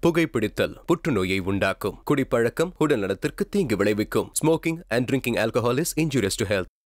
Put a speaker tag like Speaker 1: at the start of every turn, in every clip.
Speaker 1: புகைப்பிடித்தல் புற்றுநோயை உண்டாக்கும் குடிப்பழக்கம் உடல் நலத்திற்கு தீங்கு விளைவிக்கும் smoking and drinking alcohol is injurious to health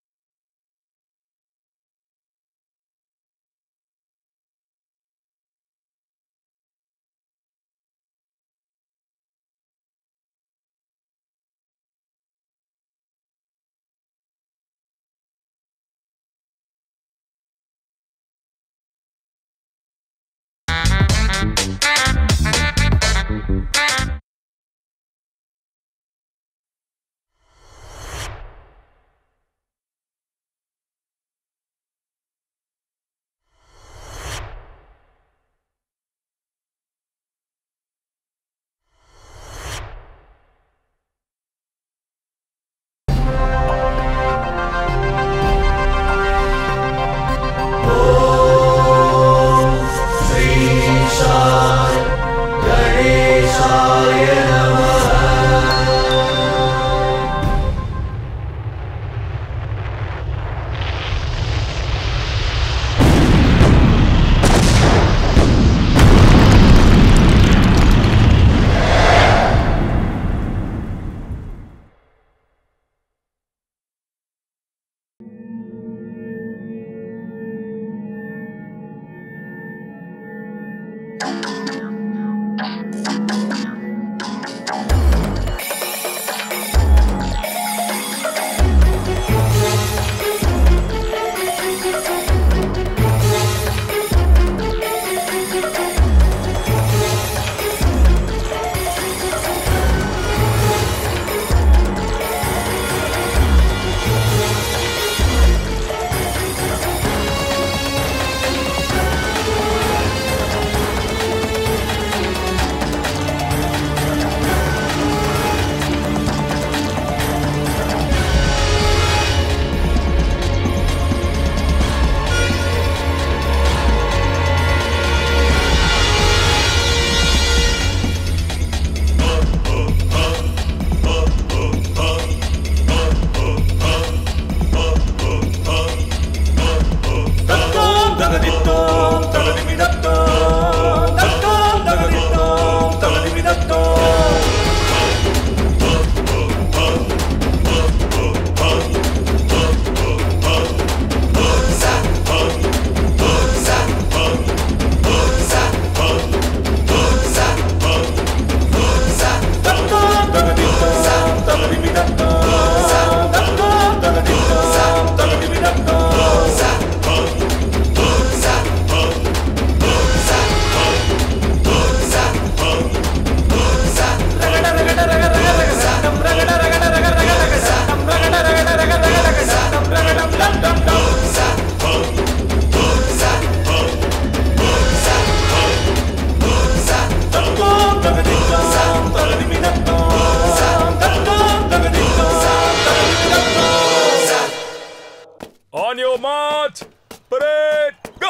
Speaker 2: On your march! Parade! Go!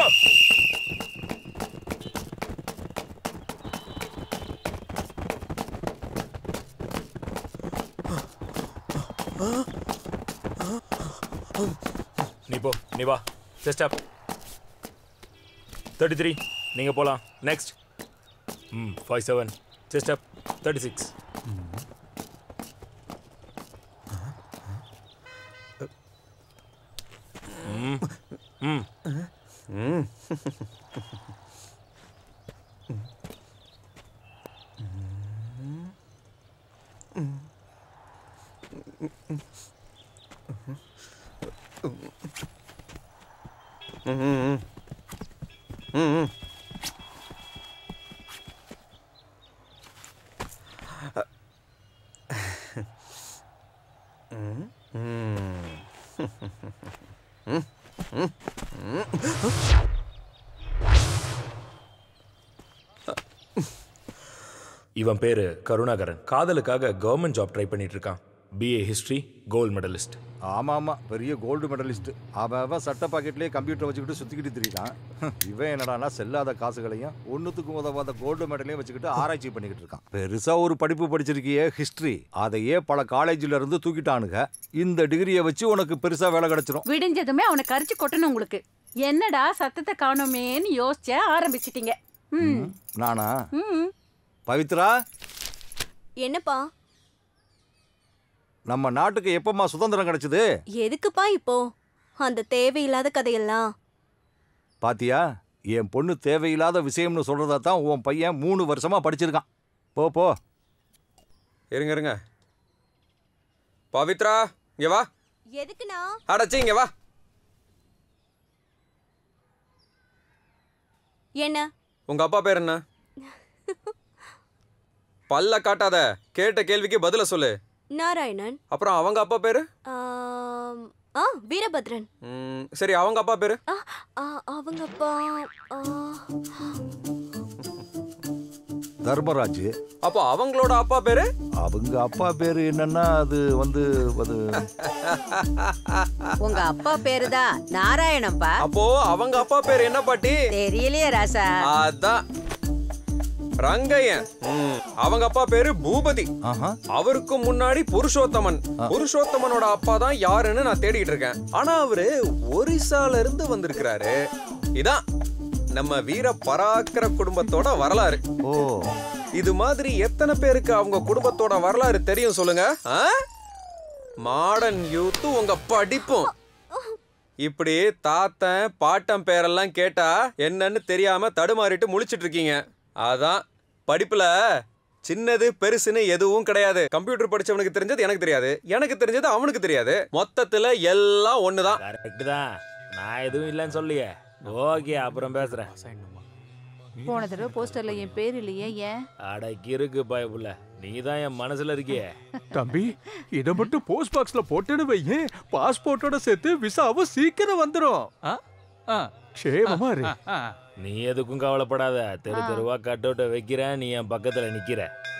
Speaker 2: நீ போ நீ வா ஜஸ்ட் அப் தேர்ட்டி த்ரீ நீங்கள் போகலாம் next hmm five seven just up thirty six ம் இவன் பேரு கருணாகரன் காதலுக்காக கவர்மெண்ட் ஜாப் ட்ரை பண்ணிட்டு இருக்கான் பிஏ ஹிஸ்டரி கோல்டு மெடலிஸ்ட்
Speaker 3: ஆமா ஆமா பெரிய கோல்டு மெடலிஸ்ட் அவன் அவன் சட்ட பாக்கெட்லயே கம்ப்யூட்டர் வச்சுக்கிட்டு சுத்திக்கிட்டு திரியிறான் இவன் என்னடான்னா செல்லாத காசுகளையும் ஒண்ணுத்துக்கும் உதவாத கோல்டு மெடலையும் வச்சுக்கிட்டு ஆராய்ச்சி பண்ணிக்கிட்டு இருக்கான் பெருசா ஒரு படிப்பு படிச்சிருக்கியே ஹிஸ்டரி அதையே பல காலேஜ்ல இருந்து தூக்கிட்டானுங்க இந்த டிகிரியை வச்சு உனக்கு பெருசா வேலை கிடைச்சிரும்
Speaker 4: விடிஞ்சதுமே அவனை கரிச்சு கொட்டணும் உங்களுக்கு என்னடா சத்தத்தை காணோமேன்னு யோசிச்ச ஆரம்பிச்சிட்டீங்க ம்
Speaker 3: நானா
Speaker 4: ம்
Speaker 3: பவித்ரா
Speaker 5: என்னப்பா
Speaker 3: நம்ம நாட்டுக்கு எப்பமா சுதந்திரம் கிடைச்சது
Speaker 5: எதுக்குப்பா இப்போ அந்த தேவையில்லாத கதையெல்லாம்
Speaker 3: பாத்தியா என் பொண்ணு தேவையில்லாத விஷயம்னு சொல்றதா தான் உன் பையன் மூணு வருஷமா படிச்சிருக்கான் போ போ
Speaker 6: இருங்க இருங்க பவித்ரா இங்க வா
Speaker 5: எதுக்குண்ணா
Speaker 6: அடச்சி இங்க வா
Speaker 5: என்ன
Speaker 6: உங்க அப்பா பேர் என்ன பல்ல காட்டாத கேட்ட கேள்விக்கு பதில சொல்லு
Speaker 5: நாராயணன்
Speaker 6: அப்புறம் அவங்க அப்பா பேரு
Speaker 5: ஆம், ஆ வீரபத்ரன்
Speaker 6: ம், சரி அவங்க அப்பா பேரு
Speaker 5: ஆ, ஆ, அவங்க அப்பா ஆ,
Speaker 3: தர்மராஜ்
Speaker 6: அப்போ அவங்களோட அப்பா பேரு
Speaker 3: அவங்க அப்பா பேரு என்னன்னா அது வந்து அது
Speaker 7: உங்க அப்பா பேருதான் நாராயணம்பா
Speaker 6: அப்போ அவங்க அப்பா பேரு என்ன பாட்டி
Speaker 7: தெரியலையே ராசா
Speaker 6: அதான் ரங்கையன் ம், அவங்க அப்பா பேரு பூபதி
Speaker 3: ஆஹா
Speaker 6: அவருக்கு முன்னாடி புருஷோத்தமன் புருஷோத்தமனோட அப்பா தான் யாருன்னு நான் தேடிட்டு இருக்கேன் ஆனா அவரு ஒரிசால இருந்து வந்திருக்கிறாரு இதான் நம்ம வீர பராக்கர குடும்பத்தோட வரலாறு
Speaker 3: ஓ
Speaker 6: இது மாதிரி எத்தனை பேருக்கு அவங்க குடும்பத்தோட வரலாறு தெரியும் சொல்லுங்க மாடர்ன் யூத் உங்க படிப்பும் இப்படி தாத்தன் பாட்டம் பேரெல்லாம் கேட்டா என்னன்னு தெரியாம தடுமாறிட்டு முழிச்சிட்டு இருக்கீங்க அதான் படிப்புல சின்னது பெருசுன்னு எதுவும் கிடையாது கம்ப்யூட்டர் படிச்சவனுக்கு தெரிஞ்சது எனக்கு தெரியாது எனக்கு தெரிஞ்சது அவனுக்கு தெரியாது மொத்தத்துல எல்லாம் ஒண்ணுதான்
Speaker 2: கரெக்ட் தான் நான் எதுவும் இல்லைன்னு சொல்லியே ஓகே அப்புறம் பேசுறேன்
Speaker 4: போன தடவை போஸ்டர்ல என் பேர் இல்லையே ஏன்
Speaker 2: அடக்கி இருக்கு பயப்புல நீ தான் என் மனசுல இருக்கியே
Speaker 8: தம்பி இதை மட்டும் போஸ்ட் பாக்ஸ்ல போட்டுன்னு வையேன் பாஸ்போர்ட்டோட சேர்த்து விசாவும் சீக்கிரம் வந்துடும் ஆ? ஆ, க்ஷேமமா இரு ஆ.
Speaker 2: நீ எதுக்கும் கவலைப்படாத தெரு தெருவா கட் அவுட்டை வைக்கிறேன் நீ என் பக்கத்துல நிக்கிற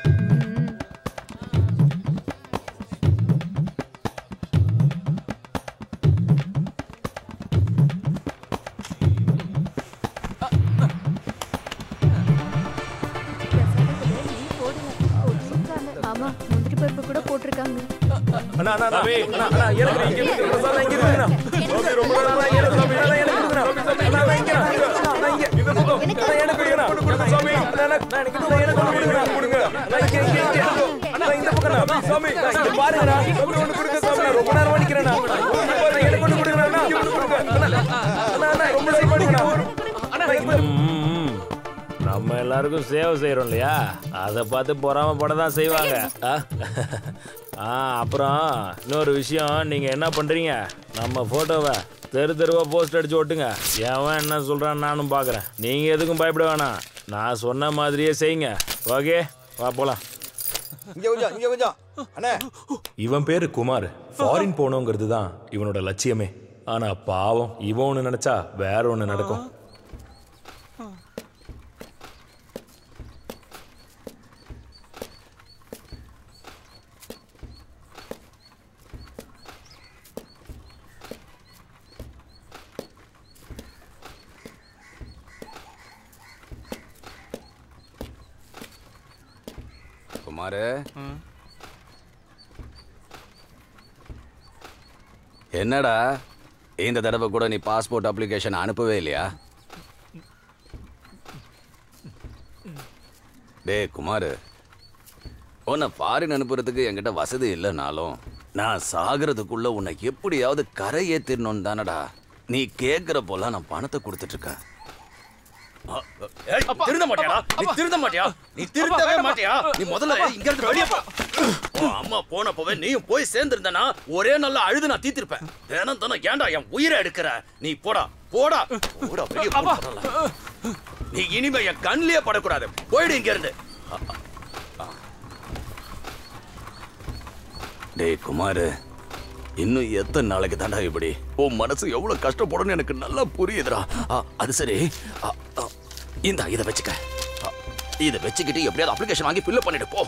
Speaker 5: ஆமா முந்திரி பருப்பு கூட போட்டிருக்காங்க
Speaker 2: தம்பி, அண்ணா, அண்ணா, எனக்கு இங்க இருக்கு. அண்ணா, சாமி, இங்க இருக்குண்ணா. சாமி, ரொம்ப நாளா நான் எனக்கு சாமி, அண்ணா, எனக்கு இருக்குண்ணா. அண்ணா, நான் இங்க, அண்ணா, இங்க, இந்த பக்கம். அண்ணா, எனக்கு இருக்குண்ணா. சாமி, அண்ணா, அண்ணா, நான் எனக்கு இதுல எனக்கு ஒண்ணு கொடுங்க. கொடுங்க. அண்ணா, இங்க, இங்க, இங்க. அண்ணா, இந்த பக்கம்ண்ணா. சாமி, அண்ணா, இங்க பாருங்கண்ணா. சாமி, ஒண்ணு கொடுங்க, சாமி. நான் ரொம்ப நேரமா நிக்கிறேண்ணா. அண்ணா, எனக்கு ஒண்ணு கொடுங்கண்ணா. அண்ணா, இங்க ஒண்ணு கொடுங்க. அண்ணா, அண்ணா, அண்ணா, ரொம்ப நேரமா நிக்கிறேண்ணா. அண்ணா, இந்த- நம்ம எல்லாருக்கும் சேவை செய்யறோம் இல்லையா அதை பார்த்து பொறாமப்பட தான் செய்வாங்க ஆ? ஆ அப்புறம் இன்னொரு விஷயம் நீங்க என்ன பண்றீங்க நம்ம போட்டோவை தெரு தெருவா போஸ்ட் அடிச்சு ஓட்டுங்க எவன் என்ன சொல்றான்னு நானும் பார்க்கறேன் நீங்க எதுக்கும் பயப்பட வேணாம் நான் சொன்ன மாதிரியே செய்யுங்க ஓகே வா போலாம்
Speaker 3: இங்க கொஞ்சம் இங்க கொஞ்சம் அண்ணே
Speaker 2: இவன் பேரு குமார் ஃபாரின் போகணுங்கிறது தான் இவனோட லட்சியமே ஆனா பாவம் இவன் ஒன்று நினைச்சா வேற ஒன்று நடக்கும்
Speaker 9: குமாரு என்னடா இந்த தடவை கூட நீ பாஸ்போர்ட் அப்ளிகேஷன் அனுப்பவே இல்லையா டேய் குமாரு உன்னை ஃபாரின் அனுப்புறதுக்கு என்கிட்ட வசதி இல்லைனாலும் நான் சாகிறதுக்குள்ள உன்னை எப்படியாவது கரை ஏத்திடணும்னு தானடா நீ கேட்குற போல நான் பணத்தை கொடுத்துட்டு இருக்கேன் ஏய், திருந்த மாட்டியாடா நீ திருந்த மாட்டியா நீ திருந்தவே மாட்டியா நீ முதல்ல இங்க இருந்து வெளிய போ உன் அம்மா போனப்பவே நீயும் போய் சேர்ந்திருந்தனா ஒரே நல்ல அழுது நான் தீத்திருப்பேன் தினம் தினம் ஏன்டா என் உயிரை எடுக்கிற நீ போடா போடா போடா வெளிய போ முதல்ல. நீ இனிமே என் கண்ணிலே படக்கூடாது போயிடு இங்க இருந்து டேய் குமார் இன்னும் எத்தனை நாளைக்கு தாண்டா இப்படி உன் மனசு எவ்வளவு கஷ்டப்படும்னு எனக்கு நல்லா புரியுதுடா ஆ, அது சரி ஆ, ஆ, இந்தா இதை வச்சுக்க ஆ, இதை வச்சுக்கிட்டு எப்படியாவது அப்ளிகேஷன் வாங்கி ஃபில்அப் பண்ணிட்டு போ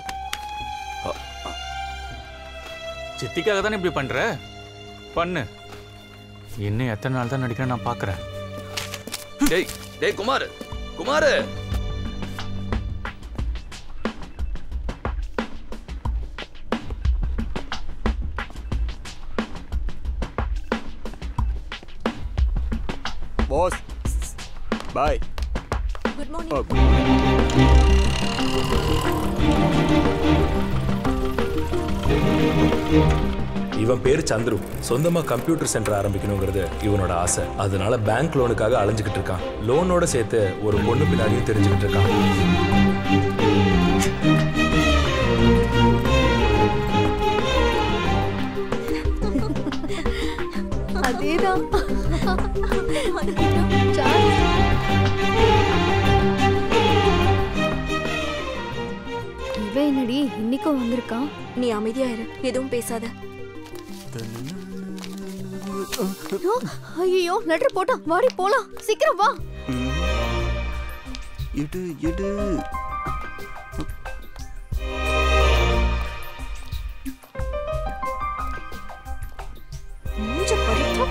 Speaker 8: சித்திக்காக தானே இப்படி பண்ற பண்ணு இன்னும் எத்தனை நாள் தான் நடிக்கிறேன் நான் பாக்குறேன்
Speaker 9: டேய் டேய் Kumar Kumar
Speaker 3: boss bye
Speaker 5: good morning
Speaker 10: இவன் பேர் சந்துரு சொந்தமா கம்ப்யூட்டர் சென்டர் ஆரம்பிக்கணுங்கிறது இவனோட ஆசை அதனால பேங்க் லோனுக்காக அலைஞ்சுக்கிட்டு இருக்கான் லோனோட சேர்த்து ஒரு பொண்ணு பின்னாடியும் தெரிஞ்சுக்கிட்டு இருக்கான்
Speaker 4: அதேதான்
Speaker 11: இவன் என்னடி இன்னைக்கும் வந்திருக்கான்
Speaker 5: நீ அமைதியா இரு எதுவும் பேசாத
Speaker 11: ஐயோ லெட்டர் போட்டான் வாடி போலாம் சீக்கிரம் வா
Speaker 12: இடு இடு
Speaker 5: மூஞ்ச பறித்தோம்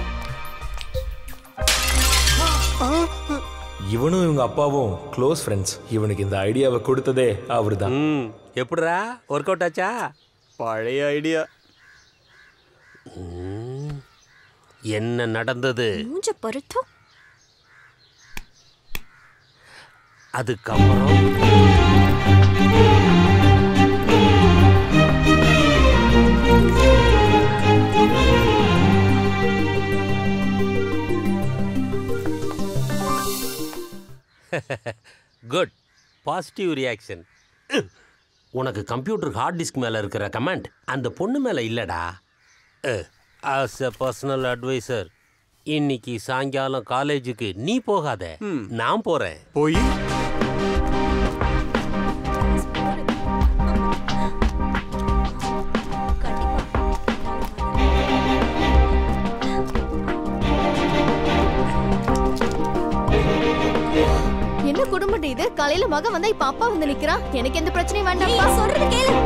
Speaker 10: இவனும் இவங்க அப்பாவும் க்ளோஸ் ஃப்ரெண்ட்ஸ் இவனுக்கு இந்த ஐடியாவை கொடுத்ததே அவர்தான்
Speaker 13: எப்படிடா ஒர்க் அவுட் ஆச்சா
Speaker 12: பழைய ஐடியா
Speaker 13: என்ன நடந்தது
Speaker 5: மூஞ்ச பறித்தோம்
Speaker 13: அதுக்கப்புறம் குட் பாசிட்டிவ் ரியாக்ஷன் உனக்கு கம்ப்யூட்டர் ஹார்ட் டிஸ்க் மேலே இருக்கிற கமெண்ட் அந்த பொண்ணு மேலே இல்லைடா ஆஸ் எ பர்சனல் அட்வைசர் இன்னைக்கு சாயங்காலம் காலேஜுக்கு நீ போகாத நான் போறேன்
Speaker 12: போய்
Speaker 11: என்ன குடும்பம் இது காலையில மக வந்தா இப்ப அப்பா வந்து நிக்கிறான் எனக்கு எந்த பிரச்சனையும் வேண்டாம்
Speaker 5: சொல்றது கேளு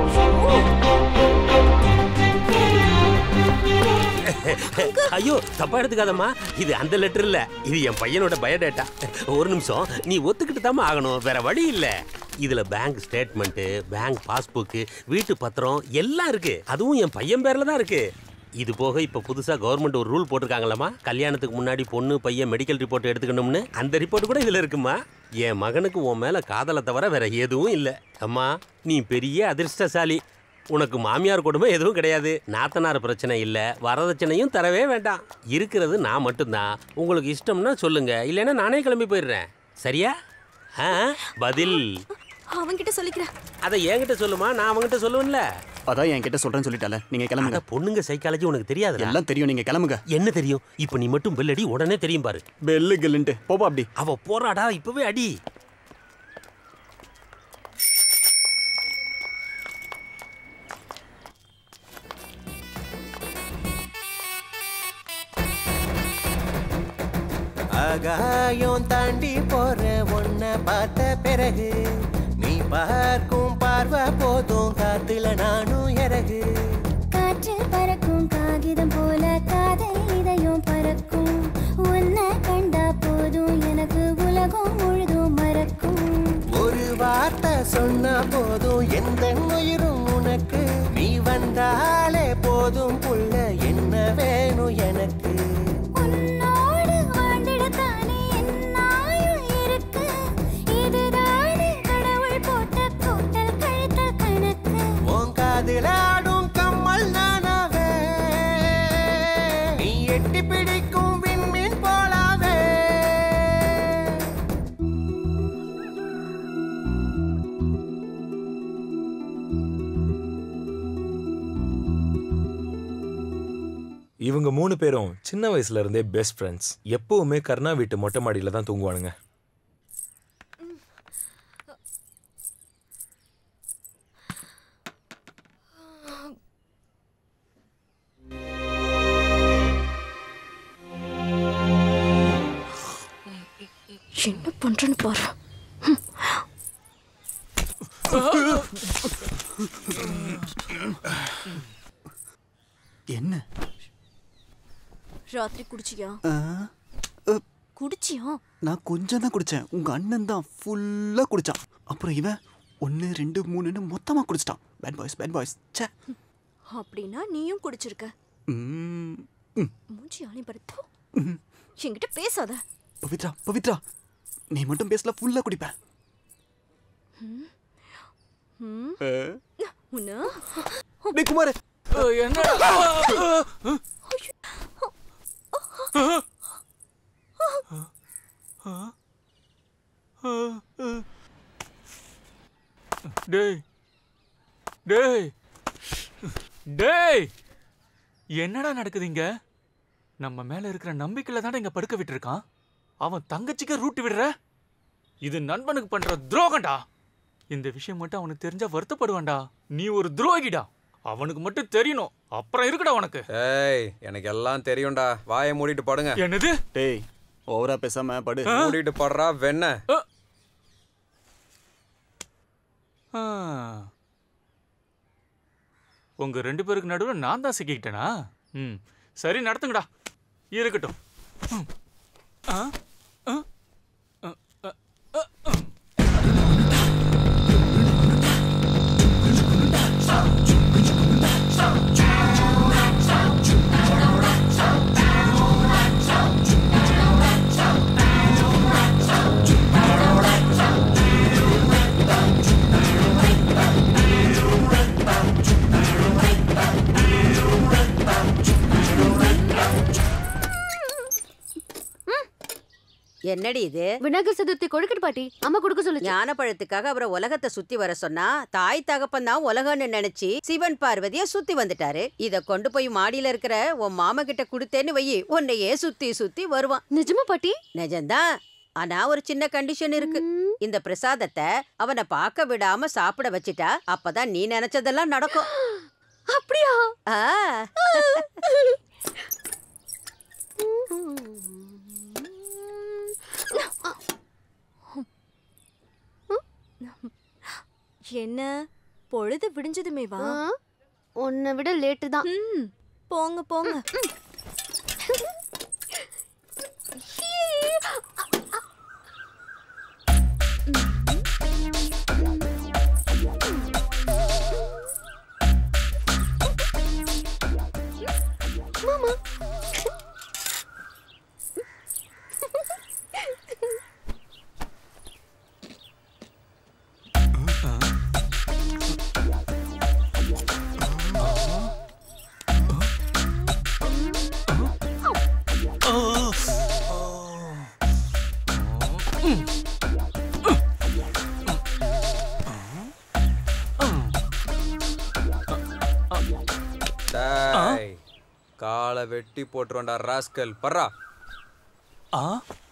Speaker 13: ஐயோ தப்பா எடுத்துக்காதம்மா இது அந்த லெட்டர் இல்ல இது என் பையனோட பயோடேட்டா ஒரு நிமிஷம் நீ ஒத்துக்கிட்டு தாம்மா ஆகணும் வேற வழி இல்ல இதுல பேங்க் ஸ்டேட்மெண்ட் பேங்க் பாஸ்புக் வீட்டு பத்திரம் எல்லாம் இருக்கு அதுவும் என் பையன் பேர்ல தான் இருக்கு இது போக இப்ப புதுசா கவர்மெண்ட் ஒரு ரூல் போட்டிருக்காங்களாமா கல்யாணத்துக்கு முன்னாடி பொண்ணு பையன் மெடிக்கல் ரிப்போர்ட் எடுத்துக்கணும்னு அந்த ரிப்போர்ட் கூட இதுல இருக்குமா என் மகனுக்கு உன் மேல காதலை தவிர வேற எதுவும் இல்ல அம்மா நீ பெரிய அதிர்ஷ்டசாலி உனக்கு மாமியார் கொடுமை எதுவும் கிடையாது நாத்தனார் பிரச்சனை இல்ல வரதட்சணையும் தரவே வேண்டாம் இருக்கிறது நான் மட்டும்தான் உங்களுக்கு இஷ்டம்னா சொல்லுங்க இல்லைன்னா நானே கிளம்பி போயிடுறேன் சரியா ஆ பதில்
Speaker 5: அவன்கிட்ட சொல்லிக்கிறேன்
Speaker 13: அதை என்கிட்ட சொல்லுமா நான் அவன்கிட்ட சொல்லுவேன்ல
Speaker 12: அதான் என்கிட்ட சொல்றேன்னு சொல்லிட்டால நீங்க கிளம்புங்க
Speaker 13: பொண்ணுங்க சைக்காலஜி உனக்கு தெரியாது
Speaker 12: எல்லாம் தெரியும் நீங்க கிளம்புங்க
Speaker 13: என்ன தெரியும் இப்போ நீ மட்டும் பெல் அடி உடனே தெரியும் பாரு
Speaker 12: பெல்லு கில்லுன்ட்டு போப்பா அப்படி
Speaker 13: அவ போறாடா இப்பவே அடி
Speaker 14: ஆகாயம் தாண்டி போற ஒன்ன பார்த்த பிறகு நீ பார்க்கும் பார்வை போதும் காத்துல நானும் இறகு
Speaker 15: காற்றில் பறக்கும் காகிதம் போல காதல் இதயம் பறக்கும் உன்னை கண்டா போதும் எனக்கு உலகம் முழுதும் மறக்கும்
Speaker 14: ஒரு வார்த்தை சொன்னா போதும் எந்த உயிரும் உனக்கு நீ வந்தாலே போதும் புள்ள என்ன வேணும் எனக்கு
Speaker 15: உன்னோடு வாழ்ந்திடத்தானே என் ஆயுள் இருக்கு இதுதானே கடவுள் போட்ட கூட்டல் கழித்தல் கணக்கு
Speaker 14: உன் காதில் ஆடும் கம்மல் நானாவே நீ எட்டி பிடிக்கும் விண்மீன் போலாவே
Speaker 10: இவங்க மூணு பேரும் சின்ன வயசுல இருந்தே பெஸ்ட் ஃப்ரெண்ட்ஸ் எப்பவுமே கருணா வீட்டு மொட்டை மாடியில தான் தூங்குவானுங்க
Speaker 5: என்ன பண்றேன்னு பாரு
Speaker 12: என்ன
Speaker 5: ராத்திரி குடிச்சியா
Speaker 12: ஆ, அ,
Speaker 5: குடிச்சியா
Speaker 12: நான் கொஞ்சம் தான் குடிச்சேன் உங்க அண்ணன் தான் ஃபுல்லா குடிச்சான் அப்புறம் இவன் ஒன்னு ரெண்டு மூணுன்னு மொத்தமா குடிச்சிட்டான் பேட் பாய்ஸ் பேட் பாய்ஸ் ச்சே
Speaker 5: அப்படின்னா நீயும் குடிச்சிருக்க
Speaker 12: ம்,
Speaker 5: மூஞ்சி ஆணி படுத்து என்கிட்ட பேசாத
Speaker 12: பவித்ரா பவித்ரா நீ மட்டும் பேசல ஃபுல்லா குடிப்பேன்
Speaker 5: ம். ம்.
Speaker 12: ஆ.
Speaker 5: உன்ன
Speaker 12: டேய் குமார்
Speaker 8: என்னடா டேய் டேய் டேய் என்னடா நடக்குது இங்க நம்ம மேல இருக்கிற நம்பிக்கையில தானே இங்க படுக்க விட்டுருக்கான் அவன் தங்கச்சிக்கு ரூட்டு விடுற இது நண்பனுக்கு பண்ற துரோகம்டா இந்த விஷயம் மட்டும் அவனுக்கு தெரிஞ்சா வருத்தப்படுவான்டா நீ ஒரு துரோகிடா அவனுக்கு மட்டும் தெரியணும் அப்புறம் இருக்குடா உனக்கு
Speaker 6: ஏய் எனக்கு எல்லாம் தெரியும்டா வாயை மூடிட்டு படுங்க
Speaker 8: என்னது
Speaker 12: டேய் ஓவரா பேசாம படு
Speaker 6: மூடிட்டு படுறா வெண்ண
Speaker 8: ஆ. உங்க ரெண்டு பேருக்கு நடுவில் நான் தான் சிக்கிக்கிட்டேனா ம் சரி நடத்துங்கடா இருக்கட்டும் ம். ஆ? ஆ? ஆ, ஆ, ஆ, ஆ.
Speaker 7: என்னடி இது
Speaker 11: விநாயகர் சதுர்த்தி கொழுக்கட்டு பாட்டி அம்மா கொடுக்க சொல்லு
Speaker 7: ஞானப்பழத்துக்காக அவரை உலகத்தை சுத்தி வர சொன்னா தாய் தகப்பன் தான் உலகம்னு நினைச்சு சிவன் பார்வதிய சுத்தி வந்துட்டாரு இத கொண்டு போய் மாடியில இருக்கிற உன் மாமா கிட்ட கொடுத்தேன்னு வையி உன்னையே சுத்தி சுத்தி வருவான்
Speaker 11: நிஜமா பாட்டி
Speaker 7: நிஜம்தான் ஆனா ஒரு சின்ன கண்டிஷன் இருக்கு இந்த பிரசாதத்தை அவனை பார்க்க விடாம சாப்பிட வச்சிட்டா அப்பதான் நீ நினைச்சதெல்லாம் நடக்கும்
Speaker 11: அப்படியா
Speaker 7: ஆ
Speaker 5: என்ன பொழுது விடிஞ்சதுமே வா
Speaker 11: உன்னை விட லேட்டு தான்
Speaker 5: போங்க போங்க
Speaker 11: மாமா
Speaker 6: டேய் காலை வெட்டி போட்டுருவான்டா ராஸ்கல் பர்றா
Speaker 8: ஆ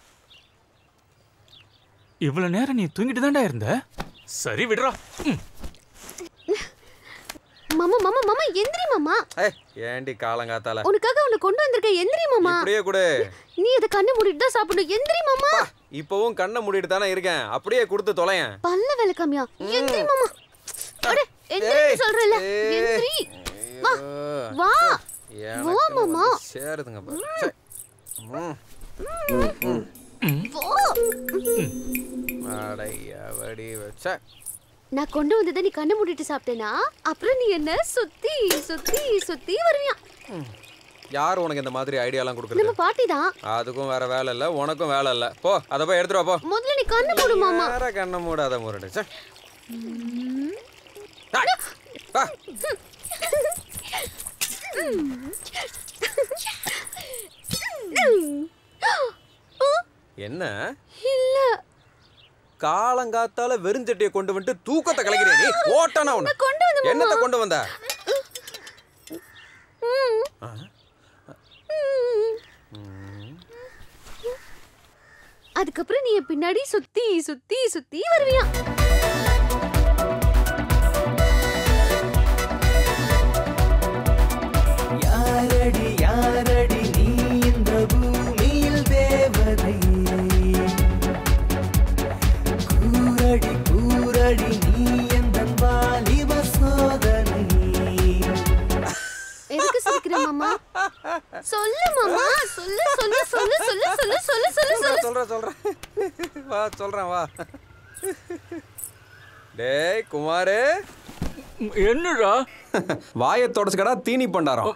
Speaker 8: இவ்வளவு நேரம் நீ தூங்கிட்டு தான்டா இருந்த சரி விடுறா ம்.
Speaker 11: மாமா மாமா மாமா எந்திரி மாமா
Speaker 6: ஏய் ஏண்டி காலங்காத்தால
Speaker 11: உனக்காக உன்னை கொண்டு வந்திருக்கேன் எந்திரி மாமா
Speaker 6: இப்படியே கொடு
Speaker 11: நீ இதை கண்ணு மூடிட்டு தான் சாப்பிடணும் எந்திரி மாமா
Speaker 6: இப்பவும் கண்ணை மூடிட்டு தானே இருக்கேன் அப்படியே கொடுத்து தொலையேன்
Speaker 11: பல்ல வேலை காமியா எந்திரி மாமா அட எந்திரி
Speaker 6: ஏய்,
Speaker 11: சொல்றல
Speaker 6: ஏய்.
Speaker 11: எந்திரி வா வா
Speaker 6: எனக்கு
Speaker 11: வா மாமா
Speaker 6: வந்து சேருதுங்க பாரு. சே. ம்.
Speaker 11: வா
Speaker 6: அடையா வடி வச்ச
Speaker 11: நான் கொண்டு வந்ததை நீ கண்ணு மூடிட்டு சாப்பிட்டேனா அப்புறம் நீ என்ன சுத்தி சுத்தி சுத்தி வருவியா
Speaker 6: யார் உனக்கு இந்த மாதிரி ஐடியாலாம்
Speaker 11: நம்ம
Speaker 6: கொடுக்குறது
Speaker 11: பாட்டி தான்
Speaker 6: அதுக்கும் வேற வேலை இல்ல உனக்கும் வேலை இல்ல போ அதை போய் எடுத்துட்டு வா போ
Speaker 11: முதல்ல நீ கண்ணு மூடு மாமா
Speaker 6: வேற கண்ணை மூடாத முரடு சே. டேய், வா. என்ன
Speaker 11: இல்ல
Speaker 6: காலங்காத்தால வெறுஞ்சட்டியை கொண்டு வந்துட்டு தூக்கத்தை கலைக்கிறே நீ ஓட்டானா உன்னை
Speaker 11: கொண்டு வந்த மாமா.
Speaker 6: என்னத்தை கொண்டு வந்த
Speaker 11: ம்.
Speaker 6: ஆ?
Speaker 11: அதுக்கப்புறம் நீ என் பின்னாடி சுத்தி சுத்தி சுத்தி வருவியா
Speaker 14: யாரடி யாரடி நீ இந்த பூமியில் தேவதை கூரடி கூரடி நீ எந்த வாலிப சோதனை
Speaker 11: எதுக்கு சிரிக்கிற மாமா சொல்லு மாமா சொல்லு சொல்லு சொல்லு சொல்லு சொல்லு சொல்லு சொல்லு சொல்லு
Speaker 6: சொல்றேன் சொல்றேன் வா சொல்றேன் வா டேய் குமாரு
Speaker 8: என்னடா
Speaker 6: வாயை தொடச்சுக்கடா தீனி பண்டாரம்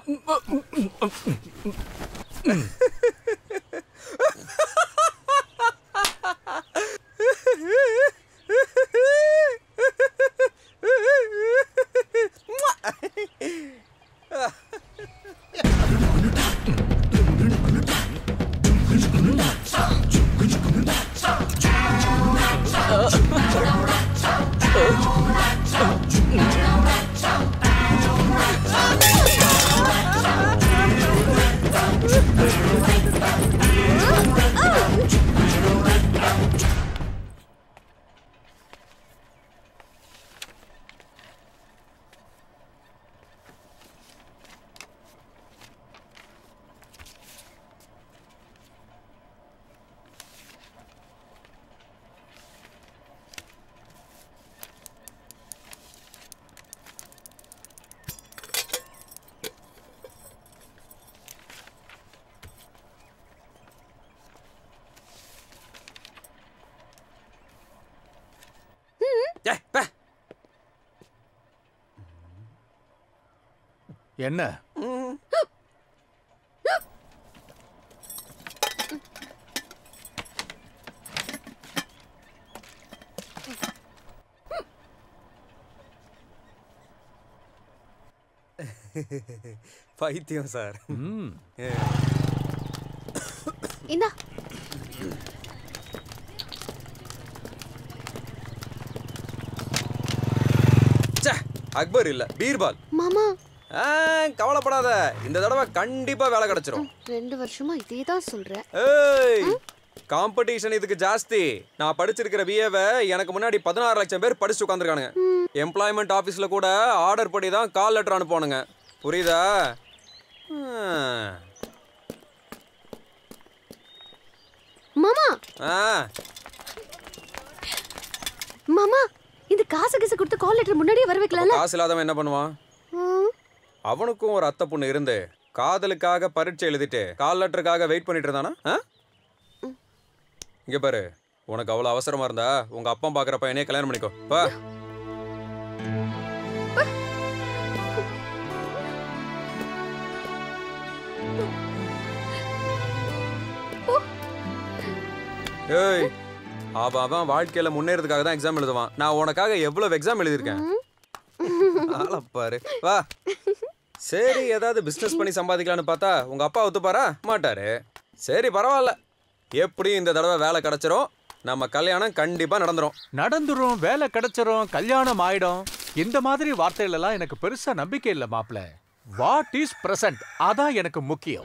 Speaker 16: என்ன
Speaker 6: பைத்தியம் சார்
Speaker 11: இந்தா
Speaker 6: ச்சே, அக்பர் இல்ல பீர்பால்
Speaker 11: மாமா
Speaker 6: ஆ, கவலைப்படாத இந்த தடவை கண்டிப்பா வேலை கிடைச்சிரும்
Speaker 11: ரெண்டு வருஷமா இதே தான் சொல்ற
Speaker 6: ஏய் காம்படிஷன் இதுக்கு ஜாஸ்தி நான் படிச்சிருக்கிற பிஏவை எனக்கு முன்னாடி பதினாறு லட்சம் பேர் படிச்சு உட்காந்துருக்கானுங்க எம்ப்ளாய்மெண்ட் ஆஃபீஸில் கூட ஆர்டர் படி தான் கால் லெட்டர் அனுப்புவானுங்க புரியுதா ஹம்.
Speaker 11: மாமா
Speaker 6: ஆ
Speaker 11: மாமா இந்த காசு கிசு கொடுத்து கால் லெட்டர் முன்னாடியே வர வைக்கலாம்ல
Speaker 6: காசு இல்லாதவன் என்ன பண்ணுவான்
Speaker 11: ம்.
Speaker 6: அவனுக்கும் ஒரு அத்தை பொண்ணு இருந்து காதலுக்காக பரீட்சை எழுதிட்டு கால் லெட்டருக்காக வெயிட் பண்ணிட்டு இருந்தானா ஆ? இங்க பாரு உனக்கு அவ்வளவு அவசரமா இருந்தா உங்க அப்பா பாக்குற பையனே கல்யாணம் பண்ணிக்கோ வா ஏய் அவன் அவன் வாழ்க்கையில முன்னேறதுக்காக தான் எக்ஸாம் எழுதுவான் நான் உனக்காக எவ்வளவு எக்ஸாம் எழுதியிருக்கேன் ஆளை பாரு வா சரி ஏதாவது பிசினஸ் பண்ணி சம்பாதிக்கலாம்னு பார்த்தா உங்க அப்பா ஒத்துப்பாரா மாட்டாரு சரி பரவாயில்ல எப்படியும் இந்த தடவை வேலை கிடைச்சிரும் நம்ம கல்யாணம் கண்டிப்பா நடந்துரும்
Speaker 16: நடந்துரும் வேலை கிடைச்சிரும் கல்யாணம் ஆயிடும் இந்த மாதிரி வார்த்தைகள் எல்லாம் எனக்கு பெருசா நம்பிக்கை இல்ல மாப்ள வாட் இஸ் பிரசன்ட் அதான் எனக்கு முக்கியம்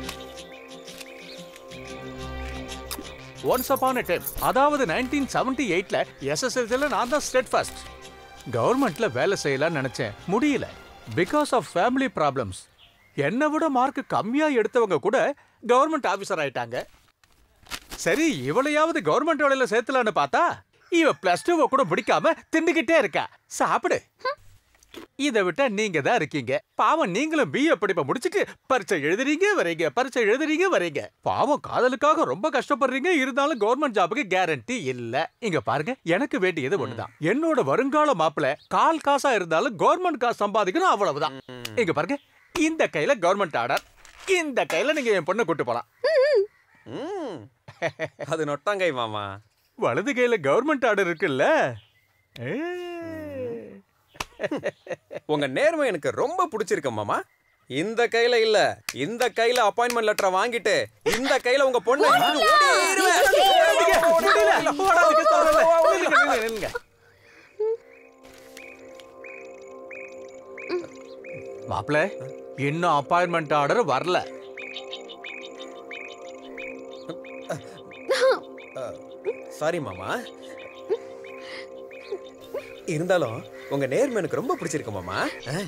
Speaker 16: ஒன்ஸ் அப்பான் டைம் அதாவது நைன்டீன் செவன்டி எயிட்ல எஸ்எஸ்எல்சியில் நான் தான் ஸ்டேட் ஃபர்ஸ்ட் கவர்மெண்ட்ல வேலை செய்யலாம்னு நினைச்சேன் முடியல பிகாஸ் ஆஃப் ஃபேமிலி ப்ராப்ளம்ஸ் என்னை விட மார்க் கம்மியா எடுத்தவங்க கூட கவர்மெண்ட் ஆபீசர் ஆயிட்டாங்க சரி இவளையாவது கவர்மெண்ட் வேலையில சேர்த்தலான்னு பார்த்தா இவ பிளஸ் டூவை கூட பிடிக்காம திண்டுகிட்டே இருக்கா சாப்பிடு இதை விட்டா நீங்க தான் இருக்கீங்க பாவம் நீங்களும் பிஏ படிப்பை முடிச்சிட்டு பரீட்சை எழுதுறீங்க வரீங்க பரீட்சை எழுதுறீங்க வரீங்க பாவம் காதலுக்காக ரொம்ப கஷ்டப்படுறீங்க இருந்தாலும் கவர்மெண்ட் ஜாபுக்கு கேரண்டி இல்ல இங்க பாருங்க எனக்கு வேண்டியது ஒண்ணுதான் என்னோட வருங்கால மாப்பிள கால் காசா இருந்தாலும் கவர்மெண்ட் காசு சம்பாதிக்கணும் அவ்வளவுதான் இங்க பாருங்க இந்த கையில கவர்மெண்ட் ஆர்டர் இந்த கையில நீங்க என் பொண்ணை கூட்டு போலாம்
Speaker 6: ம். அது நொட்டாங்கை மாமா
Speaker 16: வலது கையில கவர்மெண்ட் ஆர்டர் இருக்குல்ல ஏ.
Speaker 6: உங்க நேர்மை எனக்கு ரொம்ப பிடிச்சிருக்கு மாமா இந்த கையில இல்ல இந்த கையில அப்பாயின்மெண்ட் லெட்டரை வாங்கிட்டு இந்த கையில உங்க பொண்ணை இழுத்துட்டு ஓடிடுவேன்.
Speaker 16: ஓடாதீங்க, சொல்றேன்ல. நில்லுங்க, நில்லுங்க, நில்லுங்க. மாப்பிள இன்னும் அப்பாயின்மெண்ட் ஆர்டர் வரல
Speaker 6: சாரி மாமா இருந்தாலும் உங்க நேர்மை எனக்கு ரொம்ப பிடிச்சிருக்கு மாமா ஆ.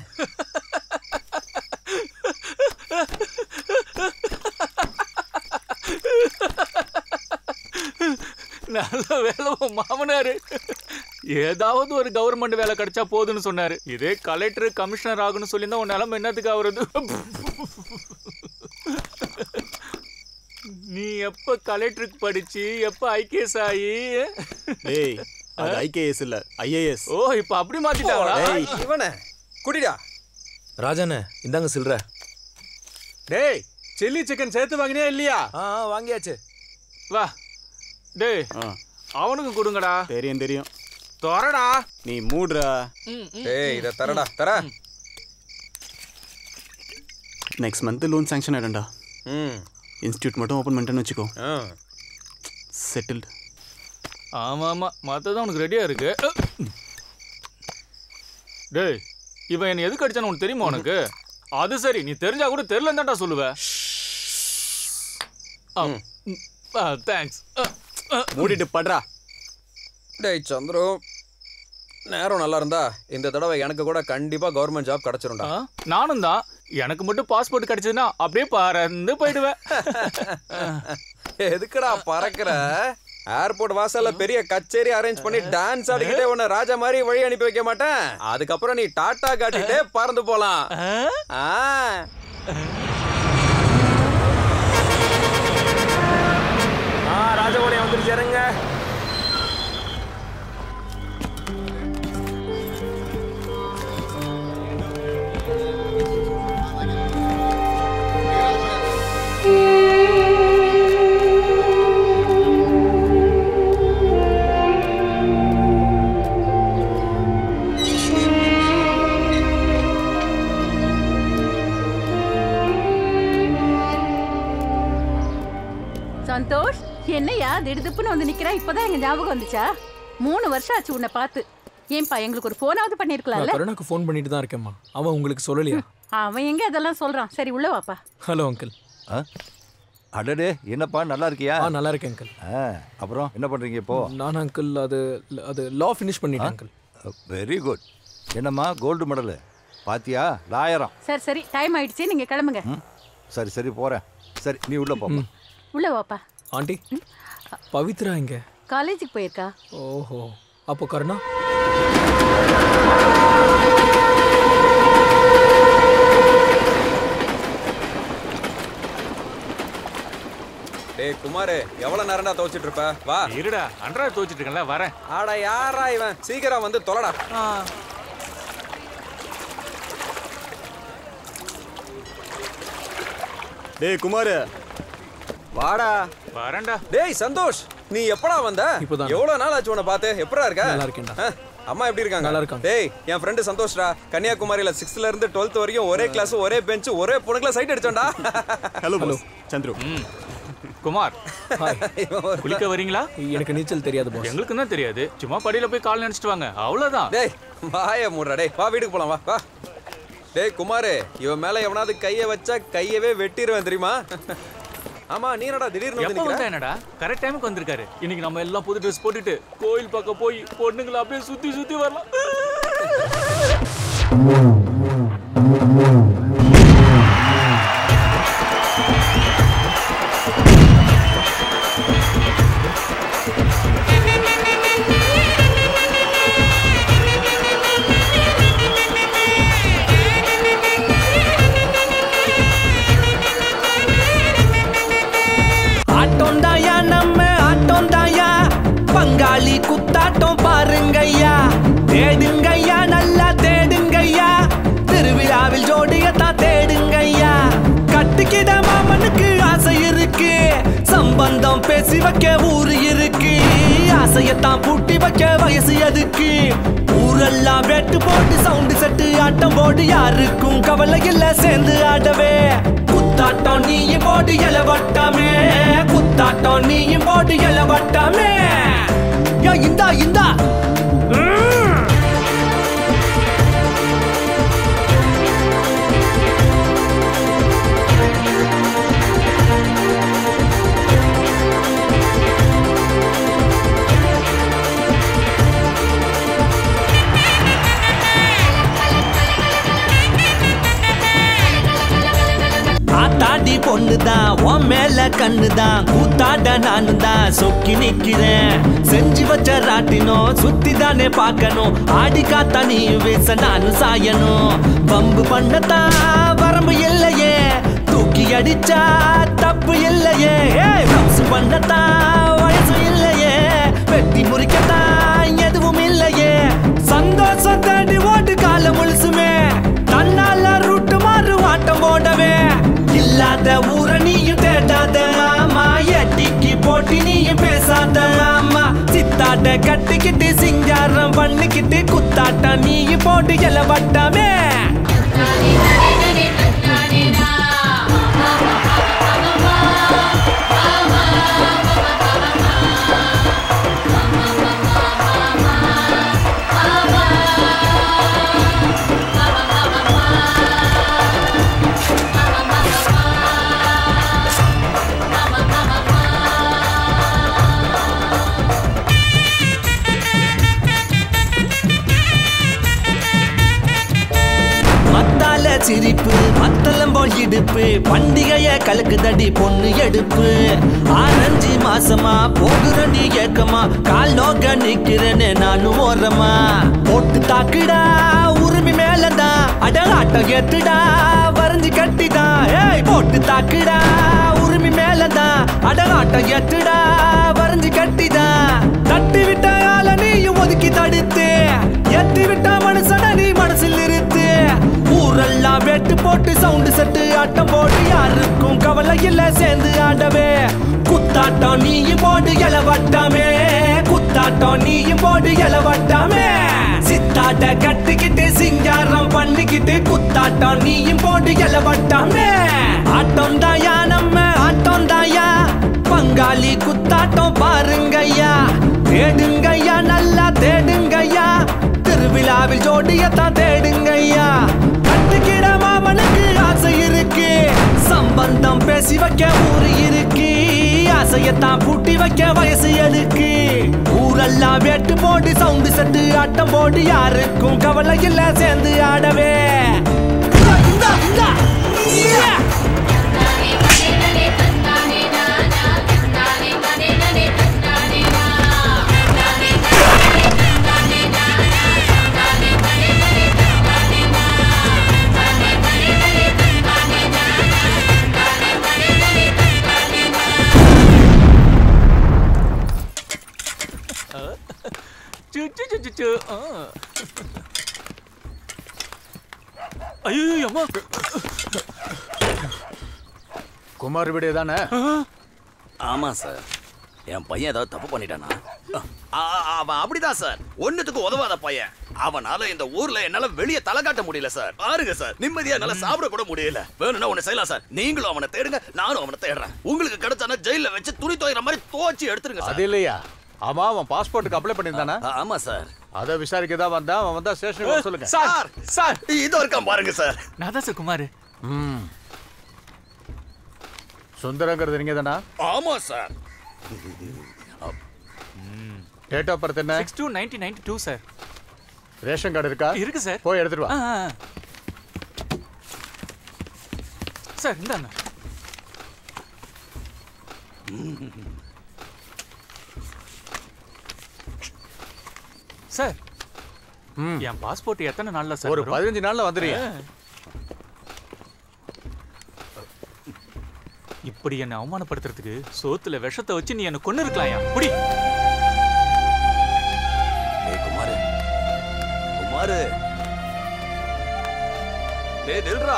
Speaker 8: நல்ல வேலை உன் மாமனாரு ஏதாவது ஒரு கவர்மெண்ட் வேலை கிடைச்சா போதும்னு சொன்னாரு இதே கலெக்டர் கமிஷனர் ஆகணும்னு சொல்லியிருந்தா உன் நிலைமை என்னத்துக்கு ஆகுறது நீ எப்ப கலெக்டருக்கு படிச்சு எப்ப ஐகேஎஸ் ஆகி
Speaker 12: டேய் அது ஐகேஎஸ் இல்ல ஐஏஎஸ்
Speaker 8: ஓ இப்ப அப்படி மாத்திட்டாங்களா
Speaker 12: டேய்.
Speaker 6: இவனை குடிடா
Speaker 10: ராஜாண்ணே இந்தாங்க சில்லற
Speaker 16: டேய் சில்லி சிக்கன் சேர்த்து வாங்கினியா இல்லையா
Speaker 12: ஆ வாங்கியாச்சு
Speaker 8: வா டேய் அவனுக்கு கொடுங்கடா
Speaker 12: தெரியும் தெரியும்
Speaker 8: தொரடா
Speaker 12: நீ மூடுறா
Speaker 6: ஏய் இத தரடா தர
Speaker 12: நெக்ஸ்ட் மந்த் லோன் சாங்ஷன் ஆயிடும்டா
Speaker 6: ம்
Speaker 12: இன்ஸ்டியூட் மட்டும் ஓப்பன் பண்ணிட்டேன்னு வச்சுக்கோ
Speaker 6: ஆ
Speaker 12: செட்டில்டு
Speaker 8: ஆமா ஆமா மத்ததான் உனக்கு ரெடியா இருக்கு டேய் இவன் என்ன எதுக்கு அடிச்சான்னு உனக்கு தெரியுமா உனக்கு அது சரி நீ தெரிஞ்சா கூட தெரியலன்னு தான்டா சொல்லுவ தேங்க்ஸ்
Speaker 12: மூடிட்டு படுறா
Speaker 6: டேய் சந்துரு நேரம் நல்லா இருந்தா இந்த தடவை எனக்கு கூட கண்டிப்பா கவர்மெண்ட் ஜாப் கிடைச்சிரும்டா
Speaker 8: நானும் தான் எனக்கு மட்டும் பாஸ்போர்ட் கிடைச்சதுன்னா அப்படியே பறந்து போயிடுவேன்
Speaker 6: எதுக்குடா பறக்குற ஏர்போர்ட் வாசல்ல பெரிய கச்சேரி அரேஞ்ச் பண்ணி டான்ஸ் ஆடிக்கிட்டே உன்னை ராஜா மாதிரி வழி அனுப்பி வைக்க மாட்டேன் அதுக்கப்புறம் நீ டாட்டா காட்டிட்டே பறந்து போலாம் ஆ
Speaker 2: ஆ ராஜபாளையம் வந்துருச்சு இறங்க
Speaker 17: என்னையா திடுதுப்புன்னு வந்து நிக்கிறா இப்பதான் எங்க ஞாபகம் வந்துச்சா மூணு வருஷம் ஆச்சு உன்னை பார்த்து ஏன்பா எங்களுக்கு ஒரு போனாவது
Speaker 18: நான்
Speaker 17: பண்ணிருக்கலாம்ல
Speaker 18: கருணாக்கு ஃபோன் பண்ணிட்டு தான் இருக்கேம்மா அவன் உங்களுக்கு சொல்லலையா
Speaker 17: அவன் எங்க அதெல்லாம் சொல்றான் சரி உள்ள வாப்பா
Speaker 18: ஹலோ அங்கிள்
Speaker 3: அடடே என்னப்பா நல்லா இருக்கியா
Speaker 18: ஆ நல்லா இருக்கேன் அங்கிள்
Speaker 3: அப்புறம் என்ன பண்றீங்க இப்போ
Speaker 18: நான் அங்கிள் அது அது லா ஃபினிஷ் பண்ணிட்டேன் அங்கிள்
Speaker 3: வெரி குட் என்னம்மா கோல்டு மெடலு பாத்தியா லாயரம்
Speaker 17: சரி சரி டைம் ஆயிடுச்சு நீங்க கிளம்புங்க
Speaker 3: சரி சரி போறேன் சரி நீ உள்ள போ
Speaker 17: உள்ள வாப்பா
Speaker 18: ஆண்டி பவித்ரா இங்க
Speaker 17: காலேஜுக்கு போயிருக்கா
Speaker 18: ஓஹோ அப்போ கருணா
Speaker 6: டேய் குமார் எவ்வளவு நேரம்டா துவைச்சிட்டு இருப்ப வா
Speaker 8: இருடா அன்றா துவைச்சிட்டு இருக்கேன்ல வரேன்
Speaker 6: ஆடா யாரா இவன் சீக்கிரம் வந்து தொலைடா
Speaker 19: டேய் குமார் வாடா
Speaker 8: வரேன்டா
Speaker 6: டேய் சந்தோஷ் நீ எப்படா வந்த
Speaker 18: இப்போதான்.
Speaker 6: எவ்வளவு நாள் ஆச்சு உன்னை பார்த்து எப்படா இருக்க
Speaker 18: நல்லா இருக்கேன்டா.
Speaker 6: ஆ, அம்மா எப்படி இருக்காங்க
Speaker 18: நல்லா இருக்காங்க.
Speaker 6: டேய் என் ஃப்ரெண்டு சந்தோஷ்டா கன்னியாகுமரியில சிக்ஸ்த்ல இருந்து டுவெல்த் வரைக்கும் ஒரே கிளாஸ் ஒரே பெஞ்ச் ஒரே பொண்ணுக்குள்ள சைட் அடிச்சோம்டா
Speaker 19: ஹலோ ஹலோ சந்துரு
Speaker 8: குமார் குளிக்க வரீங்களா
Speaker 18: எனக்கு நீச்சல் தெரியாது boss.
Speaker 8: எங்களுக்கு தான் தெரியாது சும்மா படியில போய் கால் நினைச்சிட்டு வாங்க அவ்வளவுதான்
Speaker 6: டேய் வாய மூடுறா டேய் வா வீட்டுக்கு போலாம் வா வா டேய் குமார் இவன் மேல எவனாவது கைய வச்சா கையவே வெட்டிடுவேன் தெரியுமா ஆமா நீ என்னடா திடீர்னு வந்து
Speaker 8: எப்ப வந்தா
Speaker 6: நிக்கிற
Speaker 8: என்னடா கரெக்ட் டைமுக்கு வந்திருக்காரு இன்னைக்கு நம்ம எல்லாம் புது ட்ரெஸ் போட்டுட்டு கோயில் பக்கம் போய் பொண்ணுங்களை அப்படியே சுத்தி சுத்தி வரலாம்
Speaker 14: ஆட்டோந்தாயா நம்ம ஆட்டோந்தாயா பங்காளி குத்தாட்டம் பாருங்கய்யா தேடுங்கய்யா நல்லா தேடுங்கய்யா திருவிழாவில் ஜோடியத்தான் தேடுங்கய்யா கட்டுக்கிட மாமனுக்கு ஆசை இருக்கு சம்பந்தம் பேசி வைக்க ஊரு இருக்கு ஆசையத்தான் பூட்டி வைக்க வயசு எதுக்கு ஊரெல்லாம் வெட்டு போட்டு சவுண்டு செட்டு ஆட்டம் போடு யாருக்கும் கவலை இல்ல சேர்ந்து ஆடவே குத்தாட்டம் நீயும் போடு இளவட்டமே குத்தாட்டம் நீயும் போடு இளவட்டமே யா இந்தா இந்தா ம். ஆத்தாடி பொண்ணுதான் உன் மேல கண்ணுதான் கூத்தாட நானு தான் சொக்கி நிக்கிறேன் செஞ்சு வச்ச ராட்டினம் சுத்தி தானே பார்க்கணும் ஆடி காத்தா நீ வீச நானும் சாயணும் பம்பு பண்ணத்தான் வரம்பு இல்லையே தூக்கி அடிச்சா தப்பு இல்லையே பம்சு பண்ணத்தான் வயசு இல்லையே வெட்டி முறிக்கத்தான் எதுவும் இல்லையே சந்தோஷம் தேடி ஓட்டு காலம் முழுசுமே தன்னால ரூட்டு மாறு ஆட்டம் போடவே இல்லாத ஊர நீயும் தேடாத ஆமா எட்டிக்கு போட்டி நீயும் பேசாத ஆமா சித்தாட்ட கட்டிக்கிட்டு சிங்காரம் பண்ணிக்கிட்டு குத்தாட்டம் நீயும் போட்டு எலவட்டாமே மத்தால சிரிப்பு மத்தளம் போல் இடுப்பு பண்டிகைய கலக்குதடி பொண்ணு எடுப்பு ஆரஞ்சு மாசமா போகுறடி ஏக்கமா கால் நோக்க நிக்கிறேன்னு நானும் ஓரமா போட்டு தாக்குடா உரிமை மேலதான் அடலாட்டம் ஏத்துடா வரைஞ்சு கட்டிடா ஏய் போட்டு தாக்குடா உரிமை மேலதான் அடலாட்டம் ஏத்துடா வரைஞ்சு கட்டிடா தட்டி விட்ட ஆள நீயும் ஒதுக்கி தடுத்து எத்தி விட்ட மனுஷன நீ மனசில் நிறுத்து ஊரெல்லாம் வெட்டு போட்டு சவுண்டு செட்டு ஆட்டம் போட்டு யாருக்கும் கவலை இல்ல சேர்ந்து ஆடவே குத்தாட்டம் நீயும் போடு இளவட்டமே குத்தாட்டம் நீயும் போடு இளவட்டமே சித்தாட்ட கட்டிக்கிட்டு சிங்காரம் பண்ணிக்கிட்டு குத்தாட்டம் நீயும் போடு இளவட்டமே ஆட்டம் தாயா நம்ம ஆட்டம் தாயா பங்காளி குத்தாட்டம் தேடுங்கய்யா நல்லா தேடுங்கய்யா திருவிழாவில் ஜோடியத்தான் தேடுங்கய்யா கட்டுக்கிட மாமனுக்கு ஆசை இருக்கு சம்பந்தம் பேசி வைக்க ஊரு இருக்கு ஆசையத்தான் பூட்டி வைக்க வயசு எதுக்கு ஊரெல்லாம் வேட்டு போட்டு சவுண்டு செட்டு ஆட்டம் போட்டு யாருக்கும் கவலை இல்ல சேர்ந்து ஆடவே இந்தா, இந்தா, இந்தா. Yeah!
Speaker 8: சு, சு, சு, சு, சு. ஆ. ஐயோ அம்மா
Speaker 16: குமார் வீடு தானே
Speaker 9: ஆமா சார் என் பையன் ஏதாவது தப்பு பண்ணிட்டானா ஆ, அவன் அப்படிதான் சார் ஒண்ணுத்துக்கு உதவாத பையன் அவனால இந்த ஊர்ல என்னால வெளியே தலை காட்ட முடியல சார் பாருங்க சார் நிம்மதியா என்னால சாப்பிட கூட முடியல வேணும்னா ஒண்ணு செய்யலாம் சார் நீங்களும் அவனை தேடுங்க நானும் அவனை தேடுறேன் உங்களுக்கு கிடைச்சானா ஜெயில வச்சு துணி துவைக்கிற மாதிரி துவைச்சு எடுத்துருங்க
Speaker 16: அது
Speaker 9: சார்
Speaker 16: இல்லையா ஆமா அவன் பாஸ்போர்ட்டுக்கு அப்ளை பண்ணியிருந்தானா
Speaker 9: ஆமா சார்
Speaker 16: அத விசாரிக்க தான் வந்தான் அவன் வந்தா ஸ்டேஷனுக்கு வர சொல்லுங்க
Speaker 9: சார் சார் இதோ இருக்கான் பாருங்க சார்
Speaker 8: நான் தான் சார் குமார்
Speaker 16: ம் சுந்தரங்கிறது நீங்க தானா
Speaker 9: ஆமா சார்
Speaker 16: டேட் ஆஃப் பர்த் என்ன
Speaker 8: six two nineteen ninety two sir
Speaker 16: ration card இருக்கா
Speaker 8: இருக்கு சார்
Speaker 16: போய் எடுத்துட்டு வா
Speaker 8: ஆ, ஆ, ஆ. சார் இந்தாங்க சார் என் பாஸ்போர்ட் எத்தனை நாள்ல சார்
Speaker 16: ஒரு
Speaker 8: வரும்?
Speaker 16: பதினஞ்சு நாள்ல வந்துடுறியா?
Speaker 8: ஆ. இப்படி என்ன அவமானப்படுத்துறதுக்கு சோத்துல விஷத்தை வச்சு நீ என்ன கொன்னு இருக்கலாம் புடி
Speaker 9: டேய் குமாரு குமாரு டேய் நில்றா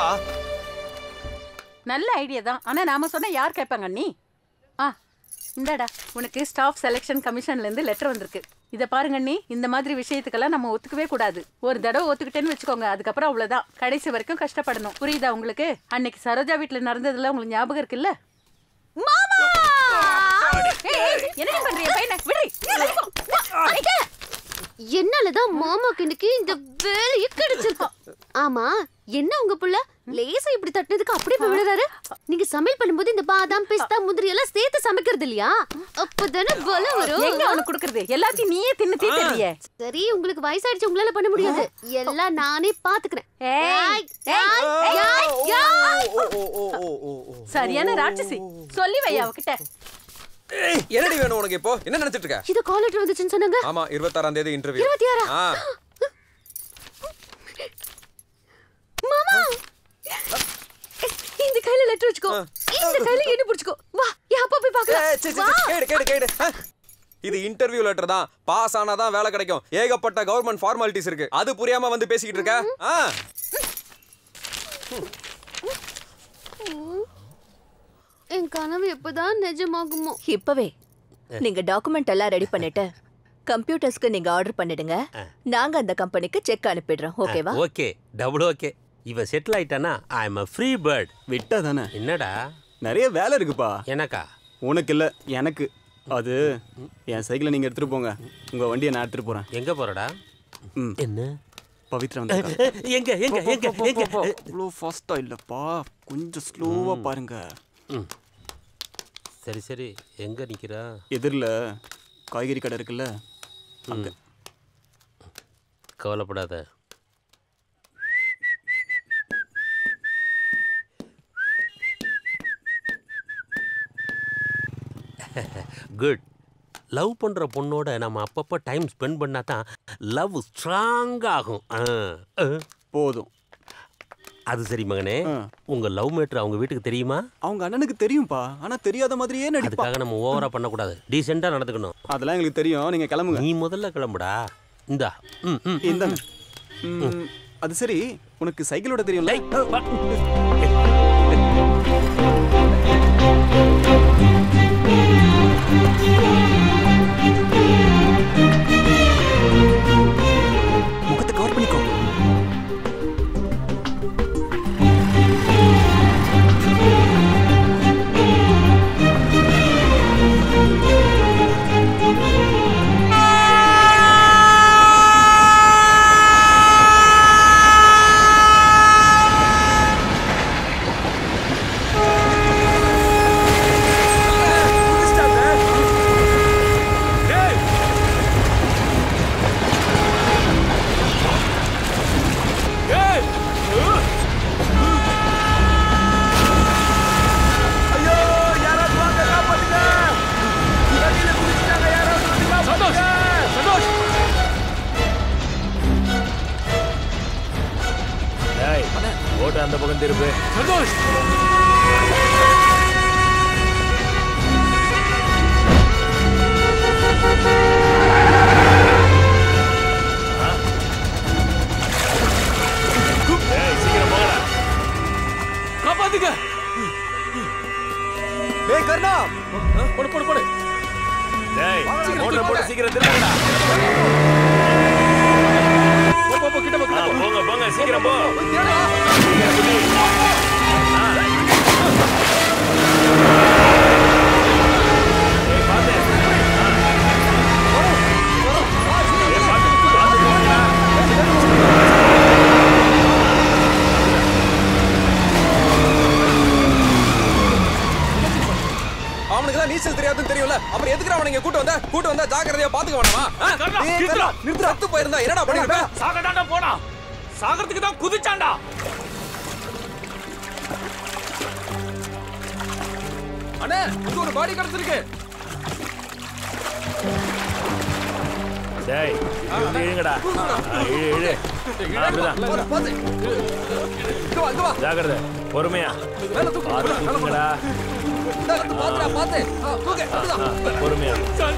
Speaker 17: நல்ல ஐடியா தான் ஆனா நாம சொன்னா யார் கேட்பாங்க நீ ஆ இந்தாடா உனக்கு ஸ்டாஃப் செலெக்ஷன் கமிஷன்ல இருந்து லெட்டர் வந்திருக்கு இத பாருங்க நீ இந்த மாதிரி விஷயத்துக்கெல்லாம் நம்ம ஒத்துக்கவே கூடாது ஒரு தடவை ஒத்துக்கிட்டேன்னு வச்சுக்கோங்க அதுக்கப்புறம் அவ்வளவுதான் கடைசி வரைக்கும் கஷ்டப்படணும் புரியுதா உங்களுக்கு அன்னைக்கு சரோஜா வீட்ல நடந்ததுல உங்களுக்கு ஞாபகம் இருக்குல்ல மாமா என்ன பண்றீங்க பையனை விடுறி
Speaker 11: என்னாலதான் மாமாக்கு இன்னைக்கு இந்த வேலையை கிடைச்சிருக்கு ஆமா என்ன உங்க புள்ள லேசா இப்படி தட்டினதுக்கு அப்படியே போய் விழுறாரு நீங்க சமையல் பண்ணும்போது இந்த பாதாம் பிஸ்தா முந்திரி எல்லாம் சேர்த்து சமைக்கிறது இல்லையா அப்பதானே பலம் வரும்
Speaker 17: எங்க அவனுக்கு கொடுக்கறது எல்லாத்தையும் நீயே தின்னு தீர்த்துறியே
Speaker 11: சரி உங்களுக்கு வயசாயிடுச்சு உங்களால பண்ண முடியாது எல்லாம் நானே பாத்துக்கிறேன்
Speaker 17: ஏய்,
Speaker 11: ஏய், ஏய், ஏய்.
Speaker 17: சரியான ராட்சசி சொல்லி வை அவகிட்ட
Speaker 6: ஏய், என்னடி வேணும் உனக்கு இப்போ என்ன நினைச்சிட்டு இருக்க
Speaker 11: இது கால் லெட்டர் வந்துச்சுன்னு சொன்னாங்க
Speaker 6: ஆமா இருபத்தாறாம் தேதி இன்டர்வியூ
Speaker 11: இருபத்தி ஆறா?
Speaker 6: ஆ
Speaker 11: மாமா இந்த கையில லெட்டர் வச்சுக்கோ இந்த கையில என்ன புடிச்சுக்கோ வா என் அப்பா போய்
Speaker 6: ஏய், சீ, சீ,
Speaker 11: பார்க்கலாம்
Speaker 6: சீ, கேடு கேடு கேடு ஆ. இது இன்டர்வியூ லெட்டர் தான் பாஸ் ஆனாதான் வேலை கிடைக்கும் ஏகப்பட்ட கவர்மெண்ட் ஃபார்மாலிட்டிஸ் இருக்கு அது புரியாம வந்து பேசிக்கிட்டு இருக்க ஆ
Speaker 11: என் கனவு எப்பதான் நிஜமாகுமோ
Speaker 20: இப்பவே நீங்க டாக்குமெண்ட் எல்லாம் ரெடி பண்ணிட்டு கம்ப்யூட்டர்ஸ்க்கு நீங்க ஆர்டர் பண்ணிடுங்க நாங்க அந்த கம்பெனிக்கு செக் அனுப்பிடுறோம் ஓகேவா
Speaker 13: ஓகே டபுள் ஓகே இவ செட்டில் ஆயிட்டானா I am a free bird
Speaker 19: விட்டா தானே
Speaker 13: என்னடா
Speaker 19: நிறைய வேலை இருக்குப்பா
Speaker 13: எனக்கா
Speaker 19: உனக்கு இல்ல எனக்கு அது என் சைக்கிளை நீங்க எடுத்துட்டு போங்க உங்க வண்டியை நான் எடுத்துட்டு போறேன்
Speaker 13: எங்க போறடா
Speaker 19: ம்
Speaker 13: என்ன
Speaker 19: பவித்ரா
Speaker 13: எங்க எங்க எங்க எங்க
Speaker 19: அவ்வளோ ஃபாஸ்டா இல்லப்பா கொஞ்சம் ஸ்லோவா பாருங்க
Speaker 13: ம். சரி சரி எங்க நிக்கிறா
Speaker 19: எதிரில் காய்கறி கடை இருக்குல்ல அங்க
Speaker 13: கவலைப்படாத குட் லவ் பண்ற பொண்ணோட நம்ம அப்பப்போ டைம் ஸ்பெண்ட் பண்ணா தான் லவ் ஸ்ட்ராங் ஆகும் ஆ, ஆ.
Speaker 19: போதும்
Speaker 13: அது சரி மகனே உங்க லவ் மேட்ரு அவங்க வீட்டுக்கு தெரியுமா
Speaker 19: அவங்க அண்ணனுக்கு தெரியும்பா ஆனா தெரியாத மாதிரியே நடிப்பா
Speaker 13: அதுக்காக நம்ம ஓவரா பண்ணக்கூடாது டீசெண்டா நடந்துக்கணும்
Speaker 19: அதெல்லாம் எங்களுக்கு தெரியும் நீங்க கிளம்புங்க
Speaker 13: நீ முதல்ல கிளம்புடா இந்தா ம் ம்
Speaker 19: இந்தாங்க ம், அது சரி உனக்கு சைக்கிளோட தெரியும்ல முகத்தை கவர் பண்ணிக்கோ
Speaker 10: போட்டு அந்த பக்கம் திருப்பு
Speaker 8: சந்தோஷ்
Speaker 10: ஏய் சீக்கிரம் போங்கடா
Speaker 8: காப்பாத்துங்க
Speaker 2: டேய் கர்ணா
Speaker 8: போடு போடு போடு
Speaker 10: டேய்
Speaker 8: சீக்கிரம்
Speaker 10: போட்டு
Speaker 8: போடு.
Speaker 10: போட்டு சீக்கிரம் திருப்புங்கடா
Speaker 8: போ, போ, போ, கிட்ட போ, கிட்ட
Speaker 10: ஆ,
Speaker 8: போ.
Speaker 10: போங்க போங்க சீக்கிரம் போ
Speaker 6: அவனுக்கு தான் நீச்சல் தெரியாதுன்னு தெரியும்ல அப்புறம் எதுக்கு அவனை இங்க கூட்டு வந்த கூட்டு வந்தா ஜாக்கிரதையா பாத்துக்க வேணாமா ஆ?
Speaker 8: கர்ணா,
Speaker 6: ஏய்,
Speaker 8: நிறுத்துடா,
Speaker 6: கர்ணா, நிறுத்துடா. சத்து போயிருந்தா என்னடா பண்ணிருப்ப
Speaker 8: சாகடாண்டா போனா சாகறதுக்கு தான் குதிச்சாண்டா
Speaker 2: அண்ணே இங்க ஒரு பாடி கிடைச்சிருக்கு
Speaker 10: டேய் இப்படி வந்து இழுங்கடா ஆ, இழு இழு ஆ, அப்படிதான் ஜாக்கிரதை பொறுமையா பார்த்து தூக்குங்கடா
Speaker 2: பாத்து தூக்கு
Speaker 10: ஆ, பொறுமையா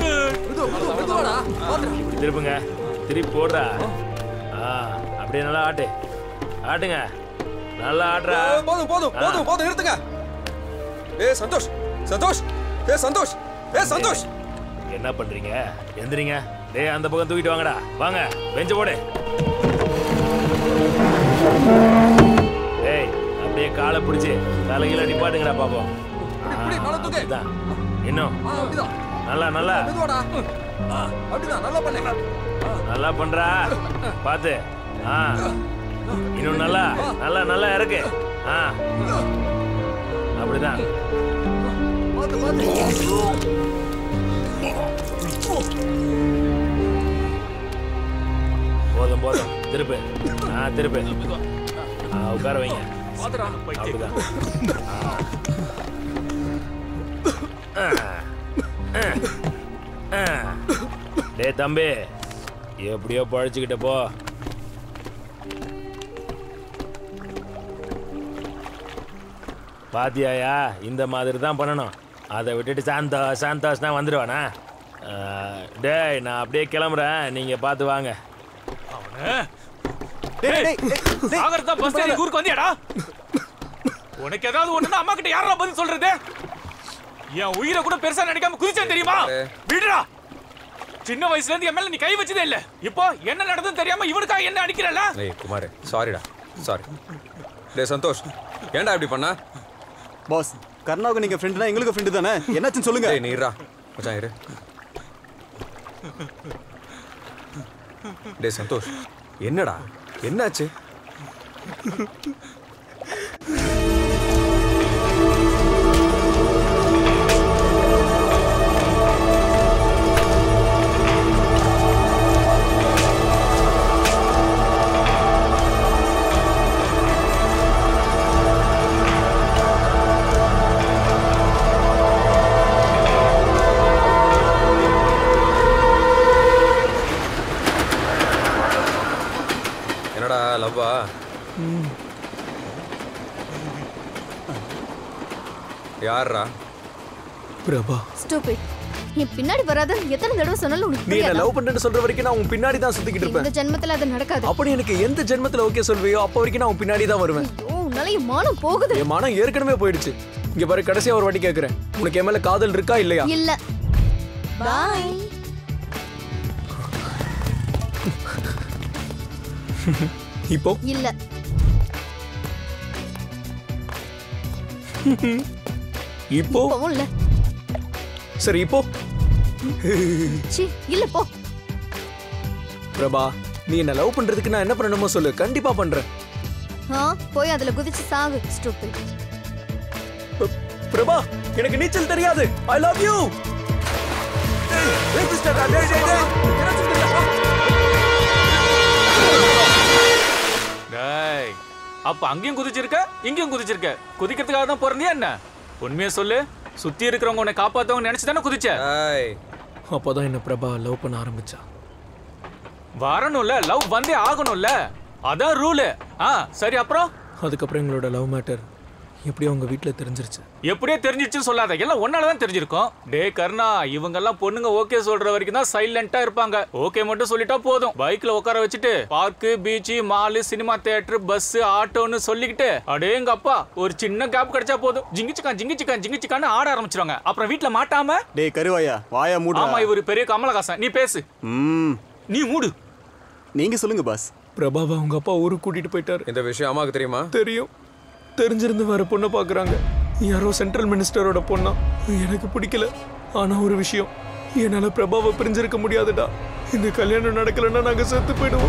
Speaker 10: இப்படி திருப்புங்க திருப்பி போடுறா ஆ அப்படியே நல்லா ஆட்டு ஆட்டுங்க நல்லா ஆட்டுறா
Speaker 6: போதும் போதும் போதும் போதும் நிறுத்துங்க ஏய் சந்தோஷ் சந்தோஷ் ஏய் சந்தோஷ் ஏய் சந்தோஷ்
Speaker 10: என்ன பண்றீங்க எந்திரிங்க டேய் அந்த பக்கம் தூக்கிட்டு வாங்கடா வாங்க பெஞ்ச போடு டேய் அப்படியே காலை பிடிச்சி தலைகீழ நிப்பாட்டுங்கடா பாப்போம் அப்படிதான். இன்னும் நல்லா நல்லா
Speaker 2: மெதுவாடா ஆ, அப்படிதான் நல்லா பண்ணு
Speaker 10: நல்லா பண்றா பாத்து ஆ இன்னும் நல்லா நல்லா நல்லா இறக்கு ஆ அப்படிதான்
Speaker 2: பாத்து பாத்து
Speaker 10: போதும் போதும் திருப்பு ஆ திருப்பு ஆ உட்கார வைங்க
Speaker 2: பாத்துடா
Speaker 10: அப்படிதான் ஆ. ஆ. ஆ. டேய் தம்பி எப்படியோ பழச்சுக்கிட்ட போ பாத்தியாயா இந்த மாதிரி தான் பண்ணணும் அதை விட்டுட்டு சாந்தா சாந்தாஸ்னா வந்துடுவானா ஆ, டேய் நான் அப்படியே கிளம்புறேன் நீங்கள் பார்த்து வாங்க
Speaker 8: சாகர் தான் பஸ் ஏறி ஊருக்கு வந்தியாடா உனக்கு ஏதாவது ஒண்ணுனா அம்மா கிட்ட யாரா பதில் சொல்றது என் உயிரை கூட பெருசா நினைக்காம குதிச்சேன் தெரியுமா விடுடா சின்ன வயசுல இருந்து என் மேல நீ கை வச்சதே இல்ல இப்போ என்ன நடந்ததுன்னு தெரியாம இவனுக்காக என்ன அடிக்கிறல்ல
Speaker 6: ஏய் குமார் சாரிடா சாரி டேய் சந்தோஷ் ஏன்டா இப்படி பண்ணா
Speaker 19: பாஸ் கர்ணாவுக்கு நீங்க ஃப்ரெண்ட்னா எங்களுக்கு ஃப்ரெண்டு தானே என்னாச்சுன்னு சொல்லுங்க
Speaker 6: டேய் நீரா மச்சான் இரு டேய் சந்தோஷ் என்னடா என்னாச்சு என்னடா லவ்வா யார்ரா
Speaker 18: பிரபா
Speaker 11: ஸ்டூபிட் என் பின்னாடி வராத எத்தனை தடவை சொன்னாலும் உனக்கு
Speaker 18: நீ என்ன
Speaker 11: புரியாதா?
Speaker 18: லவ் பண்றேன்னு சொல்ற வரைக்கும் நான் உன் பின்னாடி தான் சுத்திக்கிட்டு
Speaker 11: இந்த
Speaker 18: இருப்பேன்
Speaker 11: ஜென்மத்துல அது நடக்காது
Speaker 18: அப்படி எனக்கு எந்த ஜென்மத்துல ஓகே சொல்வியோ அப்ப வரைக்கும் நான் உன் பின்னாடி தான் வருவேன்
Speaker 11: ஐயோ உன்னால என் மானம் போகுது
Speaker 18: என் மனம் ஏற்கனவே போயிடுச்சு இங்க பாரு கடைசியா ஒரு வாட்டி கேக்குறேன் உனக்கு என் மேல காதல் இருக்கா இல்லையா
Speaker 11: இல்ல பாய்
Speaker 18: இப்போ
Speaker 11: இல்ல
Speaker 18: இப்போ
Speaker 11: இப்பவும் இல்ல
Speaker 18: சரி இப்போ
Speaker 11: சி இல்ல போ
Speaker 18: பிரபா நீ என்ன லவ் பண்றதுக்கு நான் என்ன பண்ணணுமோ சொல்லு கண்டிப்பா பண்றேன்
Speaker 11: ஆ போய் அதுல குதிச்சு சாவு ஸ்டூபிட்
Speaker 18: பிரபா எனக்கு நீச்சல் தெரியாது ஐ லவ் யூ
Speaker 8: டேய் அப்ப அங்கேயும் குதிச்சிருக்க இங்கேயும் குதிச்சிருக்க குதிக்கிறதுக்காக தான் பிறந்தியா என்ன உண்மையை சொல்லு சுத்தி இருக்கிறவங்க உன்னை காப்பாத்தவங்க நினைச்சு தானே குதிச்ச
Speaker 18: அப்போதான் என்ன பிரபா லவ் பண்ண ஆரம்பிச்சா
Speaker 8: வரணும்ல லவ் வந்தே ஆகணும்ல அதான் ரூலு ஆ சரி அப்புறம்
Speaker 18: அதுக்கப்புறம் எங்களோட லவ் மேட்டர் எப்படியோ அவங்க வீட்டில் தெரிஞ்சிருச்சு
Speaker 8: எப்படியே தெரிஞ்சிச்சுன்னு சொல்லாத எல்லாம் ஒன்னால தான் தெரிஞ்சிருக்கும் டே கர்ணா இவங்க எல்லாம் பொண்ணுங்க ஓகே சொல்ற வரைக்கும் தான் சைலண்டா இருப்பாங்க ஓகே மட்டும் சொல்லிட்டா போதும் பைக்ல உட்கார வச்சுட்டு park beach mall cinema theatre bus ஆட்டோன்னு சொல்லிக்கிட்டு அடேங்க அப்பா ஒரு சின்ன கேப் கிடைச்சா போதும் ஜிங்கிச்சிக்கான் ஜிங்கிச்சிக்கான் ஜிங்கிச்சிக்கான்னு ஆட ஆரம்பிச்சிருவாங்க அப்புறம் வீட்ல மாட்டாம
Speaker 19: டேய் கருவாயா வாயா மூடு
Speaker 8: ஆமா இவரு பெரிய கமலஹாசன் நீ பேசு
Speaker 19: ம்
Speaker 8: நீ மூடு
Speaker 19: நீங்க சொல்லுங்க பாஸ்
Speaker 18: பிரபாவை அவங்க அப்பா ஊருக்கு கூட்டிட்டு போயிட்டாரு
Speaker 6: இந்த விஷயம் அம்மாவுக்கு தெரியுமா
Speaker 18: தெரியும் தெரிஞ்சிருந்து வேற பொண்ணை பார்க்குறாங்க யாரோ சென்ட்ரல் மினிஸ்டரோட பொண்ணா எனக்கு பிடிக்கல ஆனா ஒரு விஷயம் என்னால பிரபாவை பிரிஞ்சிருக்க முடியாதுடா இந்த கல்யாணம் நடக்கலைன்னா நாங்க செத்து போயிடுவோம்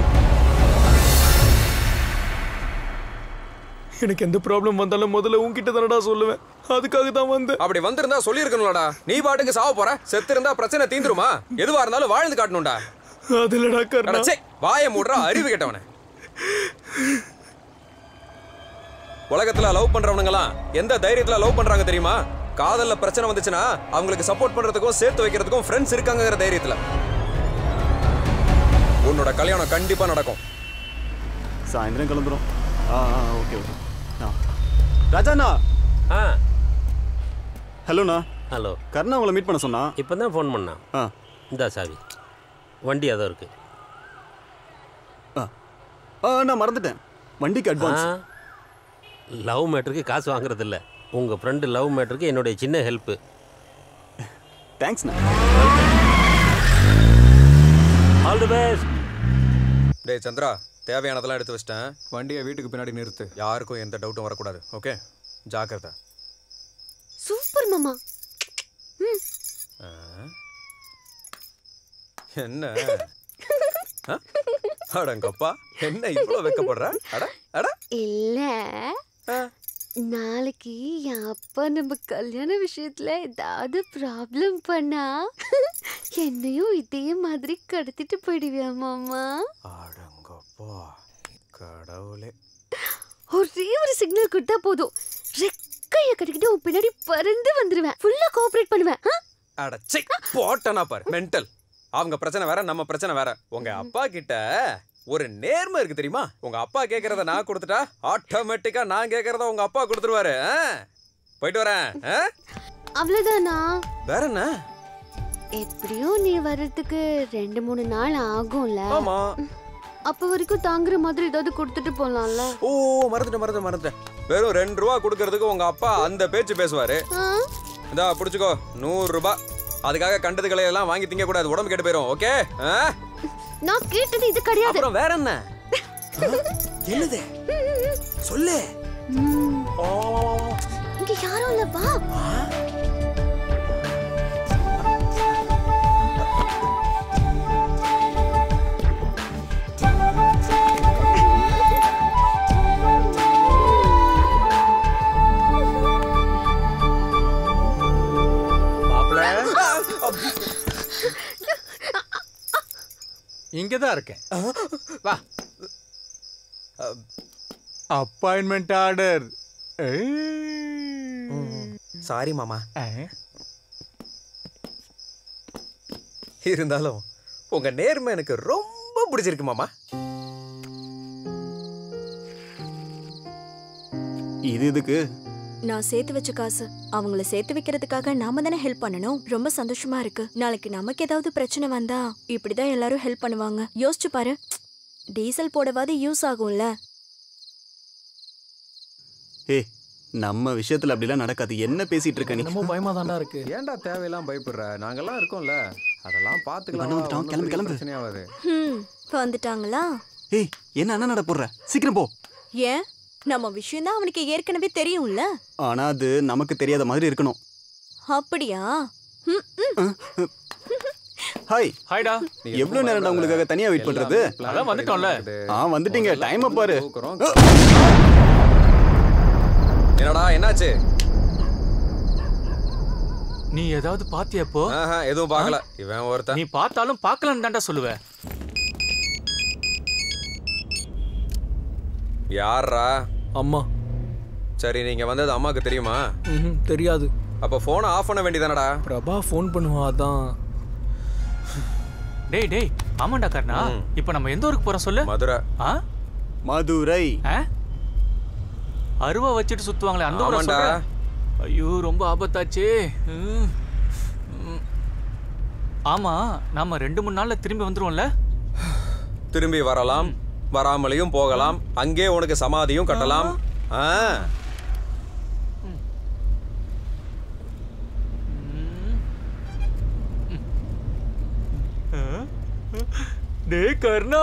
Speaker 18: எனக்கு எந்த ப்ராப்ளம் வந்தாலும் முதல்ல உன்கிட்ட தானடா சொல்லுவேன் அதுக்காக தான் வந்தேன்
Speaker 6: அப்படி வந்திருந்தா சொல்லியிருக்கணும்லடா நீ பாட்டுக்கு சாவ போற செத்து இருந்தா பிரச்சனை தீந்துருமா எதுவா இருந்தாலும் வாழ்ந்து காட்டணும்டா
Speaker 18: அதுலடா கர்ணா
Speaker 6: அட, ச்சே, வாயை மூடுறா அறிவு கெட்டவனே உலகத்துல லவ் பண்றவனுங்கலாம் எந்த தைரியத்துல லவ் பண்றாங்க தெரியுமா காதல்ல பிரச்சனை வந்துச்சுன்னா அவங்களுக்கு சப்போர்ட் பண்றதுக்கும் சேர்த்து வைக்கிறதுக்கும் ஃப்ரெண்ட்ஸ் இருக்காங்கங்கிற தைரியத்துல உன்னோட கல்யாணம் கண்டிப்பா நடக்கும்
Speaker 19: சாயந்தரம் கிளம்புறோம் ஆ ஆ ஓகே ஓகே ஆ ராஜாண்ணா
Speaker 13: ஆ
Speaker 19: ஹலோண்ணா
Speaker 13: ஹலோ
Speaker 19: கர்ணா உங்களை மீட் பண்ண சொன்னா
Speaker 13: இப்போ தான் ஃபோன் பண்ணான்
Speaker 19: ஆ
Speaker 13: இந்தா சாவி வண்டி அதோ இருக்கு
Speaker 19: ஆ ஆ நான் மறந்துட்டேன் வண்டிக்கு அட்வான்ஸ்
Speaker 13: லவ் மேட்டருக்கு காசு வாங்குறது இல்ல உங்க ஃப்ரெண்டு லவ் மேட்டருக்கு என்னுடைய சின்ன ஹெல்ப்பு
Speaker 19: தேங்க்ஸ்ண்ணா
Speaker 13: ஆல் தி பெஸ்ட்
Speaker 6: டேய் சந்திரா தேவையானதெல்லாம் எடுத்து வச்சிட்டேன் வண்டியை வீட்டுக்கு பின்னாடி நிறுத்து யாருக்கும் எந்த டவுட்டும் வரக்கூடாது ஓகே ஜாக்கிரதை
Speaker 11: சூப்பர் மாமா ம்
Speaker 6: ஆ. என்ன ஆ? அடங்கப்பா என்ன இவ்வளவு வெக்கப்படுற அட அட
Speaker 11: இல்ல நாளைக்கு என் அப்பா நம்ம கல்யாண விஷயத்துல ஏதாவது ப்ராப்ளம் பண்ணா என்னையும் இதே மாதிரி கடத்திட்டு போயிடுவியா மாமா
Speaker 6: அடங்கப்பா கடவுளே
Speaker 11: ஒரே ஒரு சிக்னல் கொடுத்தா போதும் ரெக்கைய கட்டிக்கிட்டு உன் பின்னாடி பறந்து வந்துருவேன் ஃபுல்லா கோஆபரேட் பண்ணுவேன் ஆ?
Speaker 6: அடச்சை போட்டனா பாரு மென்டல் அவங்க பிரச்சனை வேற நம்ம பிரச்சனை வேற உங்க அப்பா கிட்ட ஒரு நேர்மை இருக்கு தெரியுமா உங்க அப்பா கேக்குறத நான் கொடுத்துட்டா ஆட்டோமேட்டிக்கா நான் கேக்குறத உங்க அப்பா கொடுத்துருவாரு ஆ? போயிட்டு வரேன் ஆ?
Speaker 11: அவ்வளவுதானா
Speaker 6: வேற என்ன
Speaker 11: எப்படியும் நீ வர்றதுக்கு ரெண்டு மூணு நாள் ஆகும்ல
Speaker 6: ஆமா
Speaker 11: அப்ப வரைக்கும் தாங்குற மாதிரி ஏதாவது கொடுத்துட்டு போலாம்ல
Speaker 6: ஓ மறந்துட்டேன் மறந்துட்டேன் மறந்துட்டேன் வெறும் ரெண்டு ரூபா கொடுக்கறதுக்கு உங்க அப்பா அந்த பேச்சு பேசுவாரு
Speaker 11: ஆ?
Speaker 6: இந்தா புடிச்சுக்கோ நூறு ரூபாய் அதுக்காக கண்டதுகளை எல்லாம் வாங்கி திங்க கூடாது உடம்பு கெட்டு போயிரும் ஓகே
Speaker 11: நான் கேட்டது இது கிடையாது
Speaker 6: அப்புறம் வேற என்ன என்னது சொல்லு
Speaker 11: ம். இங்க யாரும் இல்ல வா
Speaker 16: இங்கே தான் இருக்கேன் வா அப்பாயின்மெண்ட் ஆர்டர்
Speaker 6: சாரி மாமா இருந்தாலும் உங்க நேர்மை எனக்கு ரொம்ப பிடிச்சிருக்கு மாமா
Speaker 19: இது இதுக்கு
Speaker 5: நான் சேர்த்து வச்ச காசு அவங்கள சேர்த்து வைக்கிறதுக்காக நாம தானே ஹெல்ப் பண்ணணும் ரொம்ப சந்தோஷமா இருக்கு நாளைக்கு நமக்கு ஏதாவது பிரச்சனை வந்தா இப்படிதான் எல்லாரும் ஹெல்ப் பண்ணுவாங்க யோசிச்சு பாரு டீசல் போடவாது யூஸ் ஆகும்ல
Speaker 19: ஏய் நம்ம விஷயத்துல அப்படிலாம் நடக்காது என்ன பேசிட்டு இருக்க நீ
Speaker 2: நம்ம பயமா தாண்டா இருக்கு
Speaker 6: ஏன்டா தேவையெல்லாம் பயப்படுற நாங்கெல்லாம் இருக்கோம்ல அதெல்லாம் பாத்துக்கலாம்
Speaker 19: அண்ணன் வந்துட்டான், கிளம்பு, கிளம்பு.
Speaker 6: பிரச்சனையாவது
Speaker 5: ஹம் வந்துட்டாங்களா
Speaker 19: ஏய் என்ன அண்ணன் நட போடுற சீக்கிரம் போ
Speaker 5: ஏன் நம்ம விஷயம் தான் அவனுக்கு ஏற்கனவே தெரியும்ல
Speaker 19: ஆனா அது நமக்கு தெரியாத மாதிரி இருக்கணும்
Speaker 5: அப்படியா ம், ம்.
Speaker 19: ஹாய்
Speaker 8: ஹாய்டா
Speaker 19: எவ்வளவு நேரம்டா உங்களுக்காக தனியா வெயிட் பண்றது
Speaker 8: அதான் வந்துட்டோம்ல
Speaker 19: ஆ வந்துட்டீங்க டைம் பாரு
Speaker 6: என்னடா என்னாச்சு
Speaker 8: நீ ஏதாவது பாத்தியா இப்போ
Speaker 6: ஆஹா, எதுவும் பார்க்கல இவன் ஒருத்தன்
Speaker 8: நீ பார்த்தாலும் பார்க்கலன்னு தான்டா சொல்லுவ
Speaker 6: யாரா
Speaker 18: அம்மா
Speaker 6: சரி நீங்க வந்தது அம்மாக்கு தெரியுமா
Speaker 18: ம்ஹும், தெரியாது
Speaker 6: அப்ப போனை ஆஃப் பண்ண வேண்டியதானடா
Speaker 18: பிரபா ஃபோன் பண்ணுவா அதான்
Speaker 8: டேய் டேய் ஆமாண்டா கர்ணா இப்போ நம்ம எந்த ஊருக்கு போறோம் சொல்லு
Speaker 6: மதுரை
Speaker 8: ஆ
Speaker 19: மதுரை
Speaker 8: ஆ? அருவா வச்சுட்டு சுத்துவாங்களே அந்த ஊரா
Speaker 6: ஆமாண்டா.
Speaker 8: சொல்ற? ஐயோ ரொம்ப ஆபத்தாச்சே ம். ம். ஆமா நாம ரெண்டு மூணு நாள்ல திரும்பி வந்துருவோம்ல
Speaker 6: திரும்பி வரலாம் வராமலையும் போகலாம் அங்கே உனக்கு சமாதியும் கட்டலாம் ஆ
Speaker 8: டேய் கர்ணா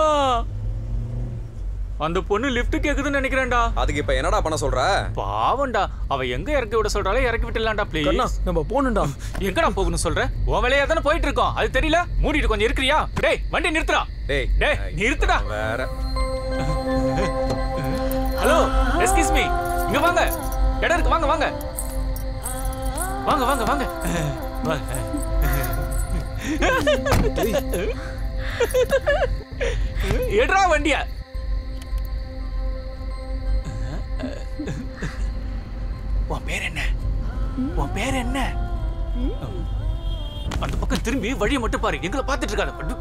Speaker 8: அந்த பொண்ணு லிஃப்ட் கேக்குதுன்னு நினைக்கிறேன்டா
Speaker 6: அதுக்கு இப்ப என்னடா பண்ண சொல்ற
Speaker 8: பாவம்டா அவ எங்க இறக்கி விட சொல்றாளோ இறக்கி விட்டுலாம்டா ப்ளீஸ்
Speaker 18: கண்ணா, நம்ம போகணும்டா
Speaker 8: எங்கடா போகணும் சொல்ற உன் வேலையா தானே போயிட்டு இருக்கோம் அது தெரியல மூடிட்டு கொஞ்சம் இருக்கிறியா டேய் வண்டி நிறுத்துடா
Speaker 6: டேய்
Speaker 8: டேய் நிறுத்துடா
Speaker 6: வேற
Speaker 8: ஹலோ எஸ்கியூஸ் மீ இங்க வாங்க இடம் இருக்கு வாங்க வாங்க வாங்க வாங்க வாங்க வாங்க எடுறா வண்டிய உன் பேர் என்ன உன் பேர் என்ன அந்த பக்கம் திரும்பி வழியை மட்டும் பாரு எங்களை பார்த்துட்டு இருக்காத பட்டு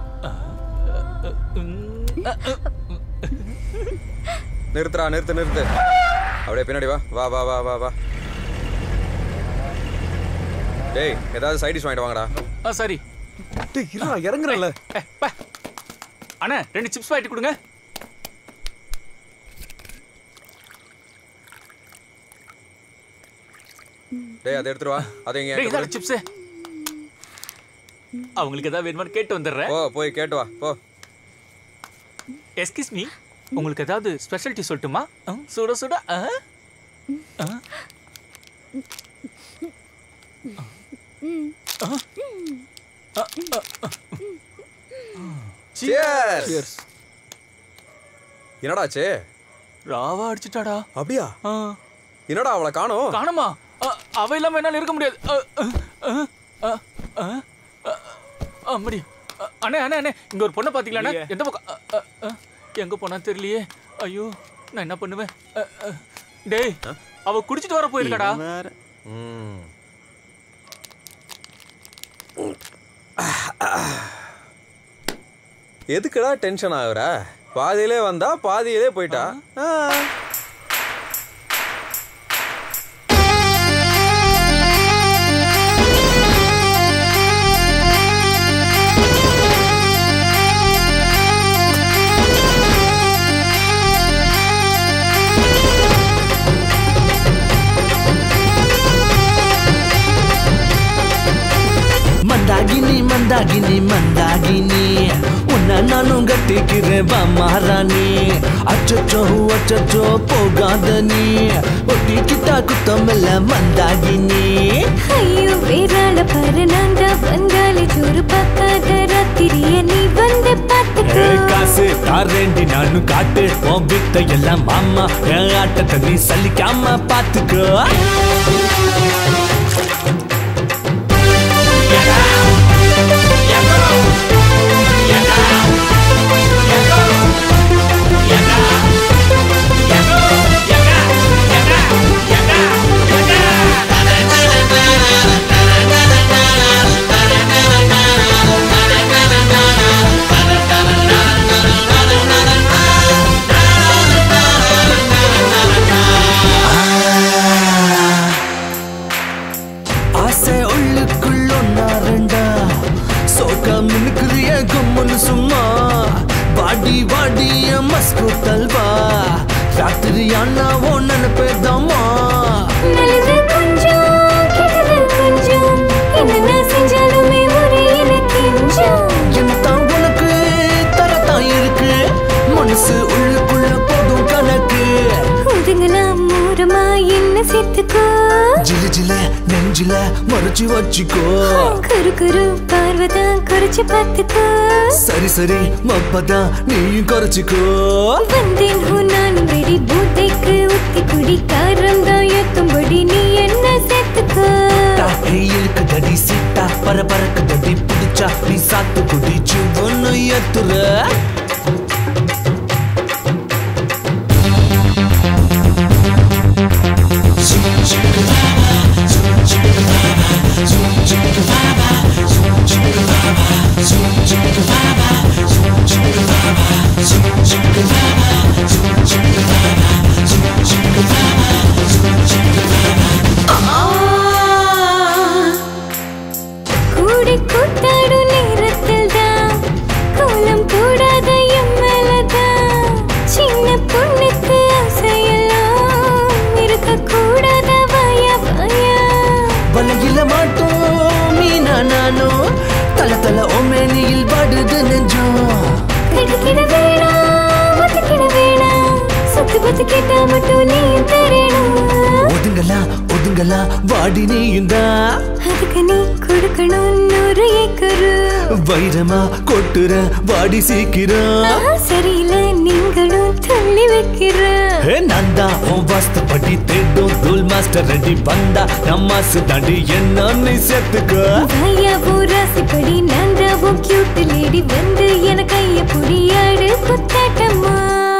Speaker 6: நிறுத்துடா நிறுத்து நிறுத்து அப்படியே பின்னாடி வா வா வா வா வா வா டேய் ஏதாவது சைட் டிஷ் வாங்கிட்டு வாங்கடா
Speaker 8: ஆ சரி
Speaker 18: டேய் இருடா இறங்குறல
Speaker 8: அண்ணா ரெண்டு சிப்ஸ் பாக்கெட் கொடுங்க
Speaker 6: டேய் அதை எடுத்துட்டு வா அதை இங்க
Speaker 8: டேய்
Speaker 6: என்கிட்ட
Speaker 8: இதால சிப்ஸ் அவங்களுக்கு ஏதாவது வேணுமான்னு கேட்டு வந்துடுறேன்
Speaker 6: போ போய் கேட்டு வா போ
Speaker 8: எஸ்கியூஸ் மீ உங்களுக்கு ஏதாவது ஸ்பெஷாலிட்டி சொல்லட்டுமா ம், சுட சுட ஆ? ஆ? ஆ? ஆ, ஆ, ஆ.
Speaker 6: Cheers. என்னடாச்சு
Speaker 8: ராவா அடிச்சிட்டாடா
Speaker 6: அப்படியா
Speaker 8: ஆ.
Speaker 6: என்னடா அவளை காணோம்
Speaker 8: காணுமா அ, அவ இல்லாம என்னால இருக்க முடியாது அ, அ, அ, அ, அ, அ, முடியும் அ, அண்ணே அண்ணே அண்ணே இங்க ஒரு பொண்ணை பாத்தீங்களா அண்ணே? எந்த பக்கம் அ, அ, அ, எங்க போனா தெரியலையே ஐயோ நான் என்ன பண்ணுவேன் அ, அ, டேய் அவ குடிச்சிட்டு வர போயிருக்காடா
Speaker 6: ம். எதுக்குடா டென்ஷன் ஆகுற பாதியிலே வந்தா பாதியிலே போயிட்டா ஆ.
Speaker 14: மந்தாகினி மந்தாகினி மந்தாகினி உன்னை நானும் கட்டிக்கிறேன் வா மாறானி அச்சச்சோ அச்சச்சோ போகாத நீ ஒட்டிக்கிட்டா குத்தமில்ல மந்தாகினி
Speaker 15: ஐயோ வேறால பாரு நான் தான் வந்தாலே ஜோறு பார்க்காத ராத்திரிய நீ வந்து பார்த்துக்கோ
Speaker 14: ஏய், காசு தாரேண்டி நானும் காட்டு உன் வித்த எல்லாம் மாமா என் ஆட்டத்தை நீ சலிக்காம பாத்துக்கோ ஆசை உள்ளுக்குள்ள ஒன்னா ரெண்டா சோக்கா மினுக்குறிய கும்முன்னு சும்மா வாடி வாடி என் மஸ்கு தல்வா ராத்திரி அண்ணா ஓ நினைப்பேதாம்மா
Speaker 15: நல்லது கொஞ்சம் கெட்டது கொஞ்சம் என்ன நான் செஞ்சாலுமே ஒரு எனக்கு கொஞ்சம்
Speaker 14: என்னத்தான் உனக்கு தரத்தான் இருக்கு மனசு உள்ளுக்குள்ள போதும் கணக்கு
Speaker 15: ஒதுங்கலாம் ஓரமா என்ன சேர்த்துக்கோ
Speaker 14: ஜிலு ஜில நெஞ்சில மறைச்சு வச்சுக்கோ
Speaker 15: குறு குறு பார்வைதான் குறைச்சு பார்த்துக்கோ
Speaker 14: சரி சரி மப்பதான் நீயும் குறைச்சிக்கோ
Speaker 15: வந்தேன் ஹோ நான் வெடி பூத்தைக்கு உத்தி குடி காரம் தான் ஏத்தும்படி நீ என்ன சேர்த்துக்கோ
Speaker 14: தாக்கி இருக்குதடி சீட்டா பரபரக்குதடி பிடிச்சா நீ சாத்து குடிச்சு ஒன்னு ஏத்துற
Speaker 15: Thank you. ஒதுக்கிட வேணாம் ஒதுக்கிட வேணாம் சொத்து பத்து கேட்டா மட்டும் நீ தரணும்
Speaker 14: ஒதுங்கலா ஒதுங்கலா வாடி நீயுந்தா
Speaker 15: அதுக்கு நீ கொடுக்கணும் நூறு ஏக்கரு
Speaker 14: வைரமா கொட்டுற வாடி சீக்கிரம்
Speaker 15: ஆஹா, சரியில்லை நீங்களும் தள்ளி வைக்கிற
Speaker 14: ஏ நந்தா உன் வாஸ்துப்படி தேடும் தூள் மாஸ்டர் ரெடி வந்தா நம்ம தாண்டி என்ன நீ சேர்த்துக்க
Speaker 15: ஐயாவோ ராசிப்படி நந்தாவோ கியூட் லேடி வந்து என கைய புடியாடு குத்தாட்டமா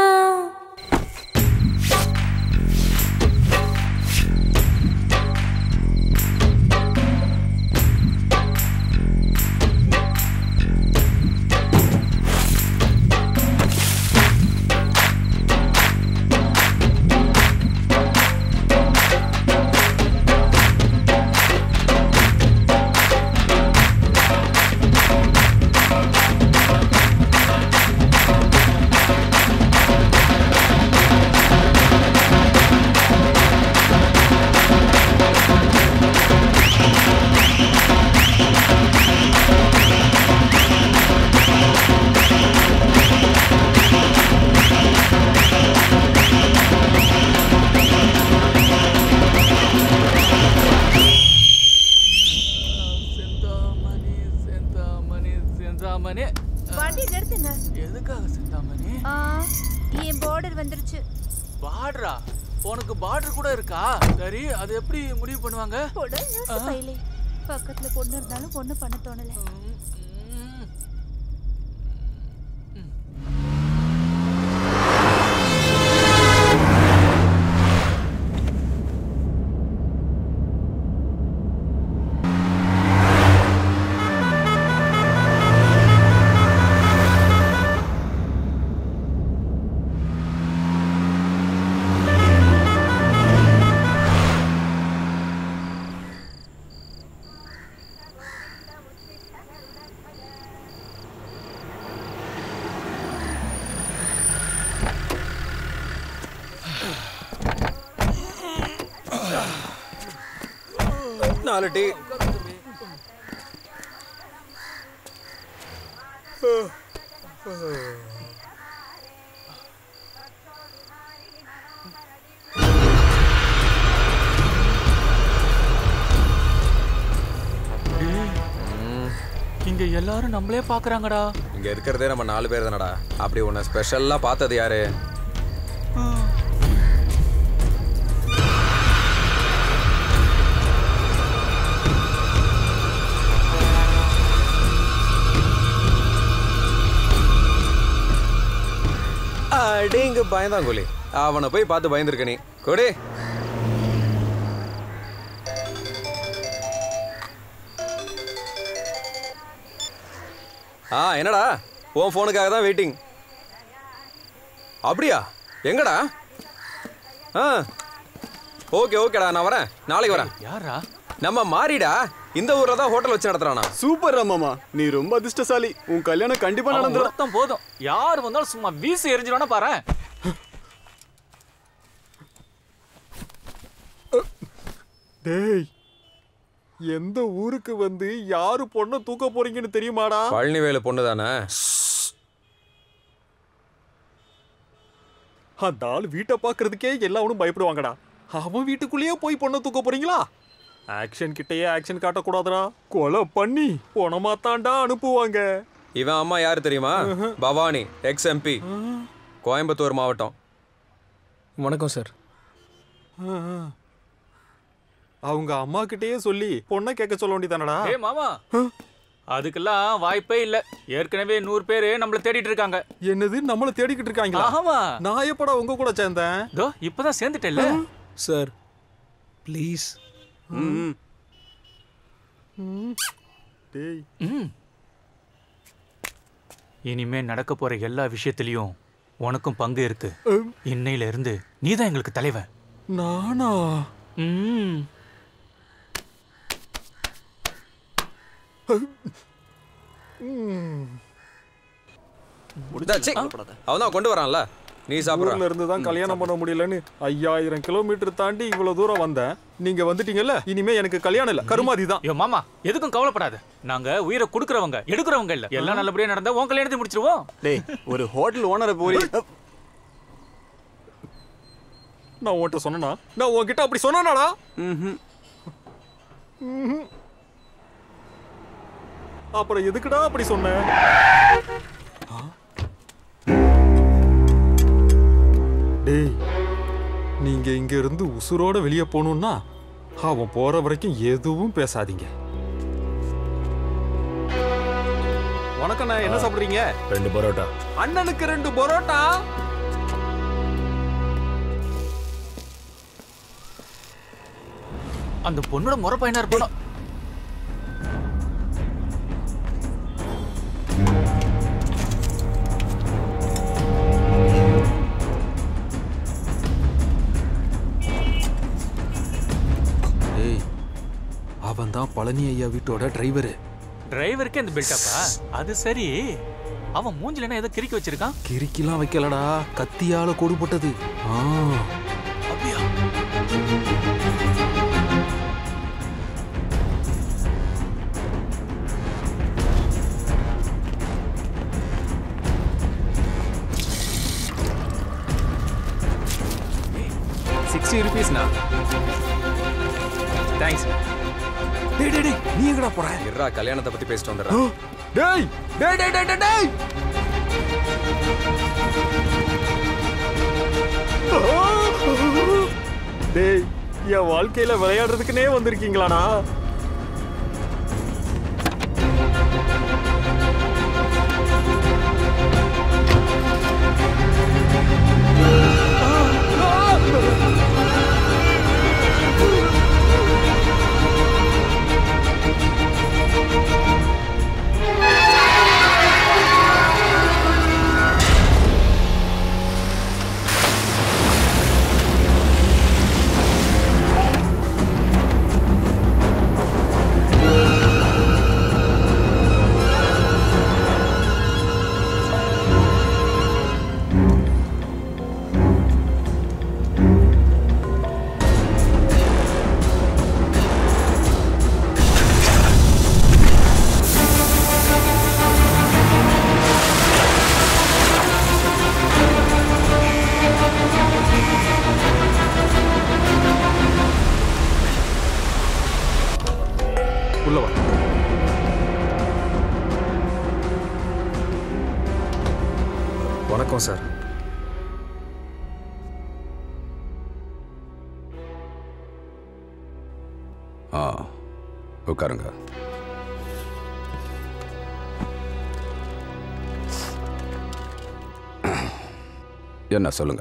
Speaker 8: செந்தாமணி
Speaker 4: வண்டி நிறுத்துங்க
Speaker 8: எதுக்காக செந்தாமணி
Speaker 4: ஆ, என் பார்டர் வந்துருச்சு
Speaker 8: பார்டரா உனக்கு பார்டர் கூட இருக்கா சரி அது எப்படி முடிவு பண்ணுவாங்க
Speaker 4: போட யோசி பையலே பக்கத்துல பொண்ணு இருந்தாலும் பொண்ணு பண்ண தோணல
Speaker 6: நாலு டீ
Speaker 8: இங்க எல்லாரும் நம்மளே பாக்குறாங்கடா
Speaker 6: இங்க இருக்கிறதே நம்ம நாலு பேர் தானடா அப்படி உன்னை ஸ்பெஷல்லா பார்த்தது யாரு அடேங்க பயந்தாங்கோலி அவனை போய் பார்த்து பயந்துருக்க நீ கொடி ஆ என்னடா உன் ஃபோனுக்காக தான் வெயிட்டிங் அப்படியா எங்கடா ஆ ஓகே ஓகேடா நான் வரேன் நாளைக்கு வரேன்
Speaker 8: யாரா
Speaker 6: நம்ம மாறிடா இந்த ஊர்ல தான் ஹோட்டல் வச்சு நடத்துறானா
Speaker 19: சூப்பர் மாமா நீ ரொம்ப அதிர்ஷ்டசாலி உன் கல்யாணம் கண்டிப்பா
Speaker 8: அவன்
Speaker 19: நடந்துரும்
Speaker 8: ஒருத்தன் போதும் யார் வந்தாலும் சும்மா வீசி எரிஞ்சிடும் பாரு
Speaker 12: டேய் எந்த ஊருக்கு வந்து யாரு பொண்ணை தூக்க போறீங்கன்னு தெரியுமாடா
Speaker 6: பழனிவேலு பொண்ணு தானே
Speaker 12: அந்த ஆள் வீட்டை பார்க்கறதுக்கே எல்லாரும் பயப்படுவாங்கடா அவன் வீட்டுக்குள்ளேயே போய் பொண்ணை தூக்க போறீங்களா ஆக்ஷன் கிட்டயே ஆக்ஷன் காட்டக்கூடாதுடா கொலை பண்ணி பொணமா தாண்டா அனுப்புவாங்க
Speaker 6: இவன் அம்மா யாரு தெரியுமா பவானி எக்ஸ் எம்பி கோயம்புத்தூர் மாவட்டம்
Speaker 18: வணக்கம் சார்
Speaker 12: அவங்க அம்மா கிட்டயே சொல்லி பொண்ணை கேட்க சொல்ல வேண்டியதானடா
Speaker 8: ஏய் மாமா அதுக்கெல்லாம் வாய்ப்பே இல்ல ஏற்கனவே நூறு பேரு நம்மள தேடிட்டு இருக்காங்க
Speaker 12: என்னது நம்மள தேடிக்கிட்டு இருக்காங்களா
Speaker 8: ஆமா
Speaker 12: நான் எப்படா உங்க கூட சேர்ந்தேன்
Speaker 8: இதோ இப்பதான் சேர்ந்துட்டேல்ல
Speaker 18: சார் ப்ளீஸ்
Speaker 12: டேய்
Speaker 8: ம். இனிமே நடக்க போற எல்லா விஷயத்திலயும் உனக்கும் பங்கு இருக்கு இன்னையில இருந்து நீதான் எங்களுக்கு தலைவன்
Speaker 12: நானா
Speaker 8: ம்
Speaker 6: அவன் தான் கொண்டு வரான்ல நீ சாப்பிடுறா.
Speaker 12: ஊர்ல இருந்து தான் கல்யாணம் பண்ண முடியலன்னு ஐயாயிரம் கிலோமீட்டர் தாண்டி இவ்வளவு தூரம் வந்தேன் நீங்க வந்துட்டீங்கல்ல இனிமே எனக்கு கல்யாணம் இல்ல கருமாதி தான்
Speaker 8: ஐயோ மாமா எதுக்கும் கவலைப்படாத நாங்க உயிரை கொடுக்கறவங்க எடுக்கிறவங்க இல்ல எல்லாம் நல்லபடியா நடந்தா உன் கல்யாணத்தை முடிச்சிருவோம்
Speaker 19: டேய் ஒரு ஹோட்டல் ஓனரை போய்
Speaker 12: நான் உன்கிட்ட சொன்னனா நான் உன்கிட்ட அப்படி சொன்னாடா அப்புறம் எதுக்குடா அப்படி சொன்ன டேய் நீங்க இங்க இருந்து உசுரோட வெளியே போகணும்னா அவன் போற வரைக்கும் எதுவும் பேசாதீங்க வணக்கம் என்ன சாப்பிடுறீங்க
Speaker 10: ரெண்டு பரோட்டா
Speaker 12: அண்ணனுக்கு ரெண்டு பரோட்டா
Speaker 8: அந்த பொண்ணோட முறை பையனா இருப்பானோ
Speaker 12: ஏய் அவன் தான் பழனி ஐயா வீட்டோட டிரைவரு
Speaker 8: டிரைவருக்கு அந்த பில்டப்பா அது சரி அவன் மூஞ்சில என்ன ஏதோ கிறுக்கி வச்சிருக்கான்
Speaker 12: கிறுக்கிலாம் வைக்கலடா கத்தியால கொடுபட்டது ஆ
Speaker 8: அப்படியா
Speaker 12: சிக்ஸ்டி ருபீஸ்ண்ணா தேங்க்ஸ் டேய் டேய் டேய் நீ எங்கடா போற
Speaker 6: இருடா கல்யாணத்தை பத்தி பேசிட்டு வந்துடுறேன்
Speaker 12: டேய் டேய் டேய் டேய் டேய் டேய் டேய் என் வாழ்க்கையில விளையாடுறதுக்குனே வந்திருக்கீங்களாடா உள்ள வா
Speaker 6: வணக்கம் சார்
Speaker 21: ஆ உட்காருங்க என்ன சொல்லுங்க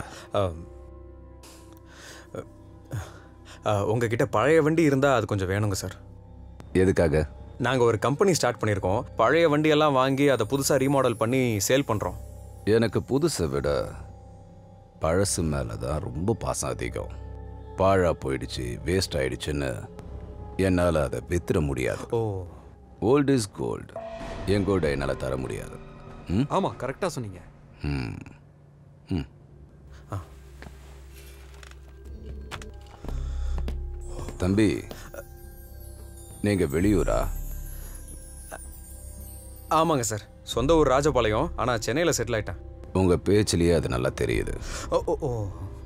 Speaker 6: உங்ககிட்ட பழைய வண்டி இருந்தா அது கொஞ்சம் வேணுங்க சார்
Speaker 21: எதுக்காக
Speaker 6: நாங்க ஒரு கம்பெனி ஸ்டார்ட் பண்ணியிருக்கோம் பழைய வண்டியெல்லாம் வாங்கி அதை புதுசா ரீமாடல் பண்ணி சேல் பண்றோம்
Speaker 21: எனக்கு புதுசை விட பழசு மேலே தான் ரொம்ப பாசம் அதிகம் பாழா போயிடுச்சு வேஸ்ட் ஆயிடுச்சுன்னு என்னால் அதை வித்துற முடியாது
Speaker 6: ஓ
Speaker 21: ஓல்ட் இஸ் கோல்டு என் கோல்டை என்னால் தர முடியாது ம்
Speaker 12: ஆமா கரெக்டா சொன்னீங்க
Speaker 21: ம் ம் தம்பி நீங்க வெளியூரா
Speaker 6: ஆமாங்க சார் சொந்த ஊர் ராஜபாளையம் ஆனா சென்னையில செட்டில் ஆயிட்டேன்
Speaker 21: உங்க பேச்சிலேயே அது நல்லா தெரியுது
Speaker 6: ஓ ஓ ஓ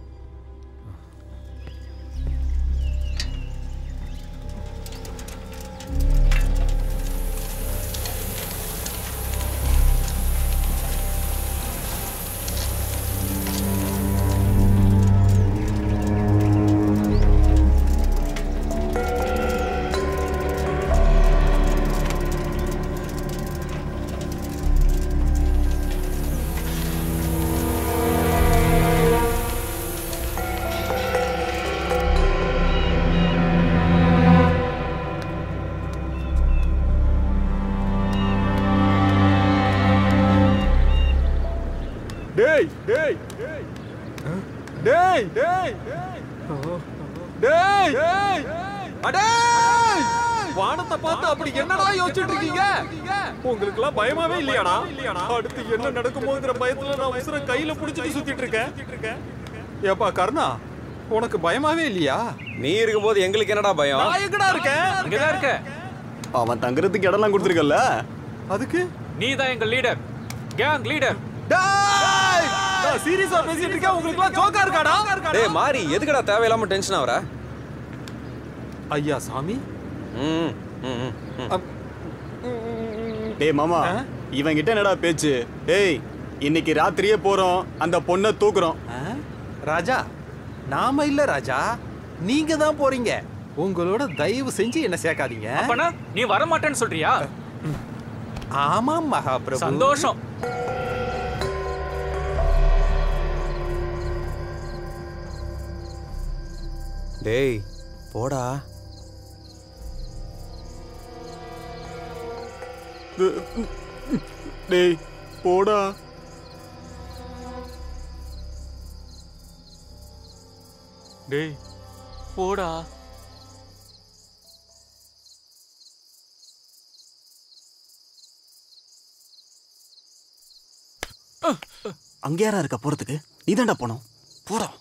Speaker 12: டேய் டேய் டேய் டேய் டேய் டேய் டேய் அடேய் வானத்தை பார்த்து அப்படி என்னடா யோசிச்சுட்டு இருக்கீங்க உங்களுக்கு எல்லாம் பயமாவே இல்லையாடா அடுத்து என்ன நடக்குமோங்கிற பயத்துல நான் உசுர கையில புடிச்சிட்டு சுத்திட்டு இருக்கேன் ஏப்பா கருணா உனக்கு பயமாவே இல்லையா
Speaker 6: நீ இருக்கும்போது எங்களுக்கு என்னடா பயம்
Speaker 12: நான் எங்கடா இருக்கேன்
Speaker 8: இங்கதான் இருக்க
Speaker 19: அவன் தங்குறதுக்கு இடம்லாம் கொடுத்துருக்கல
Speaker 12: அதுக்கு
Speaker 8: நீ தான் எங்க லீடர் கேங் லீடர்
Speaker 12: நான் சீரியஸா பேசிட்டு இருக்கேன் உங்களுக்கு எல்லாம் ஜோக்கா இருக்காடா
Speaker 6: டேய் மாறி எதுக்குடா தேவையில்லாம டென்ஷன் ஆவற
Speaker 12: ஐயா சாமி
Speaker 6: ம் ம், ம், ம்.
Speaker 19: டேய் மாமா இவன் கிட்ட என்னடா பேச்சு டேய் இன்னைக்கு ராத்திரியே போறோம் அந்த பொண்ணை தூக்குறோம்
Speaker 12: ராஜா நாம இல்ல ராஜா நீங்க தான் போறீங்க உங்களோட தயவு செஞ்சு என்ன சேர்க்காதீங்க
Speaker 8: அப்பனா நீ வர மாட்டேன்னு சொல்றியா
Speaker 12: ஆமாம் மகாபிரபு
Speaker 8: சந்தோஷம்
Speaker 6: டேய் போடா
Speaker 19: டேய் போடா
Speaker 8: டேய் போடா
Speaker 19: அங்க யாரா இருக்க போறதுக்கு நீதான்டா போனோம் போடா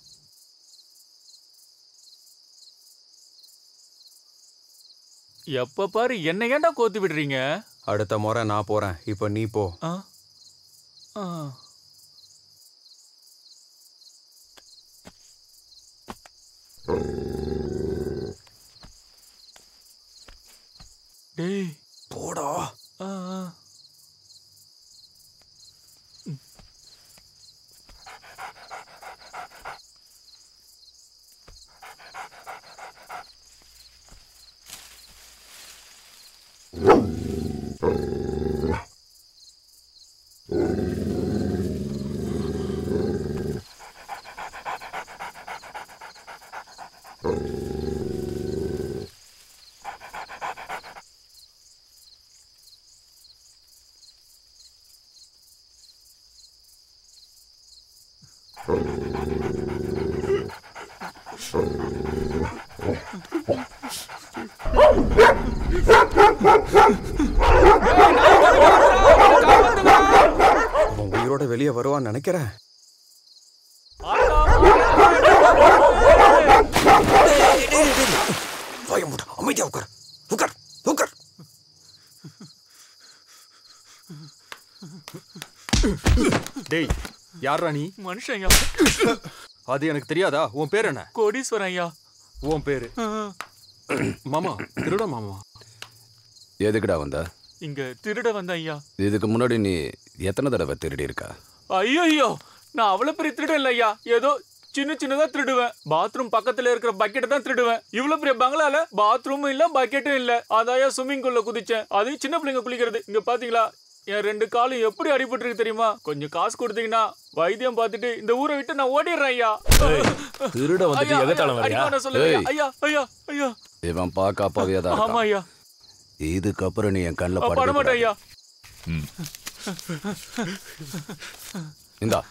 Speaker 8: எப்ப பாரு என்ன ஏன்டா கோத்து விடுறீங்க
Speaker 6: அடுத்த முறை நான் போறேன் இப்போ நீ போ
Speaker 8: ஆ? ஆ. டேய்
Speaker 19: போடா
Speaker 8: ஆ ஆ.
Speaker 6: அவன் உயிரோட வெளியே வருவான்னு நினைக்கிறேன் வாய மூடு அமைதியா உட்கார் உட்கார் உட்கார்
Speaker 12: டேய் யாரா நீ
Speaker 8: மனுஷன்
Speaker 12: அது எனக்கு தெரியாதா உன் பேர் என்ன
Speaker 8: கோடீஸ்வரன் ஐயா
Speaker 12: உன் பேரு மாமா திருட மாமா
Speaker 21: எதுக்குடா வந்த
Speaker 8: இங்க திருட வந்த ஐயா
Speaker 21: இதுக்கு முன்னாடி நீ எத்தனை தடவை திருடி இருக்கா
Speaker 8: ஐயோ ஐயோ நான் அவ்வளவு பெரிய திருடன் இல்ல ஐயா ஏதோ சின்ன சின்னதா திருடுவேன் பாத்ரூம் பக்கத்துல இருக்கிற பக்கெட்டை தான் திருடுவேன் இவ்வளவு பெரிய பங்களால பாத்ரூமும் இல்ல பக்கெட்டும் இல்ல அதாயா ஸ்விம்மிங் பூல்ல குதிச்சேன் அது சின்ன பிள்ளைங்க குளிக்கிறது இங்க பாத்தீங்களா என் ரெண்டு காலும் எப்படி அடிபட்டு தெரியுமா கொஞ்சம் காசு கொடுத்தீங்கன்னா வைத்தியம் பார்த்துட்டு இந்த ஊரை விட்டு நான் ஓடிடுறேன் ஐயா
Speaker 10: திருட வந்துட்டு
Speaker 8: ஐயா,
Speaker 10: எகத்தாளம்
Speaker 8: ஐயா,
Speaker 10: வரையா?
Speaker 8: அடிக்க வேணாம் சொல்லுங்க ஐயா.
Speaker 21: ஏய்.
Speaker 8: ஐயா ஐயா ஐயா
Speaker 21: இவன் பார்க்க அப்பாவியா தான்
Speaker 8: ஆமா
Speaker 21: இருக்கான்
Speaker 8: ஐயா
Speaker 21: இதுக்கப்புறம் நீ என் கண்ணில்
Speaker 8: பட மாட்டேன்
Speaker 21: படக்கூடாது
Speaker 8: ஐயா
Speaker 21: இந்தா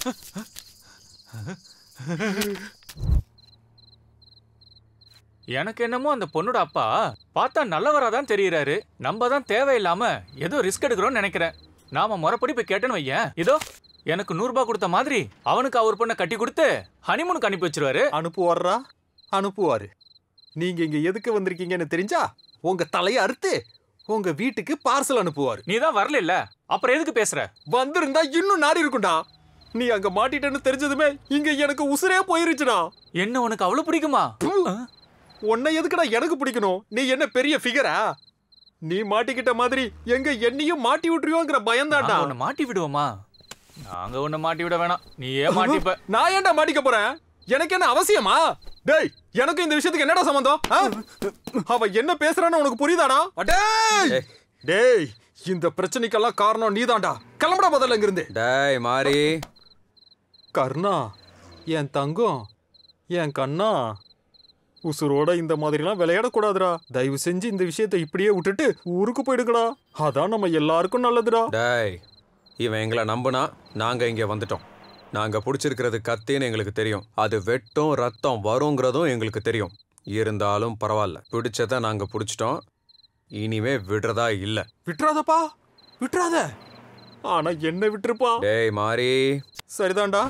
Speaker 8: எனக்கு என்னமோ அந்த பொண்ணோட அப்பா பார்த்தா நல்லவரா தான் தெரியறாரு நம்ம தான் தேவையில்லாம ஏதோ ரிஸ்க் எடுக்கிறோம்னு நினைக்கிறேன் நாம முறைப்படி போய் கேட்டேன்னு வையேன் இதோ எனக்கு நூறு ரூபாய் கொடுத்த மாதிரி அவனுக்கு அவர் பொண்ணை கட்டி கொடுத்து ஹனிமூனுக்கு அனுப்பி வச்சிருவாரு
Speaker 12: அனுப்புவாரா அனுப்புவாரு நீங்க இங்க எதுக்கு வந்திருக்கீங்கன்னு தெரிஞ்சா உங்க தலைய அறுத்து உங்க வீட்டுக்கு பார்சல் அனுப்புவாரு
Speaker 8: நீ தான் வரல இல்ல அப்புறம் எதுக்கு பேசுற
Speaker 12: வந்திருந்தா இன்னும் நாடி இருக்கும்டா நீ அங்க மாட்டிட்டேன்னு தெரிஞ்சதுமே இங்க எனக்கு உசுரே போயிருச்சுடா
Speaker 8: என்ன உனக்கு அவ்வளவு பிடிக்குமா
Speaker 12: உன்னை எதுக்குடா எனக்கு பிடிக்கணும் நீ என்ன பெரிய ஃபிகரா நீ மாட்டிக்கிட்ட மாதிரி எங்க என்னையும் மாட்டி விட்டுருவோங்கிற பயம்தான்டா
Speaker 8: நாங்க உன்னை மாட்டி விடுவோமா நாங்க உன்னை மாட்டி விட வேணாம் நீ ஏன் மாட்டிப்ப
Speaker 12: நான் ஏன்டா மாட்டிக்க போறேன் எனக்கு என்ன அவசியமா டேய் எனக்கு இந்த விஷயத்துக்கு என்னடா சம்பந்தம் ஆ? அவ என்ன பேசுறான்னு உனக்கு புரியுதாடா அடேய் டேய் இந்த பிரச்சனைக்கெல்லாம் காரணம் நீதான்டா கிளம்புடா முதல்ல இங்கிருந்து
Speaker 6: டேய் மாறி
Speaker 12: கர்ணா என் தங்கம் என் கண்ணா உசுரோட இந்த மாதிரிலாம் விளையாடக்கூடாதுடா தயவு செஞ்சு இந்த விஷயத்தை இப்படியே விட்டுட்டு ஊருக்கு போயிடுங்கடா அதான் நம்ம எல்லாருக்கும் நல்லதுடா
Speaker 6: டேய் இவன் எங்களை நம்புனா நாங்க இங்க வந்துட்டோம் நாங்க பிடிச்சிருக்கிறது கத்தின்னு எங்களுக்கு தெரியும் அது வெட்டும் ரத்தம் வருங்கிறதும் எங்களுக்கு தெரியும் இருந்தாலும் பரவாயில்ல பிடிச்சத நாங்க பிடிச்சிட்டோம் இனிமே விடுறதா இல்ல
Speaker 12: விட்டுறாதப்பா விட்டுறாத ஆனா என்ன விட்டுருப்பா
Speaker 6: டேய் மாறி
Speaker 12: சரிதான்டா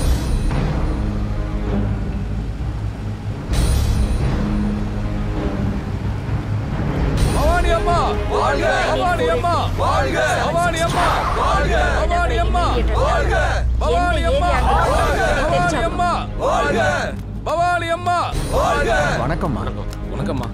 Speaker 2: பவானி அம்மா வாழ்க பவானி அம்மா வாழ்க பவானி அம்மா வாழ்க பவானி அம்மா வாழ்க பவானி அம்மா வாழ்க பவானி அம்மா வாழ்க பவானி அம்மா வாழ்க
Speaker 1: வணக்கம்மா
Speaker 2: வணக்கம்மா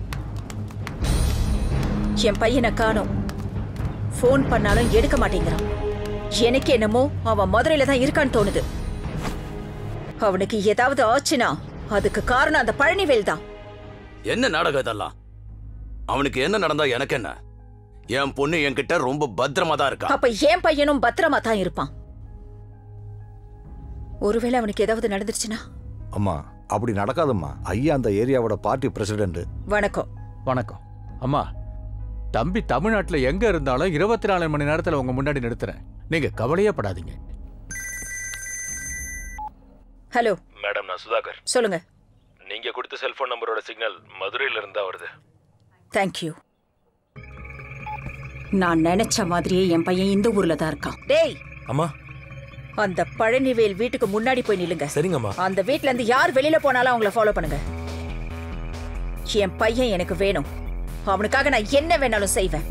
Speaker 20: என் பையனை காணோம் ஃபோன் பண்ணாலும் எடுக்க மாட்டேங்கிறான் எனக்கு என்னமோ அவன் மதுரையில தான் இருக்கான்னு தோணுது அவனுக்கு ஏதாவது ஆச்சுனா அதுக்கு காரணம் அந்த பழனிவேல் தான்
Speaker 9: என்ன நாடகம் இதெல்லாம் அவனுக்கு என்ன நடந்தா எனக்கு என்ன என் பொண்ணு என்கிட்ட ரொம்ப பத்திரமா தான் இருக்கா
Speaker 20: அப்ப என் பையனும் பத்திரமா தான் இருப்பான் ஒருவேளை அவனுக்கு ஏதாவது நடந்துருச்சுன்னா
Speaker 3: அம்மா அப்படி நடக்காதம்மா ஐயா அந்த ஏரியாவோட பார்ட்டி பிரசிடென்ட்
Speaker 20: வணக்கம்
Speaker 16: வணக்கம் அம்மா தம்பி தமிழ்நாட்டுல எங்க இருந்தாலும் இருபத்தி நாலு மணி நேரத்துல உங்க முன்னாடி நிறுத்துறேன் நீங்க கவலையே படாதீங்க
Speaker 20: ஹலோ
Speaker 10: மேடம் நான் சுதாகர்
Speaker 20: சொல்லுங்க
Speaker 10: நீங்க கொடுத்த செல்போன் நம்பரோட சிக்னல் மதுரையில இருந்தா வருது
Speaker 20: தேங்க்யூ நான் நினைச்ச மாதிரியே என் பையன் இந்த ஊர்ல தான் இருக்கான் டேய்
Speaker 10: அம்மா
Speaker 20: அந்த பழனிவேல் வீட்டுக்கு முன்னாடி போய் நில்லுங்க
Speaker 10: சரிங்கம்மா
Speaker 20: அந்த வீட்ல இருந்து யார் வெளியில போனாலும் அவங்கள ஃபாலோ பண்ணுங்க என் பையன் எனக்கு வேணும் அவனுக்காக நான் என்ன வேணாலும் செய்வேன்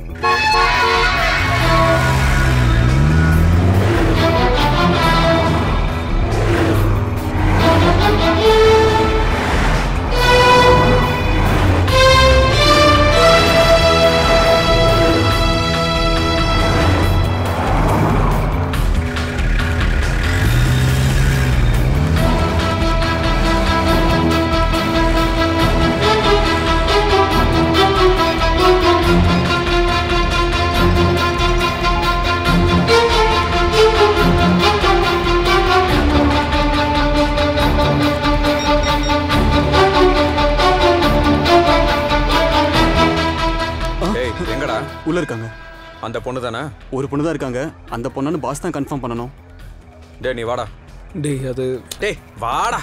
Speaker 6: டேய் எங்கடா
Speaker 19: உள்ள இருக்காங்க
Speaker 6: அந்த பொண்ணு தானே
Speaker 19: ஒரு பொண்ணு தான் இருக்காங்க அந்த பொண்ணுன்னு பாஸ் தான் கன்ஃபார்ம் பண்ணணும்
Speaker 6: டேய் நீ வாடா
Speaker 18: டேய் அது
Speaker 6: டேய் வாடா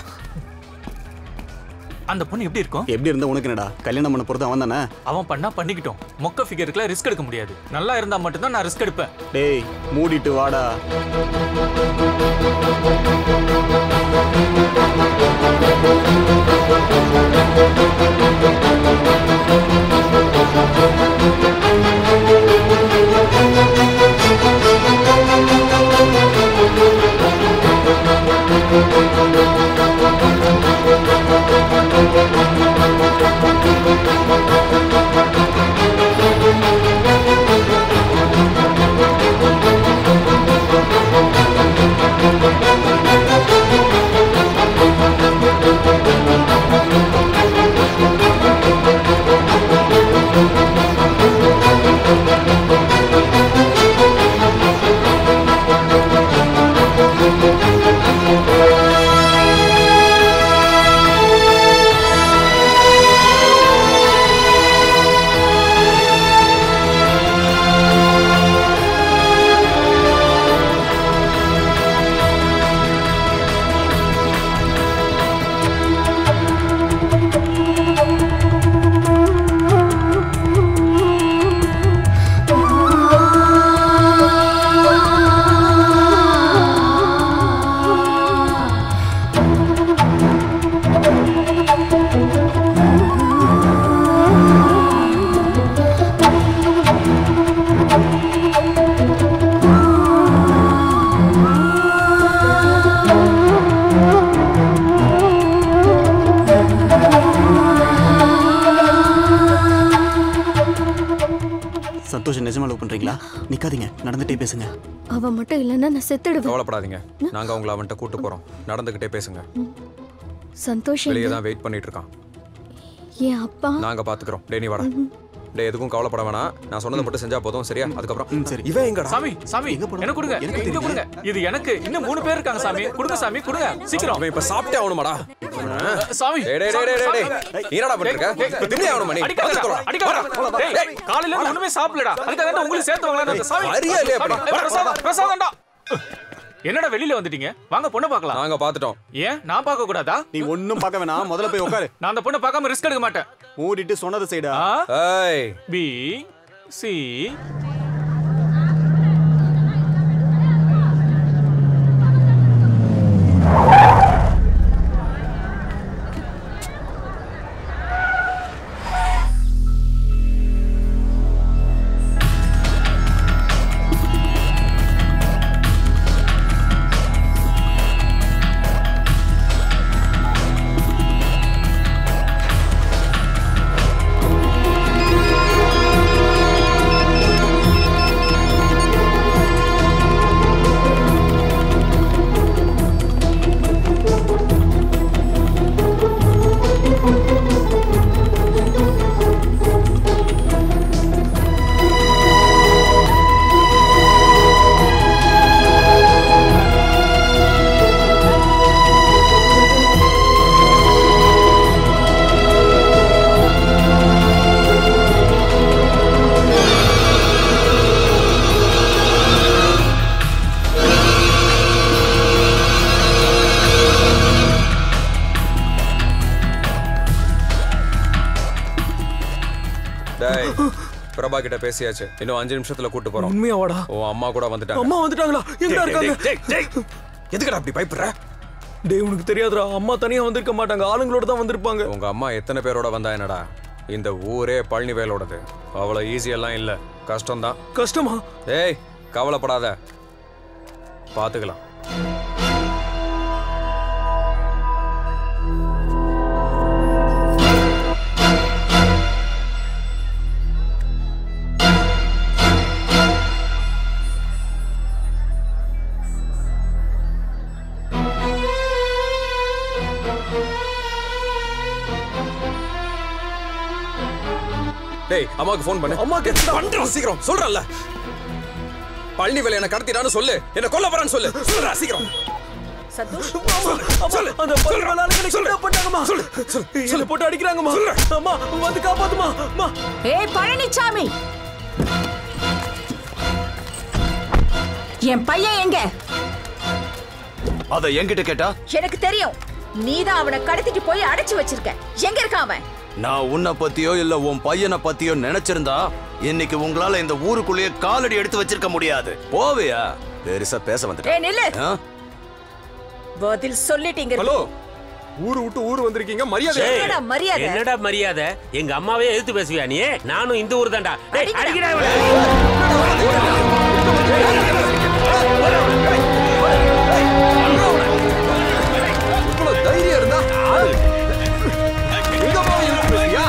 Speaker 8: அந்த பொண்ணு எப்படி இருக்கும்
Speaker 19: எப்படி இருந்தா உனக்கு என்னடா கல்யாணம் பண்ண போறது அவன் தானே
Speaker 8: அவன் பண்ணா பண்ணிக்கிட்டோம் மொக்க ஃபிகருக்குலாம் ரிஸ்க் எடுக்க முடியாது நல்லா இருந்தா மட்டும்தான் நான் ரிஸ்க் எடுப்பேன்
Speaker 19: டேய் மூடிட்டு வாடா சந்தோஷம் நிஜமா லவ் பண்றீங்களா நிக்காதீங்க நடந்துட்டே பேசுங்க
Speaker 11: அவ மட்டும் இல்லைன்னா நான் செத்துடுவேன்
Speaker 6: கவலைப்படாதீங்க நாங்க அவங்கள அவன்கிட்ட கூட்டு போறோம் நடந்துகிட்டே பேசுங்க
Speaker 11: சந்தோஷம்
Speaker 6: வெளியே
Speaker 11: இல்ல.
Speaker 6: தான் வெயிட் பண்ணிட்டு இருக்கான்
Speaker 11: என் அப்பா
Speaker 6: நாங்க பாத்துக்கிறோம் டேய் நீ வாடா டேய் எதுக்கும் கவலைப்பட வேணாம் நான் சொன்னதை மட்டும் செஞ்சா போதும் சரியா அதுக்கப்புறம்
Speaker 19: சரி
Speaker 6: இவன் எங்கடா
Speaker 8: சாமி சாமி என்ன கொடுங்க இங்க கொடுங்க இது எனக்கு இன்னும் மூணு பேர் இருக்காங்க சாமி கொடுங்க சாமி கொடுங்க சீக்கிரம்
Speaker 6: அவன் இப்ப சாப்பிட்டே ஆகணுமாடா
Speaker 8: சாமி
Speaker 6: டேய் டேய் டேய் டேய் டேய் நீ என்னடா பண்ணிட்டு இருக்க இப்ப தின்னே ஆகணுமா நீ
Speaker 8: அடிக்காதடா,
Speaker 6: பதில் சொல்லடா.
Speaker 8: அடிக்காதடா. டேய், காலையில இருந்து ஒண்ணுமே சாப்பிடலடா அதுக்காக தான் உங்களுக்கு சேர்த்து வாங்கலாம்
Speaker 6: ஏய், வரியா இல்லையா அப்படி?
Speaker 8: பிரசாதம் பிரசாதம்டா என்னடா வெளியில வந்துட்டீங்க வாங்க பொண்ணை பார்க்கலாம்
Speaker 6: நாங்க பாத்துட்டோம்
Speaker 8: ஏன் நான் பார்க்க கூடாதா
Speaker 19: நீ ஒன்னும் பார்க்க வேணாம் முதல்ல போய் உட்காரு
Speaker 8: நான் அந்த பொண்ணை பார்க்காம ரிஸ்க் எடுக்க மாட்டேன்
Speaker 19: மூடிட்டு சொன்னது செய்டா
Speaker 6: ஏய்
Speaker 8: பி சி
Speaker 6: டேய் பிரபா கிட்ட பேசியாச்சு இன்னும் அஞ்சு நிமிஷத்துல கூட்டு போறோம்
Speaker 18: உண்மையாவாடா
Speaker 6: உன் அம்மா கூட வந்துட்டாங்க
Speaker 18: அம்மா வந்துட்டாங்களா எங்கடா
Speaker 6: டேய்,
Speaker 18: இருக்காங்க
Speaker 6: டேய், டேய், டேய். எதுக்குடா அப்படி பயப்படுற
Speaker 18: டேய் உனக்கு தெரியாதுடா அம்மா தனியா வந்திருக்க மாட்டாங்க ஆளுங்களோட தான் வந்திருப்பாங்க
Speaker 6: உங்க அம்மா எத்தனை பேரோட வந்தா என்னடா இந்த ஊரே பழனி வேலோடது அவ்வளவு ஈஸியெல்லாம் இல்ல கஷ்டம்தான்
Speaker 18: கஷ்டமா
Speaker 6: ஏய் கவலைப்படாத பாத்துக்கலாம் டேய் அம்மாக்கு ஃபோன் பண்ணு
Speaker 18: அம்மா
Speaker 6: பண்றேன் சீக்கிரம் சொல்றல பழனி வேலை என்ன கடத்திட்டான்னு சொல்லு என்ன கொல்ல போறான்னு சொல்லு சொல்றா சீக்கிரம்
Speaker 20: சந்தோஷ்
Speaker 18: சொல்லு அந்த பள்ளி வேளாண்களை கிண்டப் பண்ணாங்கம்மா சொல்லு சொல்லு போட்டு அடிக்கிறாங்கம்மா அம்மா வந்து காப்பாத்துமா அம்மா
Speaker 20: ஏய் பழனிச்சாமி என் பையன் எங்க
Speaker 9: அத என்கிட்ட கேட்டா
Speaker 20: எனக்கு தெரியும் நீதான் அவனை கடத்திட்டு போய் அடைச்சு வச்சிருக்க எங்க இருக்கான் அவன்
Speaker 9: நான் உன்னை பத்தியோ இல்ல உன் பையனை பத்தியோ நினைச்சிருந்தா இன்னைக்கு உங்களால இந்த ஊருக்குள்ளேயே காலடி எடுத்து வச்சிருக்க முடியாது போவியா பெருசா பேச
Speaker 20: ஏய்
Speaker 9: வந்துட்டேன்
Speaker 20: நில்லு
Speaker 9: ஆ?
Speaker 20: பதில் சொல்லிட்டீங்க
Speaker 12: ஹலோ ஊரு விட்டு ஊர் வந்திருக்கீங்க மரியாதை
Speaker 13: ஏய்,
Speaker 20: என்னடா மரியாதை?
Speaker 13: என்னடா மரியாதை எங்க அம்மாவே எதிர்த்து பேசுவியா நீ நானும் இந்த ஊர் தான்டா டேய்,
Speaker 20: அடிக்கடா.
Speaker 13: அடிக்கடா இவனை.
Speaker 12: இவ்வளவு தைரியம் இருந்தா எங்க அம்மாவை எதிர்த்து பேசுறியா?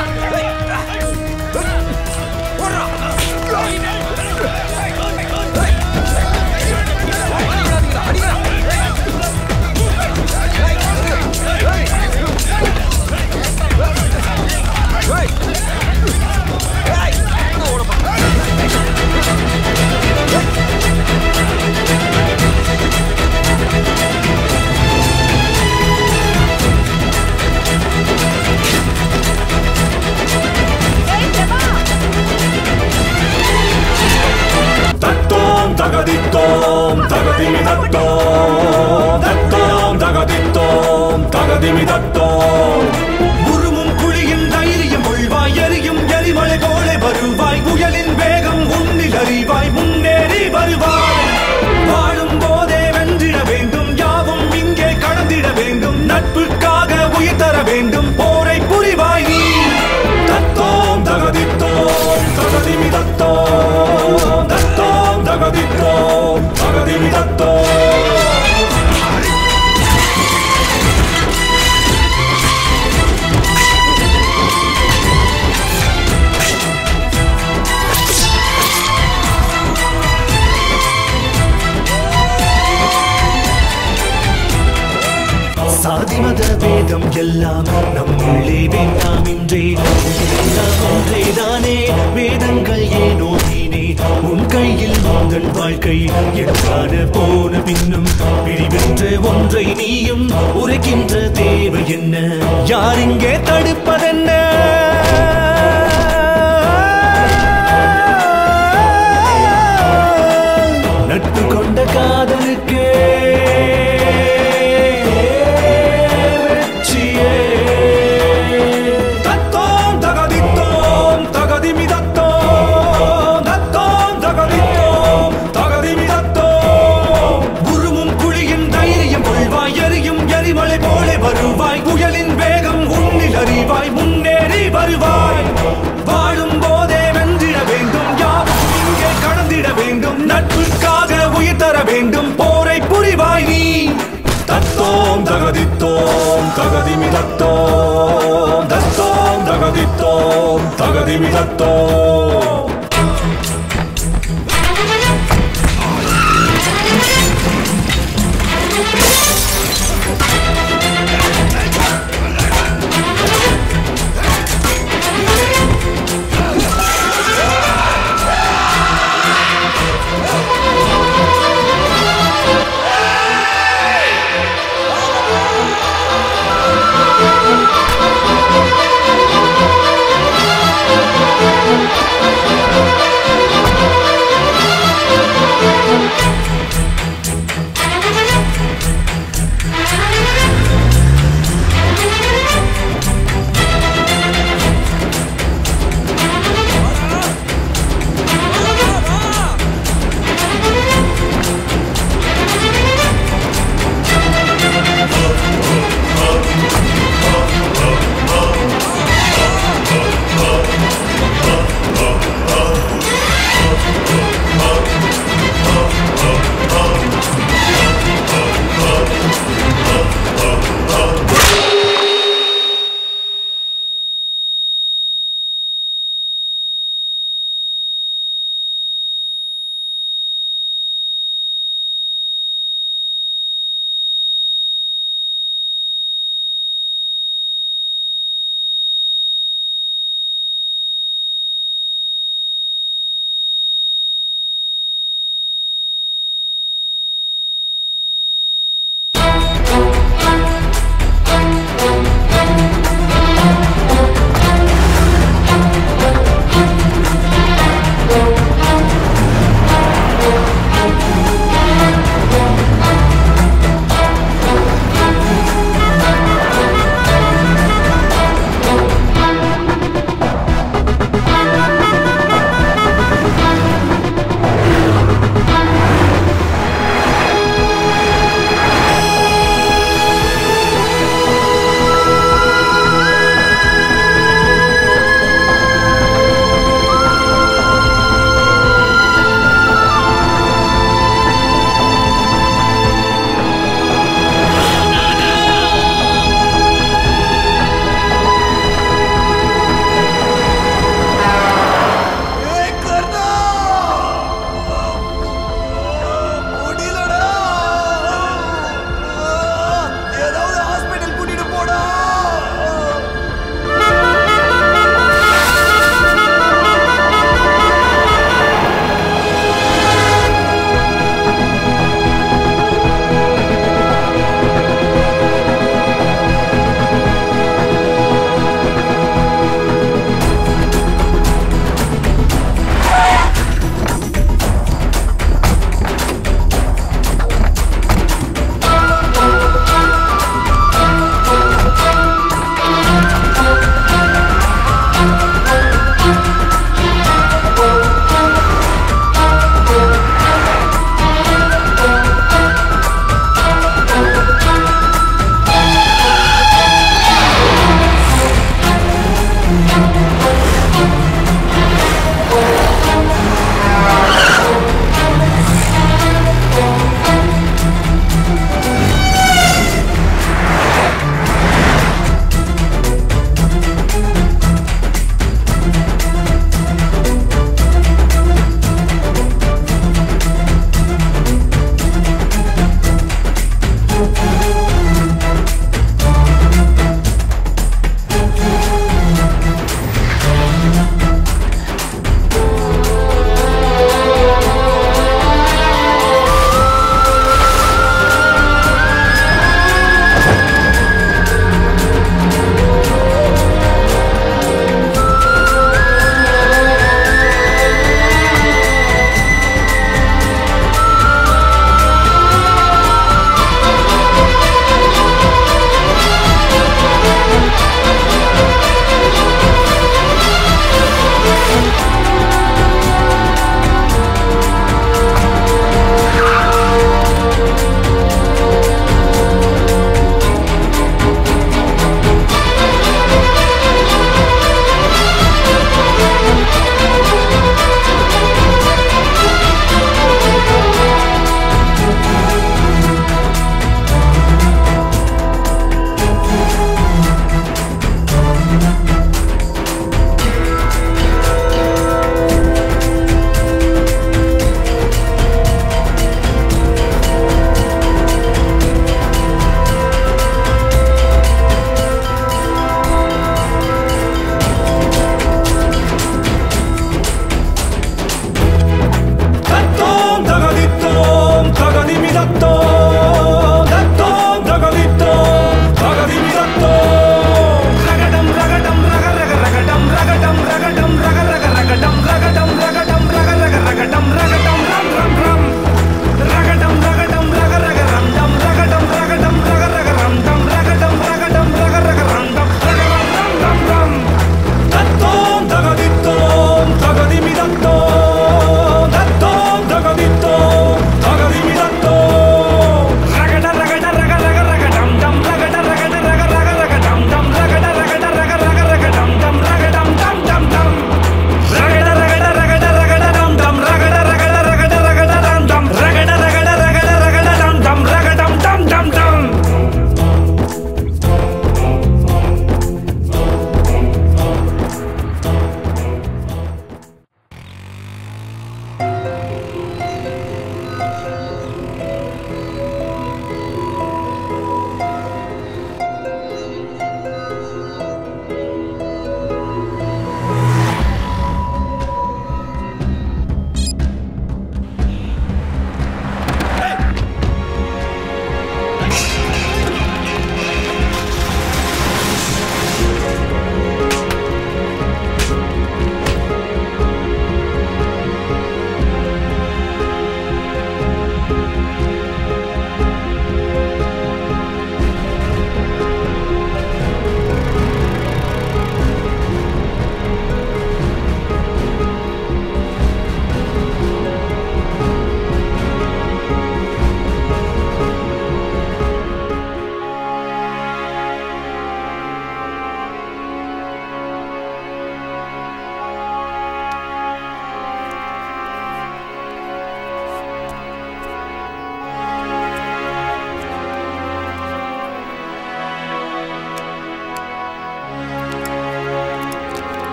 Speaker 1: தத்தோம் தகதித்தோம் தகதிமி தத்தோம் தத்தோம் தகதித்தோம் தகதிமி தத்தோம் உருமும் குழியின் தைரியம் உள்வாய் எரியும் எரிமலை போல வருவாய் புயலின் வேகம் உன்னில் அறிவாய் முன்னேறி வருவாய் வாழும் போதே வென்றிட வேண்டும் யாவும் இங்கே கடந்திட வேண்டும் நட்புக்காக உயிர் தர வேண்டும் போரை புரிவாய் நீ தத்தோம் தகதித்தோம் தகதிமி தத்தோம் தத்தோம் தகதித்தோம் தகதிமி தத்தோம் சாதிமத வேதம் எல்லாம் நம்முள்ளே வேண்டாம் என்றே எல்லாம் ஒன்றேதானே வேதங்கள் ஏனோ நீனே உன் கையில் உங்கள் வாழ்க்கை எட்டான போன பின்னும் பிரிவென்ற ஒன்றை நீயும் உரைக்கின்ற தேவை என்ன யார் இங்கே தடுப்பதென்ன நட்பு கொண்ட காதலுக்கே தத்தோம் தத்தோம் தகதித்தோம் தகதிமி தத்தோம்
Speaker 15: ஆ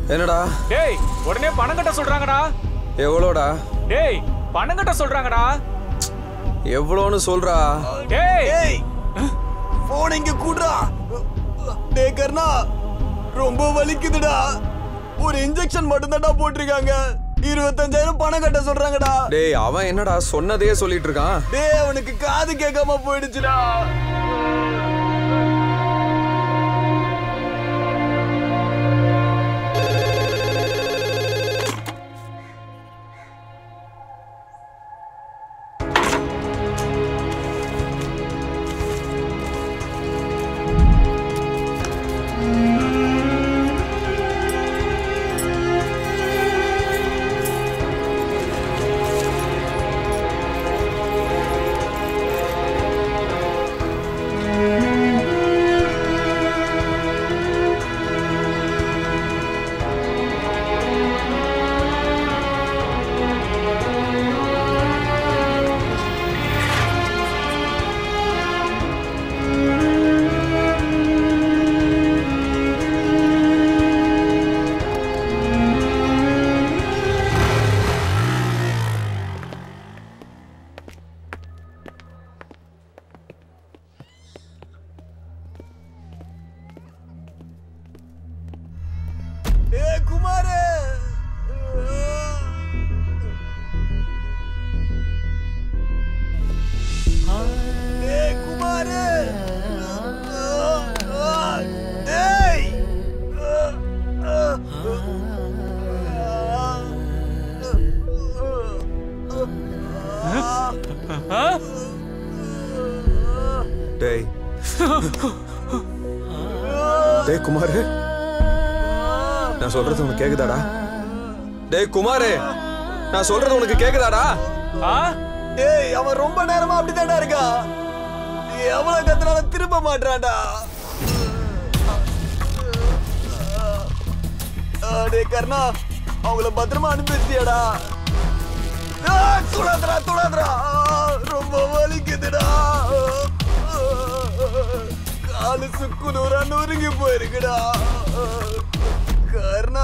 Speaker 6: என்னடா
Speaker 8: டேய் உடனே பணம் கட்ட சொல்றாங்கடா
Speaker 6: எவ்வளோடா
Speaker 8: டேய் பணம் கட்ட சொல்றாங்கடா
Speaker 6: எவ்வளோன்னு சொல்றா
Speaker 8: டேய்
Speaker 19: போன் இங்க கூடுறா டேய் கர்ணா ரொம்ப வலிக்குதுடா ஒரு இன்ஜெக்ஷன் மட்டும் தான்டா போட்டிருக்காங்க இருபத்தஞ்சாயிரம் பணம் கட்ட சொல்றாங்கடா
Speaker 6: டேய் அவன் என்னடா சொன்னதையே சொல்லிட்டு இருக்கான்
Speaker 19: டேய் அவனுக்கு காது கேட்காம போயிடுச்சுடா டேய் குமாரே டேய் குமாரே டேய்
Speaker 6: டேய் டேய் குமாரு நான் சொல்றது உனக்கு கேக்குதாடா டேய் குமாரு நான் சொல்றது உனக்கு கேக்குதாடா
Speaker 19: டேய் அவன் ரொம்ப நேரமா அப்படிதான்டா இருக்கா எவ்வளவு கத்துனாலும் திரும்ப மாட்டான்டா டேய் கர்ணா அவங்கள பத்திரமா அனுப்பி வச்சியாடா துடாதரா துடாதரா ரொம்ப வலிக்குதுடா காலு சுக்கு நூறா நொறுங்கி போயிருக்குடா கர்ணா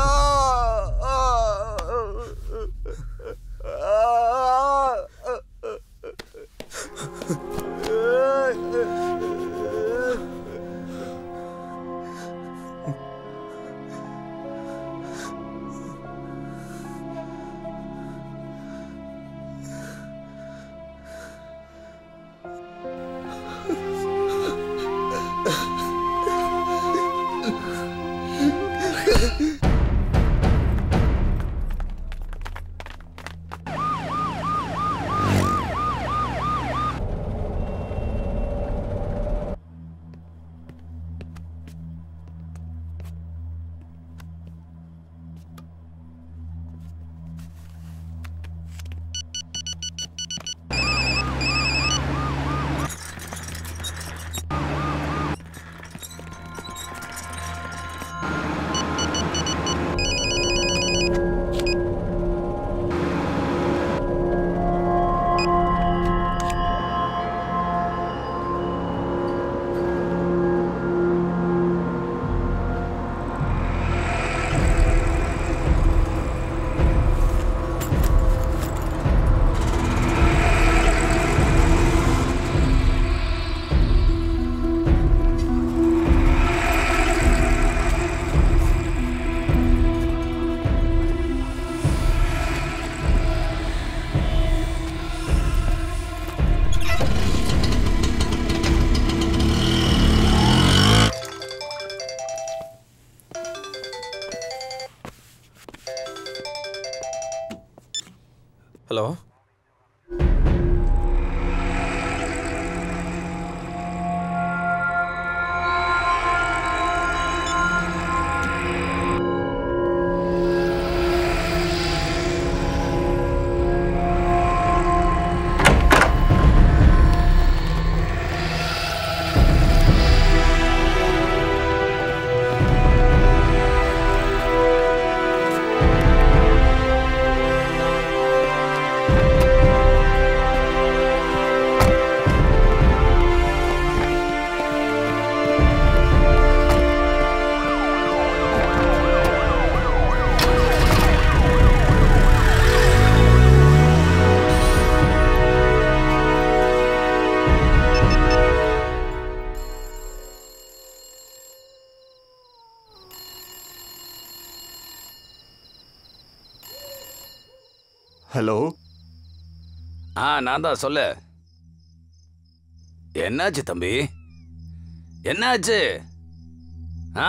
Speaker 19: ஹலோ
Speaker 21: ஆ நான் தான் சொல்லு என்னாச்சு தம்பி என்னாச்சு ஆ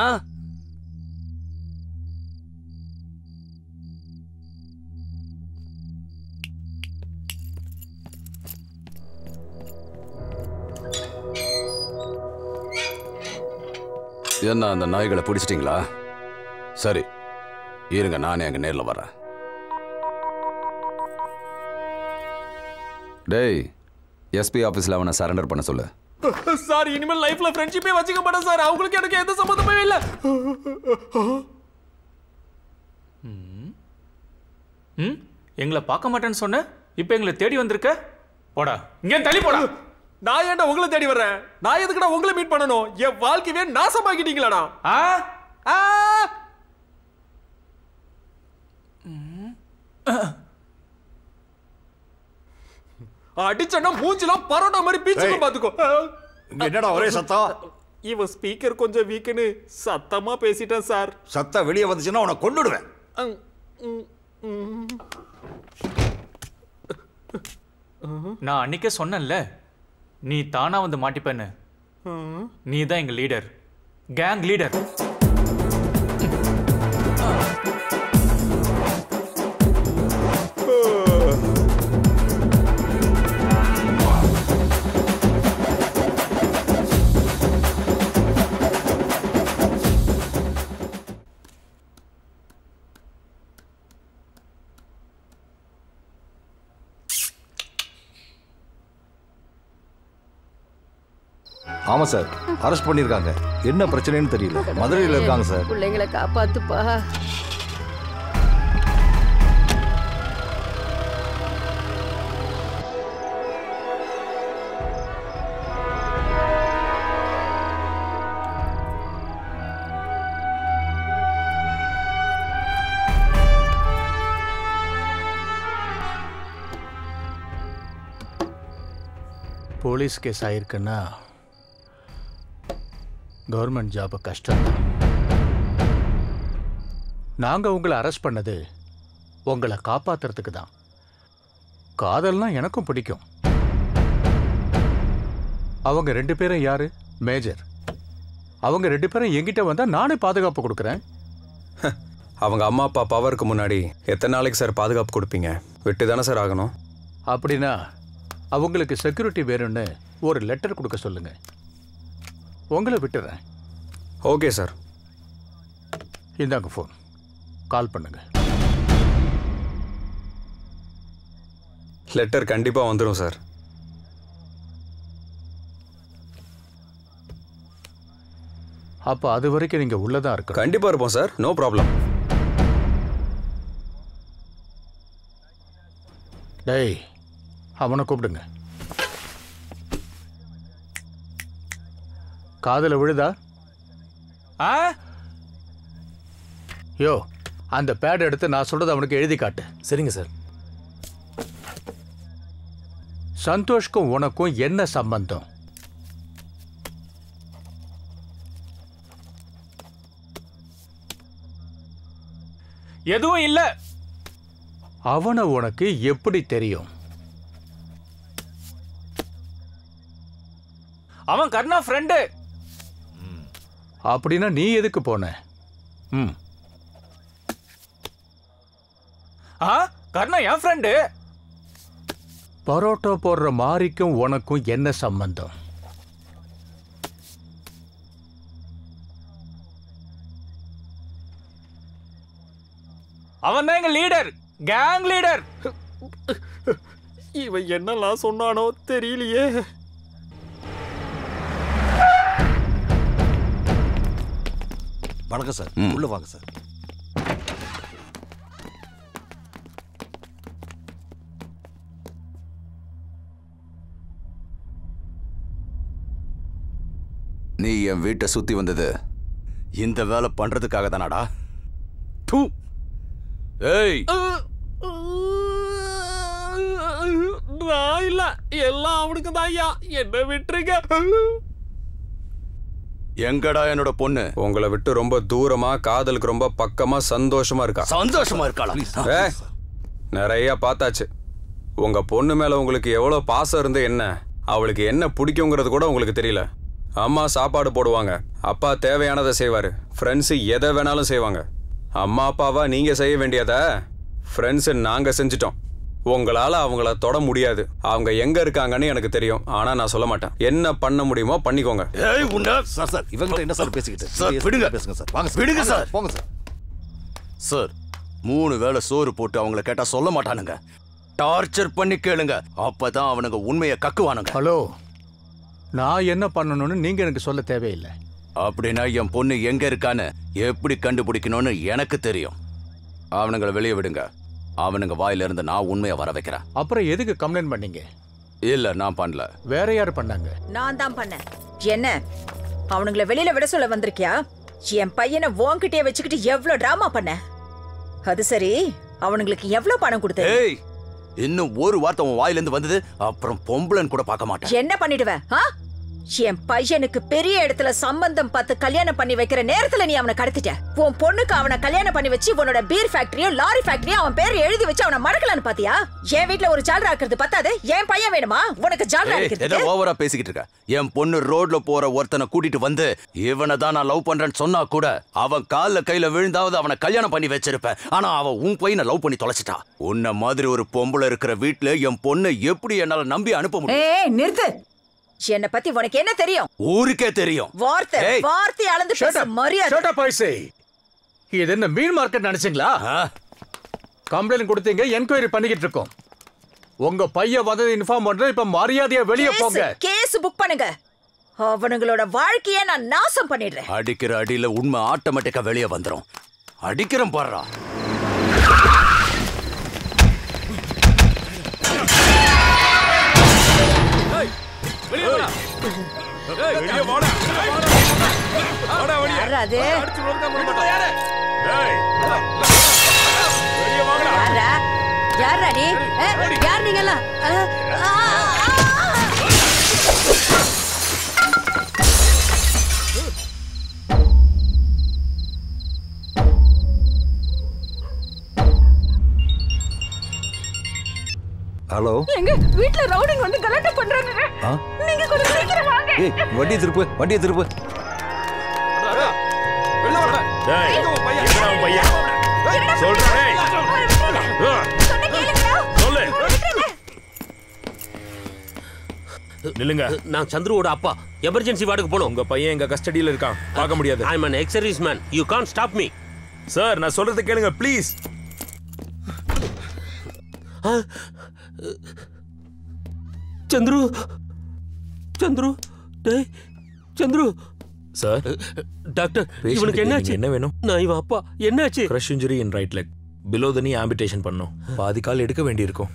Speaker 21: என்ன அந்த நாய்களை பிடிச்சிட்டிங்களா சரி இருங்க நானே அங்கே நேரில் வரேன் டேய் எஸ்பி ஆஃபீஸில் அவனை சரண்டர் பண்ண சொல்லு
Speaker 18: சார் இனிமேல் லைஃப்ல ஃப்ரெண்ட்ஷிப்பே வச்சுக்க மாட்டேன் சார் அவங்களுக்கு எனக்கு எந்த சம்மந்தமே இல்ல
Speaker 8: ம் எங்களை பார்க்க மாட்டேன்னு சொன்ன இப்போ எங்களை தேடி வந்திருக்க போடா இங்கே தள்ளி போடா
Speaker 18: நான் ஏன்டா உங்களை தேடி வர்றேன் நான் எதுக்குடா உங்களை மீட் பண்ணணும் என் வாழ்க்கையவே நாசமாக்கிட்டீங்களாடா
Speaker 8: ஆ
Speaker 18: ஆ அடிச்சனா மூஞ்சிலாம் பரோட்டா மாதிரி பீச்சுக்கு
Speaker 3: ஏய்.
Speaker 18: பாத்துக்கோ
Speaker 3: இங்க என்னடா ஒரே சத்தம்
Speaker 18: இவன் ஸ்பீக்கர் கொஞ்சம் வீக்குன்னு சத்தமா பேசிட்டேன் சார்
Speaker 3: சத்தம் வெளியே வந்துச்சுன்னா உன்னை கொன்னுடுவேன்
Speaker 18: அங், ம், ம்.
Speaker 8: நான் அன்னைக்கே சொன்னேன்ல நீ தானா வந்து மாட்டிப்பேன்னு
Speaker 18: ம்.
Speaker 8: நீ தான் எங்க லீடர் கேங் லீடர்
Speaker 3: ஆமா சார் அரெஸ்ட் பண்ணிருக்காங்க என்ன பிரச்சனைன்னு தெரியல மதுரையில் இருக்காங்க சார்
Speaker 7: பிள்ளைங்களை காப்பாத்துப்பா
Speaker 16: போலீஸ் கேஸ் ஆயிருக்குன்னா கவர்மெண்ட் ஜாப் கஷ்டம் நாங்க உங்களை அரெஸ்ட் பண்ணது உங்களை காப்பாத்துறதுக்கு தான் காதல்னா எனக்கும் பிடிக்கும் அவங்க ரெண்டு பேரும் யாரு மேஜர் அவங்க ரெண்டு பேரும் என்கிட்ட வந்தா நானே பாதுகாப்பு கொடுக்குறேன்
Speaker 6: அவங்க அம்மா அப்பா பவருக்கு முன்னாடி எத்தனை நாளைக்கு சார் பாதுகாப்பு கொடுப்பீங்க விட்டு தானே சார் ஆகணும்
Speaker 16: அப்படின்னா அவங்களுக்கு செக்யூரிட்டி வேணும்னு ஒரு லெட்டர் கொடுக்க சொல்லுங்க உங்களை விட்டுறேன்
Speaker 6: ஓகே சார்
Speaker 16: இந்தாங்க ஃபோன் கால் பண்ணுங்க
Speaker 6: லெட்டர் கண்டிப்பாக வந்துடும் சார்
Speaker 16: அப்போ அது வரைக்கும் நீங்க உள்ளதா இருக்க
Speaker 6: கண்டிப்பாக இருப்போம் சார் நோ ப்ராப்ளம்
Speaker 16: டேய் அவனை கூப்பிடுங்க காதுல விழுதா
Speaker 8: ஆ
Speaker 16: யோ அந்த பேட் எடுத்து நான் சொல்றதை அவனுக்கு எழுதி காட்டு
Speaker 10: சரிங்க சார்
Speaker 16: சந்தோஷ்க்கும் உனக்கும் என்ன சம்பந்தம்
Speaker 8: எதுவும் இல்ல
Speaker 16: அவனை உனக்கு எப்படி தெரியும்
Speaker 8: அவன் கர்ணா ஃப்ரெண்டு
Speaker 16: அப்படின்னா நீ எதுக்கு போன ம்
Speaker 8: ஆ கர்ணா என் ஃப்ரெண்டு
Speaker 16: பரோட்டா போடுற மாரிக்கும் உனக்கும் என்ன சம்பந்தம்
Speaker 8: அவன் தான் எங்க லீடர் கேங் லீடர்
Speaker 18: இவன் என்னெல்லாம் சொன்னானோ தெரியலையே
Speaker 3: வணக்கம் சார் உள்ள வாங்க சார்
Speaker 21: நீ என் வீட்டை சுத்தி வந்தது இந்த வேலை பண்றதுக்காக தானாடா தூ ஏய்
Speaker 18: நான் இல்ல எல்லாம் அவனுக்கு தான் ஐயா என்ன விட்டுருங்க
Speaker 21: எங்கடா என்னோட பொண்ணு
Speaker 6: உங்களை விட்டு ரொம்ப தூரமா காதலுக்கு ரொம்ப பக்கமா சந்தோஷமா இருக்கா
Speaker 21: சந்தோஷமா இருக்காளா
Speaker 6: ஏய், நிறைய பார்த்தாச்சு உங்க பொண்ணு மேல உங்களுக்கு எவ்வளோ பாசம் இருந்து என்ன அவளுக்கு என்ன பிடிக்குங்கிறது கூட உங்களுக்கு தெரியல அம்மா சாப்பாடு போடுவாங்க அப்பா தேவையானதை செய்வாரு ஃப்ரெண்ட்ஸு எதை வேணாலும் செய்வாங்க அம்மா அப்பாவா நீங்க செய்ய வேண்டியதை ஃப்ரெண்ட்ஸு நாங்க செஞ்சிட்டோம் உங்களால அவங்கள தொட முடியாது அவங்க எங்க இருக்காங்கன்னு எனக்கு தெரியும் ஆனா நான் சொல்ல மாட்டேன் என்ன பண்ண முடியுமோ பண்ணிக்கோங்க
Speaker 19: ஏய் உன்ன
Speaker 3: சார் சார் இவங்க என்ன சார் பேசிக்கிட்டு
Speaker 19: சார்
Speaker 3: நீங்க
Speaker 19: விடுங்க
Speaker 3: பேசுங்க சார் வாங்க சார்
Speaker 19: விடுங்க
Speaker 3: வாங்க
Speaker 19: சார்
Speaker 3: போங்க சார்
Speaker 19: சார் மூணு வேளை சோறு போட்டு அவங்கள கேட்டா சொல்ல மாட்டானுங்க டார்ச்சர் பண்ணி கேளுங்க அப்பதான் அவனுங்க உண்மையை கக்குவானுங்க
Speaker 16: ஹலோ நான் என்ன பண்ணணும்னு நீங்க எனக்கு சொல்ல தேவையில்லை
Speaker 19: அப்படின்னா என் பொண்ணு எங்க இருக்கான்னு எப்படி கண்டுபிடிக்கணும்னு எனக்கு தெரியும் அவனுங்களை வெளியே விடுங்க அவனுங்க வாயில இருந்து நான் உண்மையை வர வைக்கிறேன்
Speaker 16: அப்புறம் எதுக்கு கம்ப்ளைண்ட் பண்ணீங்க
Speaker 19: இல்ல நான் பண்ணல
Speaker 16: வேற யாரு பண்ணாங்க
Speaker 20: நான் தான் பண்ணேன் என்ன அவனுங்கள வெளியில விட சொல்ல வந்திருக்கியா என் பையனை உன்கிட்டயே வச்சுக்கிட்டு எவ்வளவு டிராமா பண்ண அது சரி அவனுங்களுக்கு எவ்வளவு பணம் கொடுத்த
Speaker 19: ஏய் இன்னும் ஒரு வார்த்தை உன் வாயில இருந்து வந்தது அப்புறம் பொம்பளைன்னு கூட பார்க்க மாட்டேன்
Speaker 20: என்ன பண்ணிடுவ ஆ? என் பையனுக்கு பெரிய இடத்துல சம்பந்தம் பார்த்து கல்யாணம் பண்ணி வைக்கிற நேரத்துல நீ அவனை கடத்திட்ட உன் பொண்ணுக்கு அவனை கல்யாணம் பண்ணி வச்சு உன்னோட பீர் ஃபேக்டரியோ லாரி ஃபேக்டரியோ அவன் பேர் எழுதி வச்சு அவனை மறக்கலான்னு பாத்தியா என் வீட்ல ஒரு ஜால்ரா இருக்கிறது பத்தாது என் பையன் வேணுமா உனக்கு ஜால்ரா
Speaker 19: ஏய், ஏதோ
Speaker 20: இருக்கிறது
Speaker 19: ஓவரா பேசிக்கிட்டு இருக்க என் பொண்ணு ரோட்ல போற ஒருத்தனை கூட்டிட்டு வந்து இவனை தான் நான் லவ் பண்றேன்னு சொன்னா கூட அவன் கால்ல கையில விழுந்தாவது அவனை கல்யாணம் பண்ணி வச்சிருப்பேன் ஆனா அவன் உன் பையனை லவ் பண்ணி தொலைச்சிட்டா உன்ன மாதிரி ஒரு பொம்பளை இருக்கிற வீட்ல என் பொண்ணை எப்படி என்னால நம்பி அனுப்ப முடியும்
Speaker 20: ஏய் நிறுத்து என்ன பத்தி உனக்கு என்ன தெரியும்
Speaker 19: ஊருக்கே தெரியும்
Speaker 20: வார்த்தை
Speaker 19: ஏய்.
Speaker 20: வார்த்தை அளந்து பேச மரியாதை
Speaker 16: ஷோட்டா பாய்ஸே இது என்ன மீன் மார்க்கெட் நினைச்சீங்களா கம்ப்ளைண்ட் கொடுத்தீங்க என்கொயரி பண்ணிக்கிட்டு இருக்கோம் உங்க பையன் வந்தது இன்ஃபார்ம் பண்றேன் இப்ப மரியாதையா வெளியே போங்க
Speaker 20: கேஸ் புக் பண்ணுங்க அவனுங்களோட வாழ்க்கைய நான் நாசம் பண்ணிடுறேன்
Speaker 19: அடிக்கிற அடியில உண்மை ஆட்டோமேட்டிக்கா வெளியே வந்துரும் அடிக்கிறேன் பாடுறா
Speaker 2: வெளியே வாடா ஏய் வெளியே வாடா வாடா வெளியே
Speaker 20: யாரா அது?
Speaker 2: அடிச்சு நொறுக்க பண்ண மாட்டோம் யாரு டேய் வெளியே வாங்கடா
Speaker 4: யாரா யாரா நீ ஏ, யார் நீங்கெல்லாம் ஆ, ஆ, ஆ, ஆ.
Speaker 3: ஹலோ
Speaker 17: எங்க வீட்ல ரவுடிங் வந்து கலாட்டா பண்றாங்க
Speaker 3: ஆ
Speaker 17: நீங்க கொஞ்சம் சீக்கிரம் வாங்க
Speaker 3: ஏய் வண்டியை திருப்பு வண்டியை திருப்பு
Speaker 2: வெளியே வாடா டேய் எங்கடா உன் பையன் சொல்றா டேய் ஆ. சொல்லு நில்லுங்க
Speaker 13: நான் சந்துருவோட அப்பா எமர்ஜென்சி வார்டுக்கு போகணும்
Speaker 2: உங்க பையன் எங்க கஸ்டடியில இருக்கான் பார்க்க முடியாது
Speaker 13: I am an ex service man you can't stop me
Speaker 2: sir நான் சொல்றதை கேளுங்க ப்ளீஸ்
Speaker 13: சந்துரு சந்துரு டேய் சந்துரு
Speaker 10: சார்
Speaker 13: டாக்டர்
Speaker 10: Patient
Speaker 13: இவனுக்கு
Speaker 10: க்கு
Speaker 13: என்னாச்சு
Speaker 10: நீங்க என்ன வேணும்
Speaker 13: நான் இவன் அப்பா என்னாச்சு
Speaker 10: crush injury in right leg below the knee amputation பண்ணோம் பாதி கால் எடுக்க வேண்டியிருக்கும்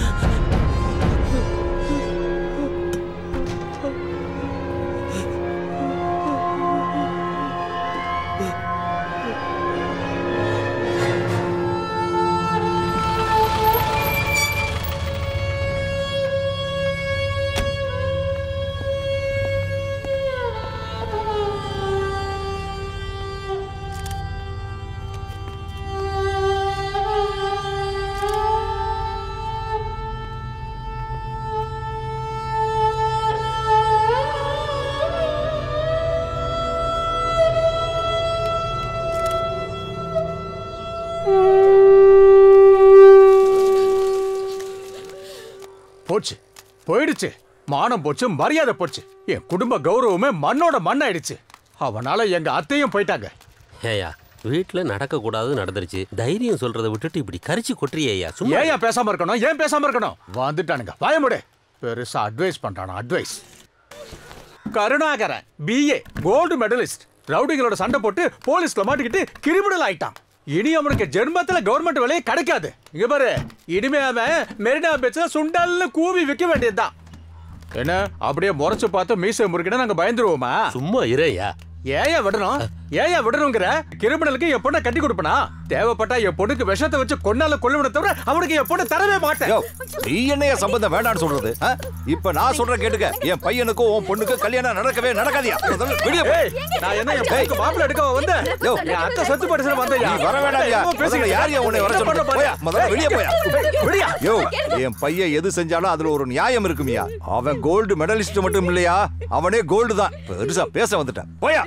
Speaker 16: போச்சு போயிடுச்சு மானம் போச்சு மரியாதை போச்சு என் குடும்ப கௌரவமே மண்ணோட மண்ணாயிடுச்சு அவனால எங்க அத்தையும் போயிட்டாங்க
Speaker 13: ஏயா வீட்டுல நடக்க கூடாது நடந்துருச்சு தைரியம் சொல்றதை விட்டுட்டு இப்படி கரிச்சு கொட்டுறியா சும்மா
Speaker 16: ஏன் பேசாம இருக்கணும் ஏன் பேசாம இருக்கணும் வந்துட்டானுங்க பயமுடு பெருசா அட்வைஸ் பண்றானா advice Karunakaran B A gold medalist ரவுடிகளோட சண்டை போட்டு போலீஸ்ல மாட்டிக்கிட்டு கிரிமினல் ஆயிட்டான் இனி அவனுக்கு ஜென்மத்துல கவர்மெண்ட் வேலையே கிடைக்காது இங்க பாரு இனிமே அவன் மெரினா பீச்ல சுண்டல்னு கூவி விற்க வேண்டியதுதான் என்ன அப்படியே முறைச்சு பார்த்து மீசை முறுக்கினா நாங்க பயந்துருவோமா
Speaker 13: சும்மா இறையா
Speaker 16: ஏயா விடணும் ஏயா விடணுங்கிற கிரிமினலுக்கு என் பொண்ணை கட்டி கொடுப்பனா தேவைப்பட்டா என் பொண்ணுக்கு விஷத்தை வச்சு கொன்னால கொல்லுவிட தவிர அவனுக்கு என் பொண்ணு தரவே மாட்டேன்
Speaker 3: யோ, நீ என்னைய சம்பந்தம் வேண்டாம்னு சொல்றது ஆ? இப்ப நான் சொல்றேன் கேட்டுக்க என் பையனுக்கும் உன் பொண்ணுக்கும் கல்யாணம் நடக்கவே நடக்காதியா முதல்ல வெளிய போ.
Speaker 16: ஏய், நான் என்ன என் பொண்ணுக்கு மாப்பிள்ளை எடுக்க வந்தேன்
Speaker 3: யோ.
Speaker 16: என் அத்தை சொத்து படுசல வந்தையா
Speaker 3: நீ வர வேண்டாம்யா முதல்ல யார் யா உன்னை வர சொல்றது போயா முதல்ல வெளிய போயா
Speaker 16: வெளியா
Speaker 3: யோ என் பையன் எது செஞ்சாலும் அதுல ஒரு நியாயம் இருக்குமியா அவன் கோல்டு மெடலிஸ்ட் மட்டும் இல்லையா அவனே கோல்டு தான் பெருசா பேச வந்துட்டான் போயா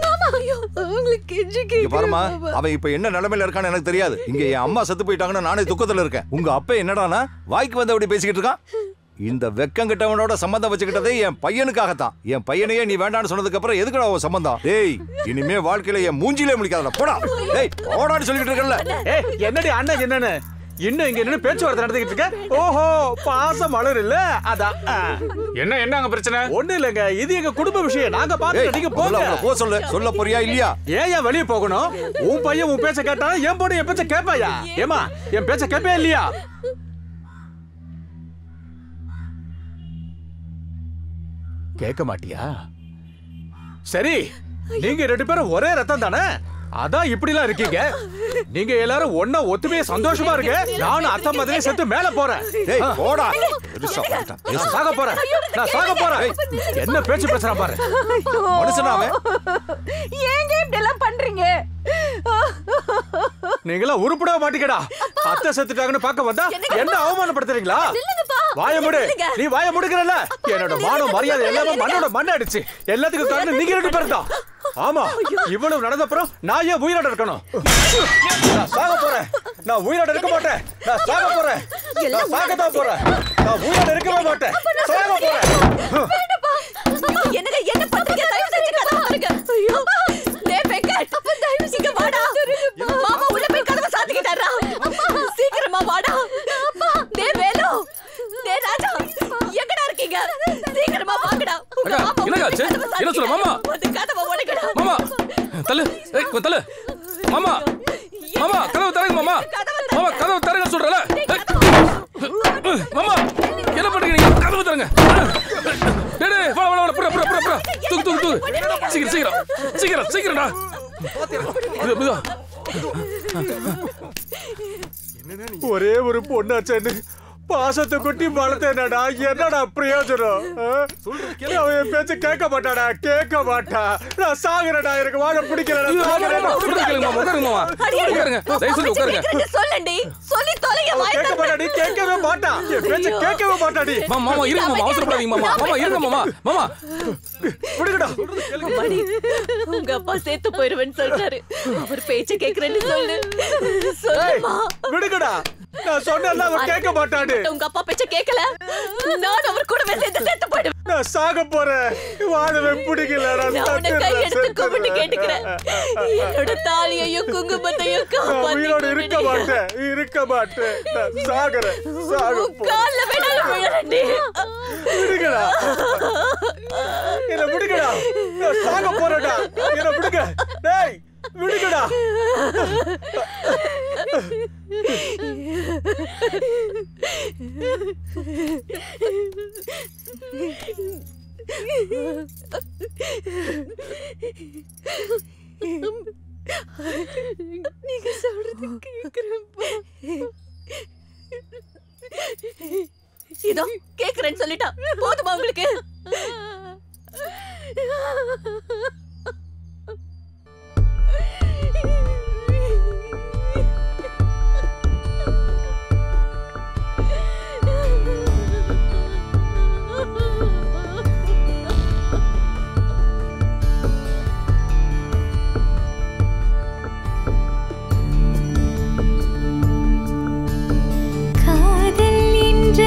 Speaker 3: இங்க பாருமா அவன் இப்ப என்ன நிலைமையில இருக்கான்னு எனக்கு தெரியாது இங்க என் அம்மா செத்து போயிட்டாங்கன்னு நானே துக்கத்துல இருக்கேன் உங்க அப்பா என்னடானா வாய்க்கு வந்தபடி பேசிக்கிட்டு இருக்கான் இந்த வெக்கங்கிட்டவனோட சம்பந்தம் வச்சுக்கிட்டதே என் பையனுக்காகத்தான் என் பையனையே நீ வேண்டாம்னு சொன்னதுக்கு அப்புறம் எதுக்குடா உன் சம்பந்தம் டேய் இனிமே வாழ்க்கையில என் மூஞ்சிலே முடிக்காதடா போடா டேய் போடான்னு சொல்லிட்டு இருக்கல
Speaker 16: ஏய் என்னடி அண்ணன் என்னன்னு இன்னும் இங்க நின்னு பேச்சுவார்த்தை நடந்துகிட்டு இருக்க ஓஹோ பாசம் மலர் இல்ல அதான் ஆ.
Speaker 8: என்ன என்ன அங்க பிரச்சனை
Speaker 16: ஒண்ணு இல்லங்க இது எங்க குடும்ப விஷயம் நாங்க
Speaker 3: ஏய்,
Speaker 16: பாத்து நீங்க
Speaker 3: முதல்ல அவங்கள
Speaker 16: போங்க
Speaker 3: போ சொல்லு சொல்ல போறியா இல்லையா
Speaker 16: ஏன் ஏன் வெளிய போகணும் உன் பையன் உன் பேச்ச கேட்டா என் பொண்ணு என் பேச்ச கேட்பாயா ஏமா என் பேச்ச கேட்பே இல்லையா கேட்க மாட்டியா சரி நீங்க ரெண்டு பேரும் ஒரே ரத்தம் தானே அதான் இப்படிலாம் இருக்கீங்க நீங்க எல்லாரும் ஒண்ணா ஒத்துமையா சந்தோஷமா இருங்க நானும் அத்தை மாதிரி செத்து மேல போறேன்
Speaker 3: டேய்,
Speaker 16: ஆ.
Speaker 3: போடா. பெருசா வந்துட்டான்.
Speaker 16: நான் சாக போறேன் நான் சாக போறேன் என்ன பேச்சு பேசுறான் பாரு
Speaker 3: மனுஷனா அவன்?
Speaker 17: ஏங்க இப்படி எல்லாம் பண்றீங்க
Speaker 16: நீங்களாம் உருப்படவே மாட்டீங்கடா அத்தை செத்துட்டாங்கன்னு பார்க்க வந்தா என்ன அவமானப்படுத்துறீங்களா வாய முடு நீ வாய முடுக்கிறல்ல என்னோட மானம் மரியாதை எல்லாமே மண்ணோட மண்ண அடிச்சு எல்லாத்துக்கும் காரணம் நீங்க ரெண்டு பேரும் தான் ஆமா இவ்வளவு நடந்தப்புறம் நான் ஏன் உயிரோட இருக்கணும் நான் சாக போறேன் நான் உயிரோட இருக்க மாட்டேன் நான் சாக போறேன் நான் சாக தான் போறேன் நான் உயிரோட இருக்கவே மாட்டேன் சாக போறேன்
Speaker 4: என்னங்க என்ன பண்றீங்க தயவு செஞ்சு கதவை பாருங்க ஐயோ டே வெங்கட் தயவு செஞ்சு வாடா மாமா உள்ள போய் கதவை சாத்திக்கிட்டாரா சீக்கிரமா வாடா டே வேலு டே ராஜா எங்கடா இருக்கீங்க சீக்கிரமா வாங்கடா உங்க
Speaker 10: அக்கா,
Speaker 4: மாமா
Speaker 10: என்னங்க
Speaker 4: உள்ள
Speaker 10: ஆச்சு?
Speaker 4: போய் கதவை
Speaker 10: என்ன சொல்ல, மாமா?
Speaker 4: வந்து கதவை உடைக்கடா
Speaker 10: மாமா தள்ளு ஏய் கொஞ்சம் தள்ளு மாமா மாமா கதவு தரங்க மாமா மாமா கதவு தரங்க சொல்றல மாமா என்ன பண்றீங்க நீங்க கதவு தரங்க டேய் டேய் வா வா வா புற புற புற புற தூக்கு தூக்கு தூக்கு சீக்கிரம் சீக்கிரம் சீக்கிரம் சீக்கிரம்டா இது இதோ.
Speaker 16: ஒரே ஒரு பொண்ணாச்சேன்னு பாசத்தை கொட்டி வளர்த்தேனடா என்னடா பிரயோஜனம் ஆ? அவன் என் பேச்ச கேட்க மாட்டாடா கேட்க மாட்டா நான் சாகுறேடா எனக்கு வாழ பிடிக்கலடா சாகுறேன்டா.
Speaker 10: உட்காருங்க மாமா உட்காருங்க மாமா உட்காருங்க தயவு செஞ்சு உட்காருங்க
Speaker 4: சொல்லண்டி சொல்லி தொலைங்க
Speaker 16: அவன்
Speaker 4: வாய்
Speaker 16: கேட்க மாட்டாடி கேட்கவே மாட்டா என் பேச்ச கேட்கவே மாட்டாடி
Speaker 10: மாமா மாமா இருங்க மாமா அவசரப்படாதீங்க மாமா மாமா இருங்க மாமா மாமா
Speaker 16: விடுங்கடா
Speaker 4: அம்மாடி, உங்க அப்பா சேர்த்து போயிருவேன்னு சொல்றாரு அவர் பேச்ச கேக்குறேன்னு சொல்லு சொல்லுமா
Speaker 16: விடுங்கடா நான் சொன்னேன்ல அவன் கேட்க மாட்டாடு
Speaker 4: உங்க அப்பா பேச்ச கேட்கல நான் அவர் கூடவே சேர்த்து சேர்த்து போயிடுவேன்
Speaker 16: நான் சாக போறேன் வாழவே பிடிக்கலடா
Speaker 4: நான் உன்னை கை எடுத்து கும்பிட்டு கேட்டுக்கிறேன் என்னோட தாலியையும் குங்குமத்தையும்
Speaker 16: நான் உயிரோட
Speaker 4: காப்பாத்தி
Speaker 16: இருக்க மாட்டேன் இருக்க மாட்டேன் நான் சாகுறேன் சாக போறேன்.
Speaker 4: கால்ல வேணாலும் விழறேன்டி
Speaker 16: விடுங்கடா என்ன விடுங்கடா நான் சாக போறேன்டா என்ன விடுங்க டேய் விடுங்கடா
Speaker 4: நீங்க சொல்றது கேக்குறேன்ப்பா இதோ கேக்குறேன்னு சொல்லிட்டா போதுமா உங்களுக்கு
Speaker 15: காதல் என்ற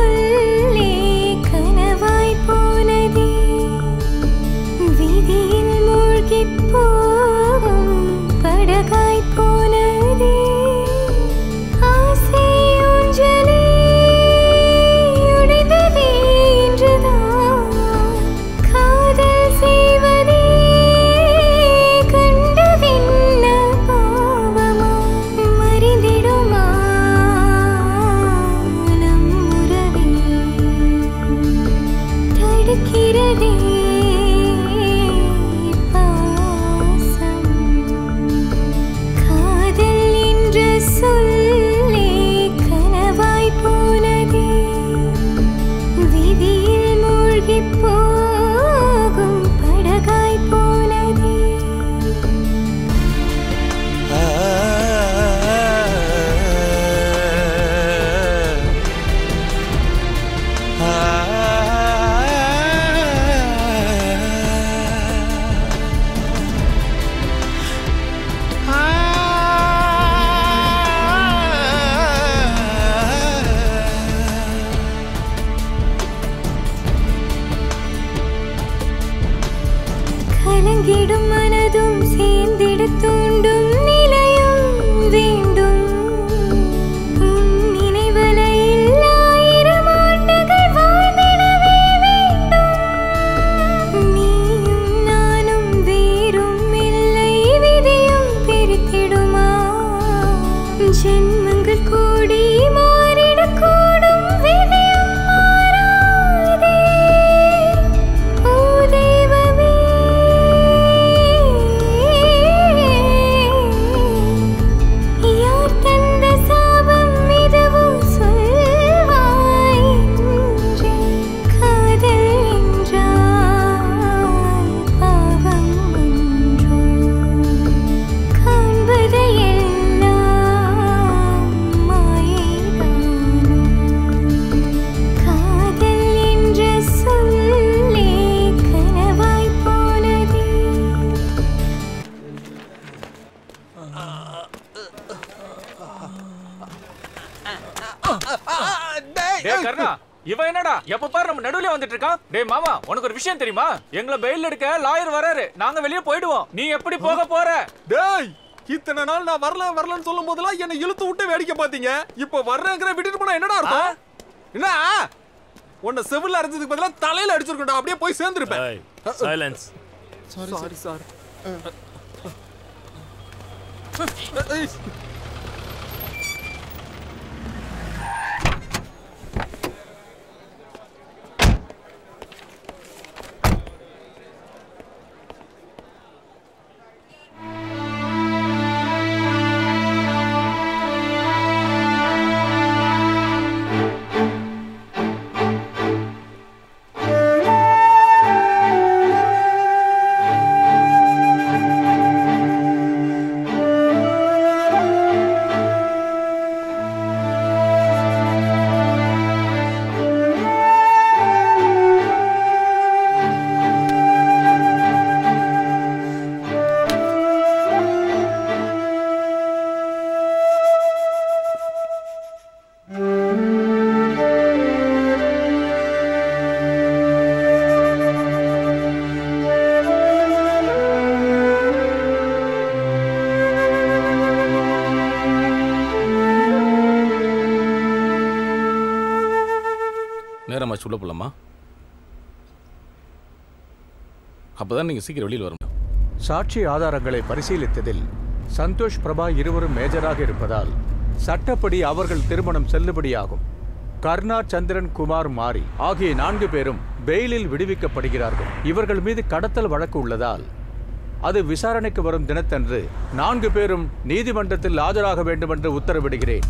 Speaker 15: சொல்லே கனவாய் போனதே விதியில் ஏங்கிடும் மனதும் சேர்ந்திட தூண்டும் நிலையும் வேண்டும் உன் நினைவலையில் ஆயிரம் ஆண்டுகள் வாழ்ந்திடவே வேண்டும் நீயும் நானும் வேறும் இல்லை விதியும் பிரித்திடுமா ஜென்மங்கள் கூடி மாறிடக்கூடும் விதியும் மாறாதே ஓ தெய்வமே யார் தந்த சாபம் இதுவும் சொல்வாய் என்றே காதல் என்றால் பாவம் ஒன்றோ காண்பதையெல்லாம் மாயைதானோ காதல் என்ற சொல்லே கனவாய் போனதே
Speaker 8: டேய் கர்ணா இவன் என்னடா எப்ப பாரு நம்ம நடுவுல வந்துட்டு இருக்கான் டேய் மாமா உனக்கு ஒரு விஷயம் தெரியுமா எங்களை பெயில் எடுக்க லாயர் வராரு நாங்க வெளிய போயிடுவோம் நீ எப்படி போக போற
Speaker 12: டேய் இத்தனை நாள் நான் வரல வரலன்னு சொல்லும் போதெல்லாம் என்னை இழுத்து விட்டு வேடிக்கை பார்த்தீங்க இப்போ வர்றேங்கிற விட்டுட்டு போனா என்னடா அர்த்தம் என்ன உன்னை செவில்ல அரைஞ்சதுக்கு பதிலா தலையில அடிச்சிருக்கா அப்படியே போய் சேர்ந்துருப்பேன்
Speaker 10: சைலன்ஸ்
Speaker 12: சாரி சாரி சார்
Speaker 10: நேரமாச்சு உள்ள போலாமா அப்பதான் நீங்க சீக்கிரம் வெளியில் வர முடியும்
Speaker 16: சாட்சி ஆதாரங்களை பரிசீலித்ததில் சந்தோஷ் பிரபா இருவரும் மேஜராக இருப்பதால் சட்டப்படி அவர்கள் திருமணம் செல்லுபடியாகும் கர்ணா சந்திரன் குமார் மாரி ஆகிய நான்கு பேரும் பெயிலில் விடுவிக்கப்படுகிறார்கள் இவர்கள் மீது கடத்தல் வழக்கு உள்ளதால் அது விசாரணைக்கு வரும் தினத்தன்று நான்கு பேரும் நீதிமன்றத்தில் ஆஜராக வேண்டும் என்று உத்தரவிடுகிறேன்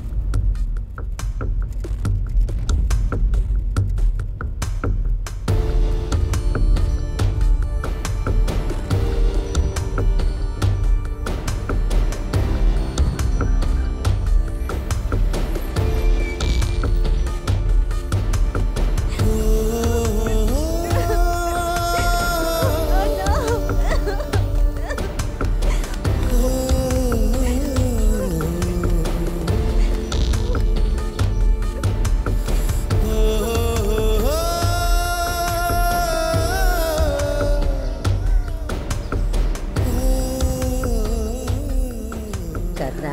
Speaker 7: கர்ணா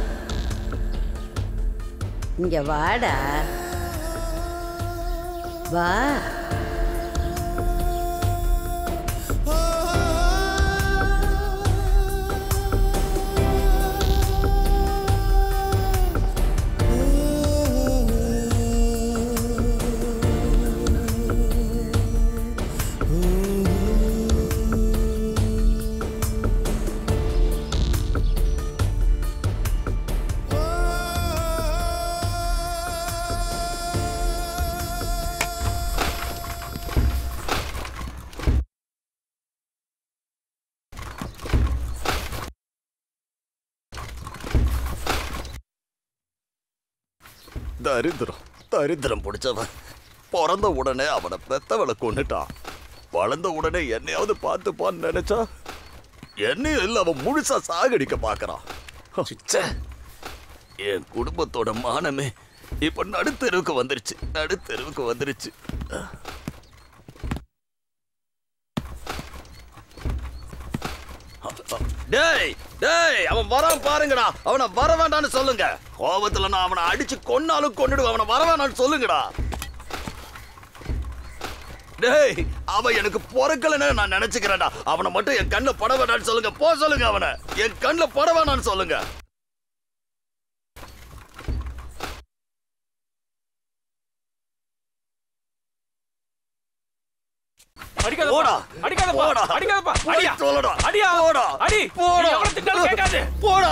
Speaker 7: இங்க வாடா வா
Speaker 19: தரித்திரம் தரித்திரம் பிடிச்சவன் பிறந்த உடனே அவனை பெத்தவளை கொண்டுட்டான் வளர்ந்த உடனே என்னையாவது பார்த்துப்பான்னு நினைச்சா என்னையும் இல்ல அவன் முழுசா சாகடிக்க பாக்குறான் ச்சே. என் குடும்பத்தோட மானமே இப்ப நடுத்தெருவுக்கு வந்துருச்சு நடுத்தெருவுக்கு வந்துருச்சு
Speaker 9: டேய் டேய் அவன் வரான் பாருங்கடா அவனை வர வேண்டாம்னு சொல்லுங்க கோபத்துல நான் அவனை அடிச்சு கொன்னாலும் கொன்னுடுவேன் அவனை வர வேண்டாம்னு சொல்லுங்கடா டேய் அவன் எனக்கு பொறக்கலன்னு நான் நினைச்சுக்கிறேன்டா அவனை மட்டும் என் கண்ணுல பட வேண்டாம்னு சொல்லுங்க போ சொல்லுங்க அவனை என் கண்ணுல பட வேண்டாம்னு சொல்லுங்க
Speaker 8: அடிக்காதப்பா
Speaker 9: போடா.
Speaker 8: அடிக்காதப்பா
Speaker 9: போடா.
Speaker 8: அடிக்காதப்பா
Speaker 9: போய்
Speaker 8: அடியா
Speaker 9: சொல்லடா.
Speaker 8: அடியா
Speaker 9: போடா.
Speaker 8: அடி
Speaker 9: போடா.
Speaker 8: நீ எவ்வளவு திட்டாலும் கேட்காது
Speaker 9: போடா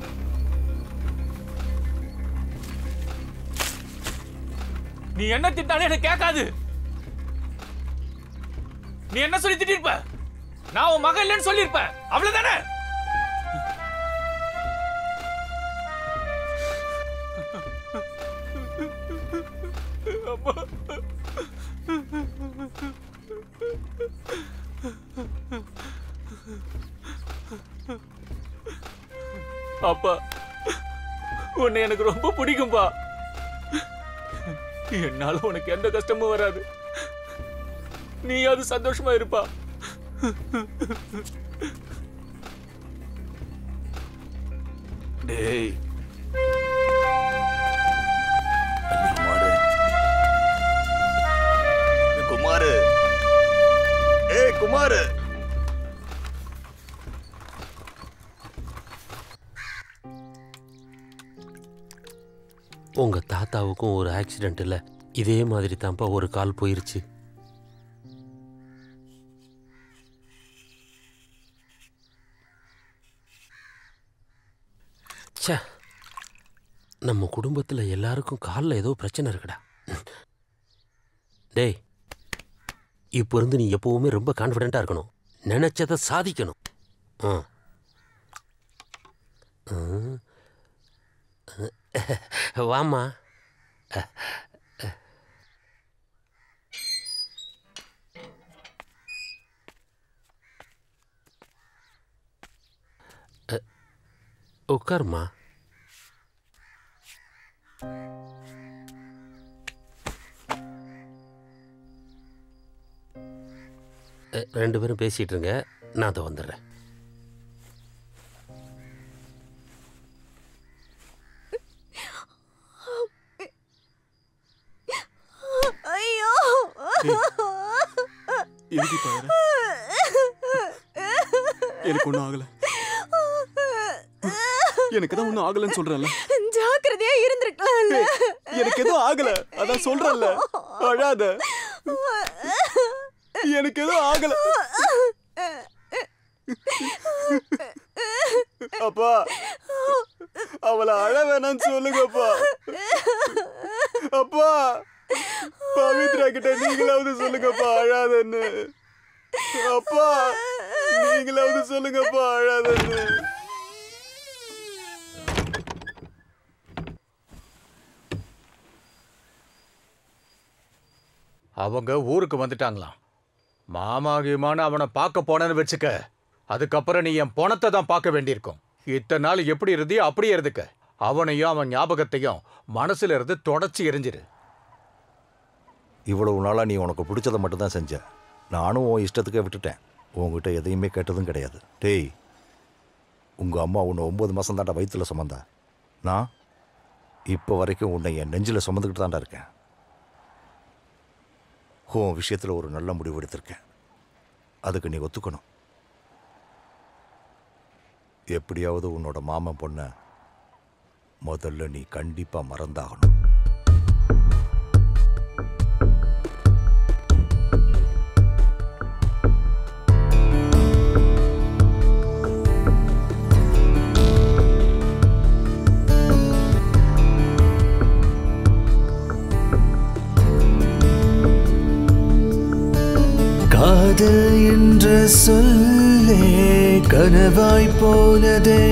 Speaker 8: நீ என்ன திட்டாலும் எனக்கு கேட்காது நீ என்ன சொல்லி திட்டிருப்ப நான் உன் மகன் இல்லைன்னு சொல்லியிருப்ப அவ்வளவுதானே அம்மா. அப்பா உன்னை எனக்கு ரொம்ப பிடிக்கும்பா என்னால உனக்கு எந்த கஷ்டமும் வராது நீ அது சந்தோஷமா இருப்பா
Speaker 9: டேய் குமாரு குமாரு ஏய் குமாரு
Speaker 13: உங்க தாத்தாவுக்கும் ஒரு ஆக்சிடென்ட்ல இதே மாதிரி தான்ப்பா ஒரு கால் போயிருச்சு ச்சே நம்ம குடும்பத்தில் எல்லாருக்கும் காலில் ஏதோ பிரச்சனை இருக்குடா டேய் இப்போ இருந்து நீ எப்பவுமே ரொம்ப கான்ஃபிடென்ட்டாக இருக்கணும் நினைச்சதை சாதிக்கணும் ஆ ம். வாம்மா அ, உட்காருமா அ, ரெண்டு பேரும் பேசிட்டு இருங்க நான் அதை வந்துடுறேன்
Speaker 4: ஐயோ
Speaker 12: இதுக்கு பாரு எனக்கு ஒன்றும் ஆகல எனக்கு தான் ஒன்றும் ஆகலன்னு சொல்றேன்ல
Speaker 4: ஜாக்கிரதையா இருந்திருக்கலாம்ல
Speaker 12: எனக்கு எதுவும் ஆகல அதான் சொல்றேன்ல அழாத எனக்கு எதுவும் ஆகல அப்பா அவளை அழ வேணாம்னு சொல்லுங்கப்பா அப்பா பவித்ரா கிட்ட நீங்களாவது சொல்லுங்கப்பா அழாதன்னு அப்பா நீங்களாவது சொல்லுங்கப்பா அழாதன்னு
Speaker 16: அவங்க ஊருக்கு வந்துட்டாங்களாம் மாமா கீமான அவனை பார்க்க போனேன்னு வச்சுக்க அதுக்கப்புறம் நீ என் பணத்தை தான் பார்க்க வேண்டியிருக்கும் இத்தனை நாள் எப்படி இருந்தியோ அப்படியே இருந்துக்க அவனையும் அவன் ஞாபகத்தையும் மனசுல இருந்து தொடச்சி எரிஞ்சிரு
Speaker 3: இவ்வளவு நாளாக நீ உனக்கு பிடிச்சதை மட்டும்தான் செஞ்ச நானும் உன் இஷ்டத்துக்கே விட்டுட்டேன் உன்கிட்ட எதையுமே கேட்டதும் கிடையாது டேய் உங்கள் அம்மா உன்னை ஒம்பது மாதம் தாண்டா வயிற்றுல சுமந்தா நான் இப்போ வரைக்கும் உன்னை என் நெஞ்சில் சுமந்துக்கிட்டு தாண்டா இருக்கேன் உன் விஷயத்தில் ஒரு நல்ல முடிவு எடுத்திருக்கேன் அதுக்கு நீ ஒத்துக்கணும் எப்படியாவது உன்னோட மாமன் பொண்ணை முதல்ல நீ கண்டிப்பாக மறந்தாகணும்
Speaker 14: காதல் என்ற சொல்லே கனவாய் போனதே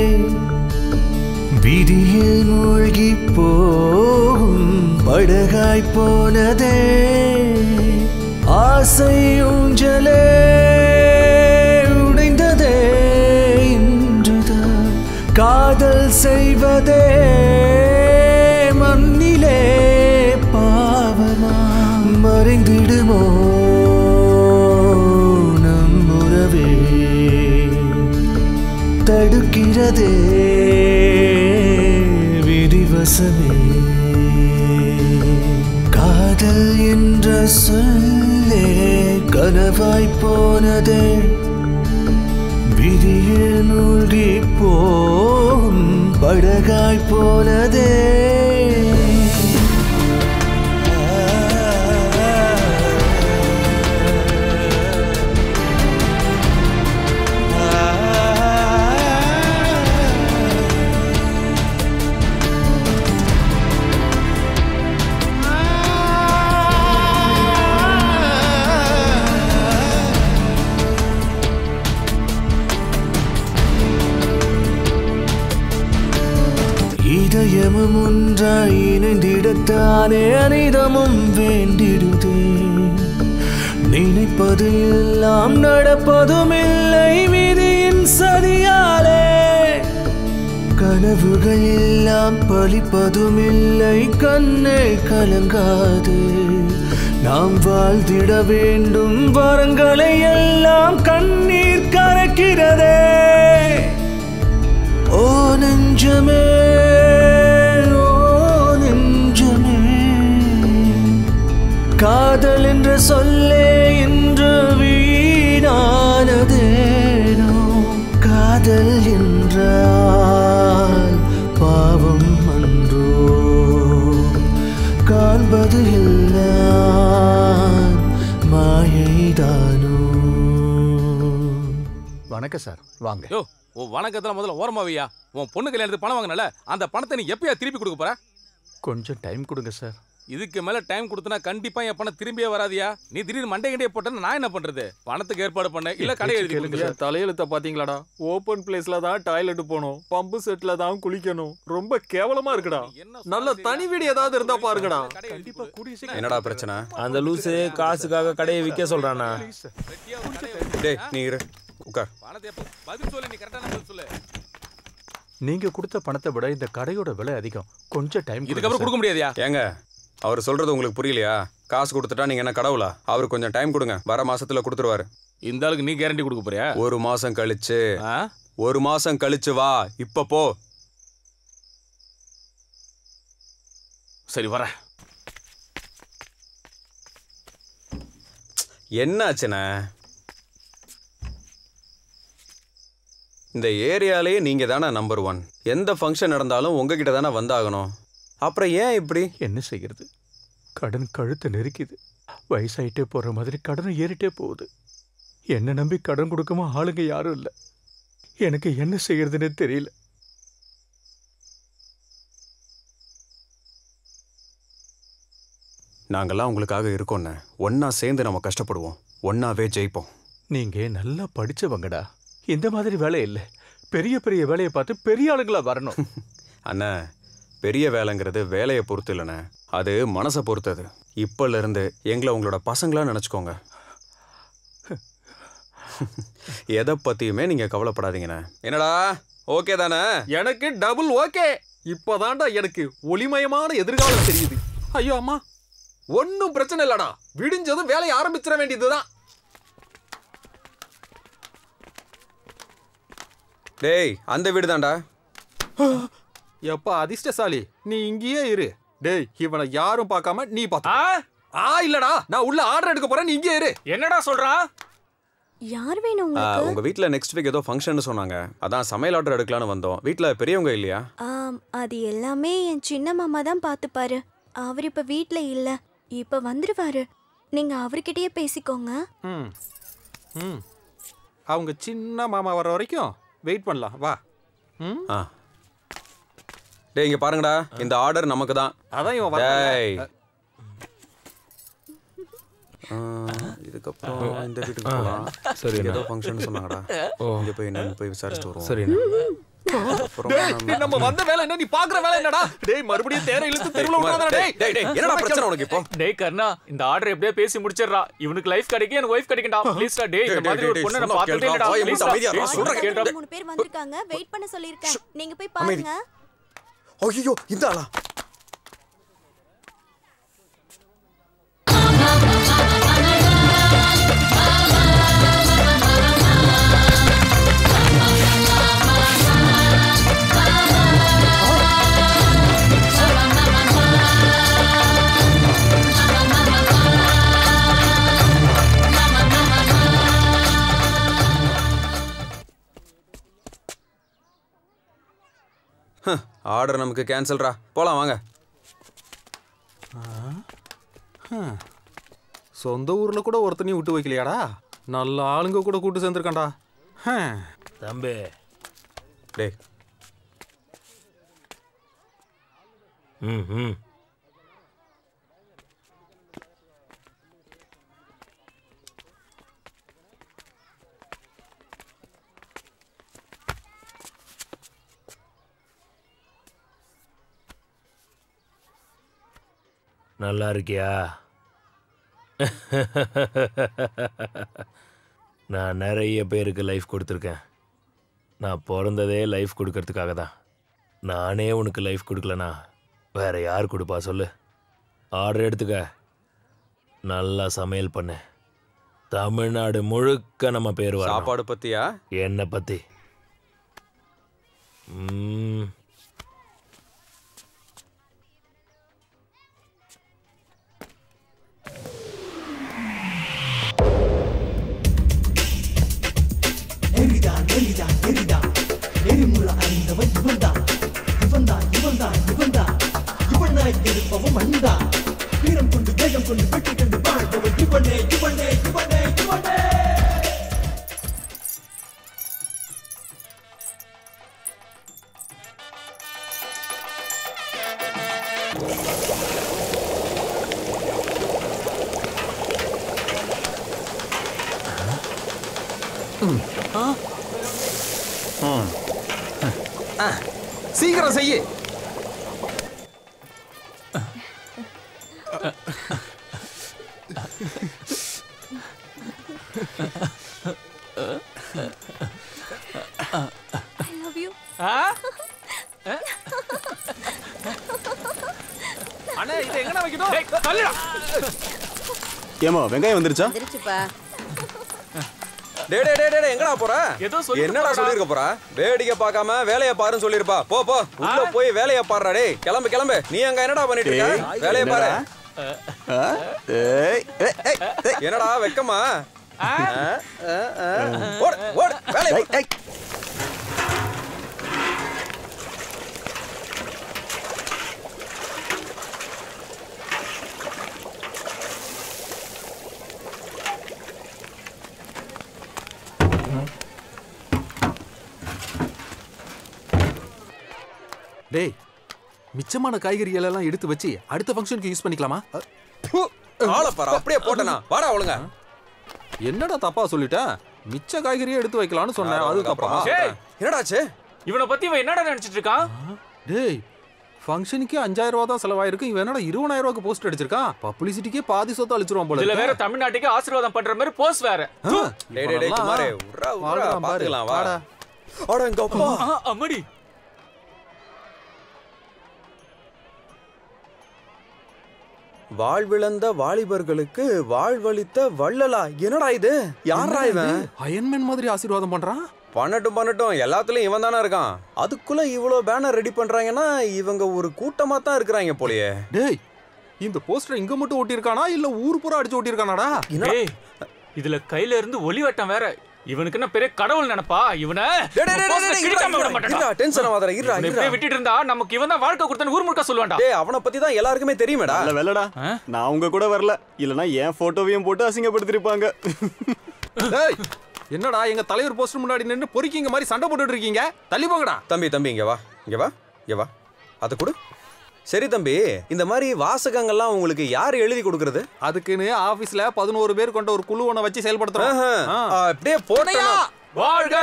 Speaker 14: விடியில் மூழ்கி போகும் படகாய் போனதே ஆசை ஊஞ்சலே உடைந்ததே இன்றுதான் காதல் செய்வதே மண்ணிலே பாவமா மறைந்திடுமோ நம் உறவே இருக்கிறதே விரிவசமே காதல் என்ற சொல்லே கனவாய் போனதே விதியில் மூழ்கி போம் படகாய் போனதே இதயமும் ஒன்றாய் இணைந்திடத்தானே அனிதமும் வேண்டிடுதே நினைப்பது எல்லாம் நடப்பதும் இல்லை விதியின் சதியாலே கனவுகள் எல்லாம் பலிப்பதும் இல்லை கண்ணே கலங்காது நாம் வாழ்ந்திட வேண்டும் வரங்களை எல்லாம் கண்ணீர் கறக்கிறதே ஓ நெஞ்சமே ஓ நெஞ்சமே காதல் என்ற சொல்லே இன்று வீணானதேனோ காதல் என்றால் பாவம் அன்றோ காண்பது எல்லாம் மாயைதானோ
Speaker 16: வணக்கம் சார் வாங்க
Speaker 5: யோ உன் வணக்கத்துல முதல்ல ஓரமாவியா உன் பொண்ணு கல்யாணத்துக்கு பணம் வாங்கினல அந்த பணத்தை நீ எப்பயா திருப்பி கொடுக்க போற
Speaker 16: கொஞ்சம் டைம் கொடுங்க சார்
Speaker 5: இதுக்கு மேல டைம் கொடுத்தனா கண்டிப்பா என் பணம் திரும்பியே வராதியா நீ திடீர்னு மண்டை கண்டியே போட்டா நான் என்ன பண்றது பணத்துக்கு ஏற்பாடு பண்ண இல்ல கடை எழுதி கொடுங்க
Speaker 12: என் தலையெழுத்த பாத்தீங்களாடா ஓபன் பிளேஸ்ல தான் டாய்லெட் போகணும் பம்பு செட்ல தான் குளிக்கணும் ரொம்ப கேவலமா இருக்குடா நல்ல தனி வீடு ஏதாவது இருந்தா பாருங்கடா
Speaker 16: கண்டிப்பா கூடிய
Speaker 6: என்னடா பிரச்சனை
Speaker 10: அந்த லூசு காசுக்காக கடையை விற்க சொல்றானா
Speaker 6: டேய் நீ இரு உட்கார்
Speaker 5: பணத்தை எப்போ பதில் சொல்லு நீ கரெக்டான பதில் சொல்லு
Speaker 16: நீங்க கொடுத்த பணத்தை விட இந்த கடையோட விலை அதிகம் கொஞ்சம் டைம்
Speaker 5: இதுக்கப்புறம் கொடுக்க முடியாதியா
Speaker 6: ஏங்க அவர் சொல்றது உங்களுக்கு புரியலையா காசு கொடுத்துட்டா நீங்க என்ன கடவுளா அவர் கொஞ்சம் டைம் கொடுங்க வர மாசத்துல கொடுத்துருவாரு
Speaker 5: இந்த ஆளுக்கு நீ கேரண்டி கொடுக்க போறியா
Speaker 6: ஒரு மாசம் கழிச்சு ஒரு மாசம் கழிச்சு வா இப்ப போ
Speaker 5: சரி வர
Speaker 6: என்னாச்சுண்ணே இந்த ஏரியாலேயே நீங்க தானே நம்பர் ஒன் எந்த ஃபங்க்ஷன் நடந்தாலும் உங்ககிட்ட தானே வந்தாகணும் அப்புறம் ஏன் இப்படி
Speaker 16: என்ன செய்யறது கடன் கழுத்தை நெருக்கிது வயசாயிட்டே போற மாதிரி கடன் ஏறிட்டே போகுது என்ன நம்பி கடன் கொடுக்காம ஆளுங்க யாரும் இல்லை எனக்கு என்ன செய்யறதுன்னு தெரியல
Speaker 6: நாங்கெல்லாம் உங்களுக்காக இருக்கோண்ணே ஒண்ணா சேர்ந்து நம்ம கஷ்டப்படுவோம் ஒண்ணாவே ஜெயிப்போம்
Speaker 16: நீங்க நல்லா படிச்சவங்கடா இந்த மாதிரி வேலை இல்லை பெரிய பெரிய வேலையை பார்த்து பெரிய ஆளுங்களா வரணும்
Speaker 6: அண்ணா பெரிய வேலைங்கிறது வேலையை பொறுத்து இல்லைண்ணே அது மனசை பொறுத்தது இப்பல இருந்து எங்களை உங்களோட பசங்களா நினைச்சுக்கோங்க எதை பத்தியுமே நீங்க கவலைப்படாதீங்கண்ணே என்னடா ஓகே தானே
Speaker 12: எனக்கு டபுள் ஓகே இப்பதான்டா எனக்கு ஒளிமயமான எதிர்காலம் தெரியுது ஐயோ அம்மா ஒன்னும் பிரச்சனை இல்லடா விடிஞ்சதும் வேலையை ஆரம்பிச்சிட வேண்டியதுதான்
Speaker 6: டேய் அந்த வீடு தான்டா
Speaker 12: எப்பா அதிர்ஷ்டசாலி நீ இங்கேயே இரு டேய் இவனை யாரும் பார்க்காம நீ பார்த்து ஆ இல்லடா நான் உள்ள ஆர்டர் எடுக்க போறேன் நீ இங்கே இரு
Speaker 8: என்னடா சொல்றான்
Speaker 22: யார் வேணும்
Speaker 6: ஆ,
Speaker 22: உங்களுக்கு
Speaker 6: உங்க வீட்ல நெக்ஸ்ட் வீக் ஏதோ ஃபங்க்ஷன் சொன்னாங்க அதான் சமையல் ஆர்டர் எடுக்கலாம்னு வந்தோம் வீட்ல பெரியவங்க இல்லையா
Speaker 22: ஆம் அது எல்லாமே என் சின்ன மாமா தான் பார்த்துப்பாரு அவர் இப்ப வீட்ல இல்ல இப்ப வந்துருவாரு நீங்க அவர்கிட்டயே பேசிக்கோங்க
Speaker 12: ம் ம் அவங்க சின்ன மாமா வர வரைக்கும் வெயிட் பண்ணலாம் வா ம்
Speaker 6: ஆ டேய் இங்க பாருங்கடா இந்த ஆர்டர் நமக்கு தான்
Speaker 12: அதான் இவன் வர்றான்ல.
Speaker 6: டேய் ஆ, இதுக்கப்புறம் இந்த வீட்டுக்கு
Speaker 10: ஆ,
Speaker 6: போகலாம்
Speaker 10: சரி,
Speaker 6: இங்க ஏதோ
Speaker 10: அண்ணா.
Speaker 6: ஃபங்க்ஷன் சொன்னாங்கடா
Speaker 10: ஓ.
Speaker 6: இங்க போய் என்னன்னு போய் விசாரிச்சுட்டு வருவோம்
Speaker 10: சரி,
Speaker 6: அப்புறம்
Speaker 12: டேய், நீ நம்ம வந்த வேலை என்ன நீ பாக்குற வேலை என்னடா டேய் மறுபடியும் தேரை இழுத்து தெருவுல விட்டுறாதடா டேய்
Speaker 8: டேய் கர்ணா இந்த ஆர்டர் எப்படியே பேசி முடிச்சிடுறா இவனுக்கு லைஃப் கிடைக்கும் எனக்கு ஒய்ஃப் கிடைக்கும்டா ப்ளீஸ்டா டேய் இந்த
Speaker 6: டேய்,
Speaker 8: மாதிரி
Speaker 6: டேய்,
Speaker 8: ஒரு பொண்ணை
Speaker 6: டேய்,
Speaker 8: நான் பார்த்ததே
Speaker 6: கேளுடா,
Speaker 8: இல்லடா
Speaker 6: வாயை மூடு,
Speaker 8: ப்ளீஸ்டா
Speaker 6: அமைதியா இரு, சொல்றேன்.
Speaker 8: கேளுடா
Speaker 22: மூணு பேர் வந்திருக்காங்க வெயிட் பண்ண சொல்லிருக்கேன் நீங்க போய்
Speaker 6: அமைதி.
Speaker 22: பாருங்க
Speaker 6: ஐயோ இந்த ஆளா
Speaker 15: ஆ
Speaker 6: ஆர்டர் நமக்கு கேன்சல்ரா போலாம் வாங்க
Speaker 12: ஹம். சொந்த ஊர்ல கூட ஒருத்தனையும் விட்டு வைக்கலையாடா நல்ல ஆளுங்க கூட கூட்டு சேர்ந்துருக்கான்டா ஹம்.
Speaker 10: தம்பி
Speaker 6: டேய்
Speaker 10: ம் ம் நல்லா இருக்கியா நான் நிறைய பேருக்கு லைஃப் கொடுத்துருக்கேன் நான் பிறந்ததே லைஃப் கொடுக்கறதுக்காக தான் நானே உனக்கு லைஃப் கொடுக்கலனா வேற யார் கொடுப்பா சொல்லு ஆர்டர் எடுத்துக்க நல்லா சமையல் பண்ணு தமிழ்நாடு முழுக்க நம்ம பேர் வரணும்.
Speaker 6: சாப்பாடு பத்தியா
Speaker 10: என்னை பத்தி ம்
Speaker 14: நெறிதான் நெறிதான் நெறிதான் நெறிமுறை அறிந்தவன் இவன்தான் இவன்தான் இவன்தான் இவன்தான் இவனாய் இருப்பவன் மண்தான் வீரம் கொண்டு வேகம் கொண்டு வெற்றி கண்டு வாழ்பவன் இவனே இவனே இவனே இவனே
Speaker 12: ஆ, சீக்கிரம் செய்யு
Speaker 22: ஐ லவ் யூ
Speaker 8: அண்ணா இதை எங்கடா வைக்கணும் டேய், தள்ளுடா.
Speaker 6: ஏமா வெங்காயம் வந்துருச்சா
Speaker 7: வந்துருச்சுப்பா
Speaker 6: டே டே டே டே எங்கடா போற
Speaker 8: ஏதோ சொல்லிட்டு
Speaker 6: என்னடா
Speaker 8: போறடா.
Speaker 6: சொல்லிருக்க போற வேடிக்கை பார்க்காம வேலைய பாருன்னு சொல்லிருப்பா போ போ உள்ள போய் வேலைய பாருடா டேய் கிளம்பு கிளம்பு நீ அங்க என்னடா பண்ணிட்டு இருக்க
Speaker 1: டேய்,
Speaker 6: வேலைய பாரு
Speaker 1: ஏய், ஏய், ஏய், ஏய்.
Speaker 6: என்னடா வெக்கமா ஆ, ஆ, ஆ. ஓடு ஓடு வேலைய பாரு.
Speaker 12: டேய் மிச்சமான காய்கறிகள் எல்லாம் எடுத்து வச்சு அடுத்த ஃபங்க்ஷனுக்கு யூஸ் பண்ணிக்கலாமா
Speaker 6: ஆளை பாரு அப்படியே போட்டனா வாடா ஒழுங்கா
Speaker 12: என்னடா தப்பா சொல்லிட்டேன் மிச்ச காய்கறியை எடுத்து வைக்கலாம்னு சொன்னேன் அது தப்பா
Speaker 8: டேய்,
Speaker 6: என்னடாச்சு
Speaker 8: இவனை பத்தி இவன் என்னடா நினைச்சிட்டு இருக்கான்
Speaker 12: டேய் ஃபங்க்ஷனுக்கு அஞ்சாயிரம் ரூபா தான் செலவாயிருக்கு இவன் என்னடா இருபதாயிரம் ரூபாய்க்கு போஸ்ட் அடிச்சிருக்கான் பப்ளிசிட்டிக்கே பாதி சொத்தை அழிச்சிருவான் போல
Speaker 8: இதுல
Speaker 12: இருக்கு.
Speaker 8: வேற தமிழ்நாட்டுக்கு ஆசீர்வாதம் பண்ற மாதிரி போஸ் வேற
Speaker 12: ஆ,
Speaker 6: டேய் டேய் டேய் குமாரே உர்ரா உர்ரா
Speaker 12: வாழ்றான் பாரு.
Speaker 6: பாத்துக்கலாம் வா
Speaker 12: வாடா.
Speaker 6: அட எங்க அப்பா
Speaker 8: ஆ, அம்மாடி
Speaker 6: வாழ்விழந்த வாலிபர்களுக்கு வாழ்வளித்த வள்ளலா என்னடா இது யாரா இவன்
Speaker 12: அயன்மேன் மாதிரி ஆசீர்வாதம் பண்றான்
Speaker 6: பண்ணட்டும் பண்ணட்டும் எல்லாத்துலயும் இவன் தானே இருக்கான் அதுக்குள்ள இவ்வளோ பேனர் ரெடி பண்றாங்கன்னா இவங்க ஒரு கூட்டமா தான் இருக்கிறாங்க போலயே
Speaker 12: டேய் இந்த போஸ்டர் இங்க மட்டும் ஒட்டியிருக்கானா இல்ல ஊர் பூரா அடிச்சு ஒட்டியிருக்கானாடா
Speaker 8: டேய் இதுல கையில இருந்து ஒலி வட்டம் வேற இவனுக்கு என்ன பெரிய கடவுள் நினைப்பா இவனை
Speaker 6: டேய், டேய், டேய்,
Speaker 8: போஸ்ல
Speaker 6: டேய்,
Speaker 8: கிழிக்காம
Speaker 6: இருடா,
Speaker 8: விட மாட்டேன்டா.
Speaker 6: இருடா, tension ஆகாதடா, இருடா,
Speaker 8: இவனை
Speaker 6: இருடா.
Speaker 8: இப்படியே விட்டுட்டு இருந்தா நமக்கு இவன் தான் வாழ்க்கை கொடுத்தன்னு ஊர் முழுக்க சொல்லுவான்டா
Speaker 6: டேய் அவனை பத்தி தான் எல்லாருக்குமே தெரியுமேடா
Speaker 1: நல்ல வேலைடா நான் உங்க கூட வரல இல்லனா என் போட்டோவையும் போட்டு அசிங்கப்படுத்திருப்பாங்க
Speaker 12: டேய் என்னடா எங்க தலைவர் போஸ்டர் முன்னாடி நின்னு பொறுக்கிங்க மாதிரி சண்டை போட்டுட்டு இருக்கீங்க தள்ளி போங்கடா
Speaker 6: தம்பி தம்பி இங்க வா இங்க வா இங்க வா அதை கொடு சரி தம்பி இந்த மாதிரி வாசகங்கள்லாம் உங்களுக்கு யார் எழுதி கொடுக்கறது
Speaker 12: அதுக்குன்னு ஆபீஸ்ல பதினோரு பேர் கொண்ட ஒரு குழு ஒண்ண வச்சு செயல்படுத்துறோம்
Speaker 6: ஆஹா.
Speaker 12: ஆ.
Speaker 6: அப்படியே போட்டா
Speaker 8: வாழ்க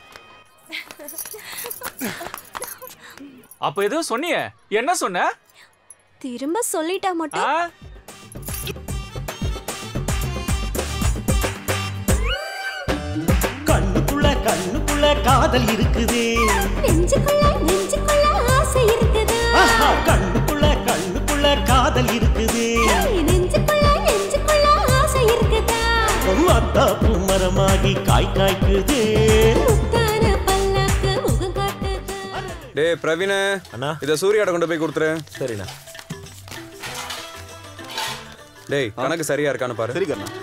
Speaker 8: அப்ப ஏதோ சொன்னியே என்ன சொன்ன
Speaker 22: திரும்ப சொல்லிட்டா மட்டும்
Speaker 14: கண்ணுக்குள்ள கண்ணுக்குள்ள காதல் இருக்குது
Speaker 15: நெஞ்சுக்குள்ள நெஞ்சுக்குள்ள ஆசை இருக்குதா
Speaker 14: ஆஹா, கண்ணுக்குள்ள கண்ணுக்குள்ள காதல் இருக்குது
Speaker 15: ஏய், நெஞ்சுக்குள்ள நெஞ்சுக்குள்ள ஆசை இருக்குதா
Speaker 14: அத்தாப்பு மரமாகி காய் காய்க்குது
Speaker 15: முத்தான பல்லாக்கு முகம் காட்டுது
Speaker 6: டேய் பிரவீன
Speaker 10: அண்ணா
Speaker 6: இத சூர்யாட கொண்டு போய் கொடுத்துரு
Speaker 10: சரிண்ணா
Speaker 6: டேய் கணக்கு சரியா இருக்கான்னு பாரு
Speaker 1: சரி கண்ணா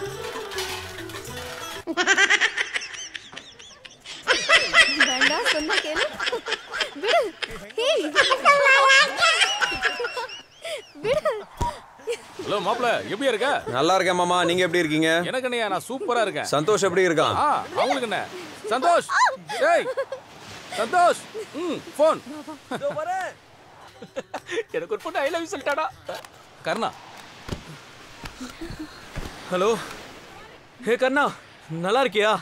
Speaker 22: வேண்டாம் சொன்னா கேளு விடு ஏய்
Speaker 5: ஹலோ மாப்ள எப்படி இருக்க
Speaker 6: நல்லா இருக்கேன் மாமா நீங்க எப்படி இருக்கீங்க
Speaker 5: எனக்கு என்னையா நான் சூப்பரா இருக்கேன்
Speaker 6: சந்தோஷ் எப்படி இருக்கான்
Speaker 5: ஆ அவங்களுக்கு என்ன சந்தோஷ் டேய் சந்தோஷ் ம் ஃபோன்
Speaker 8: எனக்கு ஒரு பொண்ணு ஐ லவ் யூ சொல்லிட்டாடா
Speaker 2: கர்ணா ஹலோ ஹே கர்ணா நல்லா இருக்கியா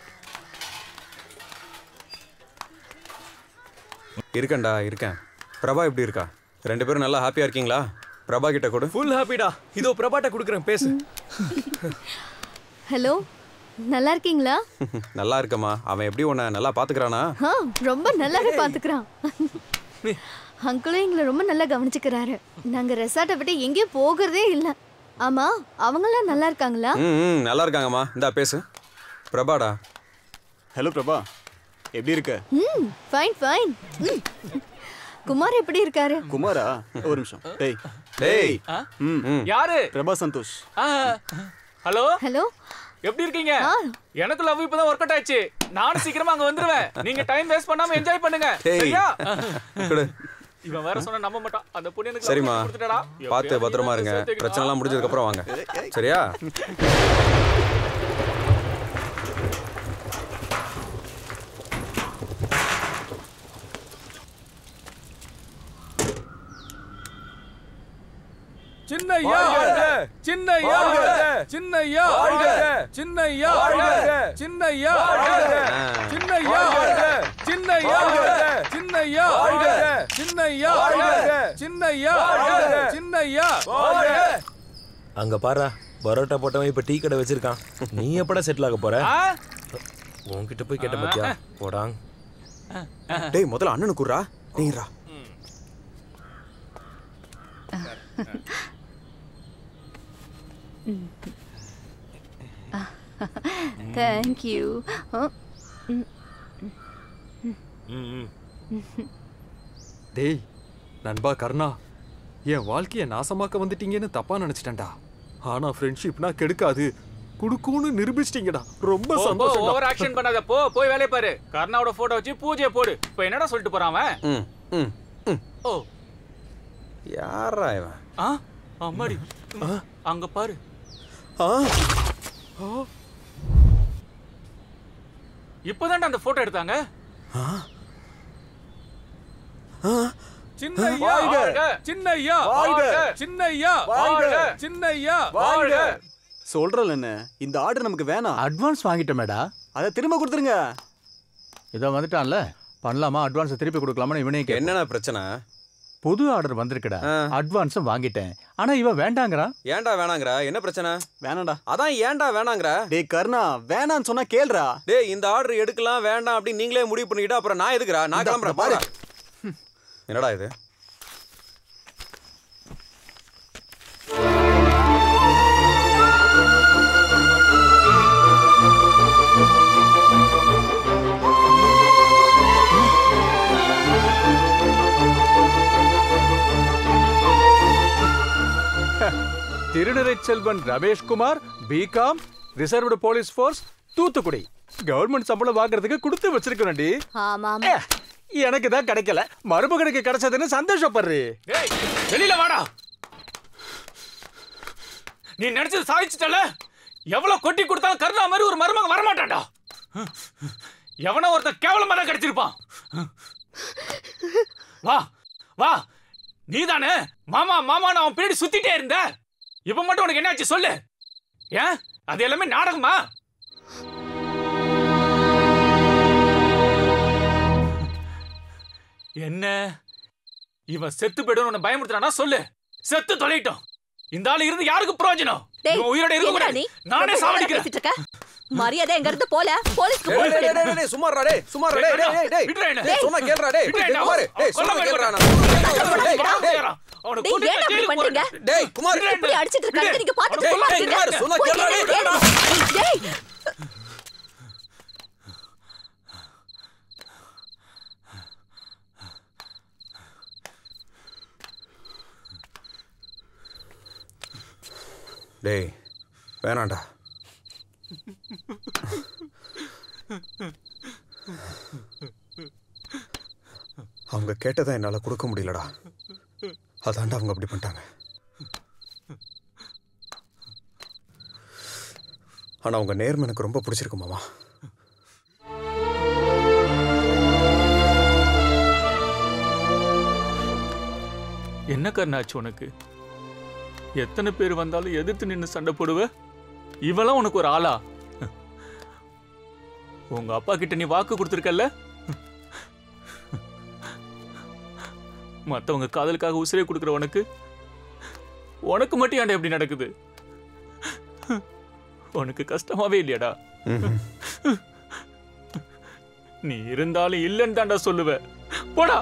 Speaker 6: இருக்கேன்டா இருக்கேன் பிரபா எப்படி இருக்கா ரெண்டு பேரும் நல்லா ஹாப்பியா இருக்கீங்களா பிரபா கிட்ட கொடு
Speaker 2: ஃபுல் ஹாப்பிடா இதோ பிரபாட்ட கொடுக்குறேன் பேசு
Speaker 11: ஹலோ நல்லா இருக்கீங்களா
Speaker 6: நல்லா இருக்கம்மா அவன் எப்படி உன்னை நல்லா பாத்துக்கிறானா
Speaker 11: ஆ ரொம்ப நல்லாவே பாத்துக்கிறான் அங்கிளும் எங்களை ரொம்ப நல்லா கவனிச்சுக்கிறாரு நாங்க ரெசார்ட்டை விட்டு எங்கேயும் போகிறதே இல்ல ஆமா அவங்களாம் நல்லா இருக்காங்களா
Speaker 6: ம் ம் நல்லா இருக்காங்கம்மா இந்தா பேசு பிரபாடா
Speaker 1: ஹலோ பிரபா எப்படி இருக்க
Speaker 11: ம் ஃபைன் ஃபைன் குமார் எப்படி இருக்காரு
Speaker 1: குமாரா ஒரு நிமிஷம் டேய்
Speaker 6: டேய்
Speaker 1: ம்
Speaker 8: யாரு
Speaker 1: பிரபா சந்தோஷ்
Speaker 8: ஹலோ
Speaker 11: ஹலோ
Speaker 8: எப்படி இருக்கீங்க எனக்கு லவ் இப்பதான் ஒர்க் அவுட் ஆயிடுச்சு நானும் சீக்கிரமா அங்க வந்துருவேன் நீங்க டைம் வேஸ்ட் பண்ணாம என்ஜாய் பண்ணுங்க
Speaker 6: டேய்.
Speaker 8: சரியா
Speaker 6: கொடு
Speaker 8: இவன் வேற சொன்னா நம்ப மாட்டான் அந்த பொண்ணு எனக்கு
Speaker 6: சரிம்மா
Speaker 8: love கொடுத்துட்டாடா
Speaker 6: பார்த்து பத்திரமா இருங்க பிரச்சனைலாம் முடிஞ்சதுக்கு அப்புறம் வாங்க சரியா
Speaker 5: சின்னையா சின்னையா சின்னையா சின்னையா சின்னையா சின்னையா சின்னையா சின்னையா சின்னையா சின்னையா சின்னையா
Speaker 10: அங்க பாரு பரோட்டா போட்டவன் இப்ப டீ கடை வச்சிருக்கான் நீ எப்படா செட்டில் ஆக போற உன்கிட்ட போய் கேட்ட பத்தியா போடாங்
Speaker 6: டேய் முதல்ல அண்ணனுக்கு குடுறா நீரா
Speaker 11: தேங்க்யூ
Speaker 12: டேய் நண்பா கர்ணா என் வாழ்க்கையை நாசமாக்க வந்துட்டீங்கன்னு தப்பா நினைச்சிட்டேன்டா ஆனா ஃப்ரெண்ட்ஷிப்னா கெடுக்காது குடுக்கும்னு நிரூபிச்சிட்டீங்கடா ரொம்ப
Speaker 8: போ, போ
Speaker 12: சந்தோஷம்
Speaker 8: ஓவர் ஆக்ஷன் பண்ணாத போ போய் வேலைய பாரு கர்ணாவோட போட்டோ வச்சு பூஜையை போடு இப்போ என்னடா சொல்லிட்டு போறான் அவன்
Speaker 6: ம் ம் ம்
Speaker 8: ஓ
Speaker 6: யாரா இவன்
Speaker 8: ஆ அம்மாடி அங்க பாரு
Speaker 6: ஆ
Speaker 8: இப்போதான்டா அந்த போட்டோ எடுத்தாங்க
Speaker 5: சின்னையா
Speaker 8: வாழ்க!
Speaker 5: சின்னையா
Speaker 8: வாழ்க!
Speaker 5: சின்னையா
Speaker 8: வாழ்க!
Speaker 5: சின்னையா
Speaker 8: வாழ்க!
Speaker 1: சொல்றல என்ன இந்த ஆர்டர் நமக்கு வேணாம்
Speaker 16: அட்வான்ஸ் வாங்கிட்டோமேடா
Speaker 1: அதை திரும்ப கொடுத்துருங்க
Speaker 16: இதோ வந்துட்டான்ல பண்ணலாமா அட்வான்ஸ் திருப்பி கொடுக்கலாமா இவனே
Speaker 6: என்னண்ணா பிரச்சனை
Speaker 16: புது ஆர்டர் வந்திருக்குடா அட்வான்ஸும் வாங்கிட்டேன் ஆனா இவன் வேண்டாங்கிறான்
Speaker 6: ஏன்டா வேணாங்கிற என்ன பிரச்சனை
Speaker 1: வேணாம்டா
Speaker 6: அதான் ஏன்டா வேணாங்கிற
Speaker 1: டேய் கர்ணா வேணான்னு சொன்னா கேளுடா
Speaker 6: டேய் இந்த ஆர்டர் எடுக்கலாம் வேண்டாம் அப்படின்னு நீங்களே முடிவு பண்ணிக்கிட்டா அப்புறம் நான் எதுக்குறா நான் கிளம்புறேன் பாரு என்னடா இது
Speaker 16: திருநிறை செல்வன் Ramesh Kumar B Com reserved police force Thoothukudi government சம்பளம் வாங்குறதுக்கு கொடுத்து வச்சிருக்கணும்டி
Speaker 11: ஆமா
Speaker 16: ஏ, எனக்கு தான் கிடைக்கல மருமகனுக்கு கிடைச்சதுன்னு சந்தோஷப்படுறி
Speaker 8: டேய் வெளியில வாடா நீ நினைச்சது சாதிச்சுட்டல எவ்வளவு கொட்டி கொடுத்தாலும் கருணா மாதிரி ஒரு மருமகன் வரமாட்டான்டா எவனோ ஒருத்தன் கேவலமா தான் கிடைச்சிருப்பான் வா வா நீதானே மாமா மாமான்னு அவன் பின்னாடி சுத்திட்டே இருந்த இப்ப மட்டும் உனக்கு என்னாச்சு சொல்லு ஏன் அது எல்லாமே நாடகமா என்ன இவன் செத்து போயிடும் உன்னை பயமுறுத்துறானா சொல்லு செத்து தொலைட்டோம் இந்த ஆளு இருந்து யாருக்கு பிரயோஜனம்
Speaker 4: டேய்,
Speaker 8: இவன் உயிரோட இருக்க
Speaker 4: என்னடா
Speaker 8: கூடாது
Speaker 4: நீ?
Speaker 8: நானே
Speaker 4: ரொம்ப
Speaker 8: சாவடிக்கிறேன்
Speaker 4: பேசிட்டு இருக்க? மரியாதை எங்க இருந்து போல போலீஸ்க்கு
Speaker 6: டேய்,
Speaker 4: போன்
Speaker 6: டேய்,
Speaker 4: பண்ணிடு.
Speaker 6: டேய், டேய், சும்மாடுறா, டேய், சும்மாடுறா, டேய், டேய், டேய், டேய்.
Speaker 8: விட்றா என்ன?
Speaker 6: டேய், சொன்னா கேளுடா, டேய்.
Speaker 8: விட்றா
Speaker 6: டேய்,
Speaker 8: என்ன?
Speaker 6: குமாரு, டேய்,
Speaker 8: கொல்ல
Speaker 6: சொன்னா கேளுடா,
Speaker 8: வேண்டாம்.
Speaker 6: நான் சொல்றேன் கேளுடா, டேய், டேய், டேய்.
Speaker 8: அவனை
Speaker 4: டேய்,
Speaker 8: கூட்டிட்டு
Speaker 4: ஏன்டா அப்படி
Speaker 8: ஜெயிலுக்கு
Speaker 4: பண்றீங்க?
Speaker 8: போறேன்.
Speaker 6: டேய், குமார்.
Speaker 4: இப்படி அடிச்சிட்டு இருக்காங்க நீங்க பாத்துட்டு
Speaker 6: டேய்,
Speaker 4: சும்மா
Speaker 6: டேய்,
Speaker 4: இருக்கீங்க.
Speaker 6: குமார், சொன்னா
Speaker 4: போய்
Speaker 6: கேளுடா,
Speaker 4: கேளு,
Speaker 6: டேய்,
Speaker 4: கேளு. டேய்
Speaker 6: டேய் வேணாம்டா
Speaker 18: அவங்க கேட்டதை என்னால் கொடுக்க முடியலடா அதாண்டா அவங்க அப்படி பண்ணிட்டாங்க ஆனால் அவங்க நேர்மை எனக்கு ரொம்ப பிடிச்சிருக்கு மாமா
Speaker 8: என்ன கர்ணாச்சு உனக்கு எத்தனை பேர் வந்தாலும் எதிர்த்து நின்று சண்டை போடுவ இவெல்லாம் உனக்கு ஒரு ஆளா உங்க அப்பா கிட்ட நீ வாக்கு கொடுத்துருக்கல்ல மத்தவங்க காதலுக்காக உசிரை கொடுக்குற உனக்கு உனக்கு மட்டும் ஏன்டா எப்படி நடக்குது உனக்கு கஷ்டமாவே இல்லையாடா நீ இருந்தாலும் இல்லைன்னு தாண்டா சொல்லுவ போடா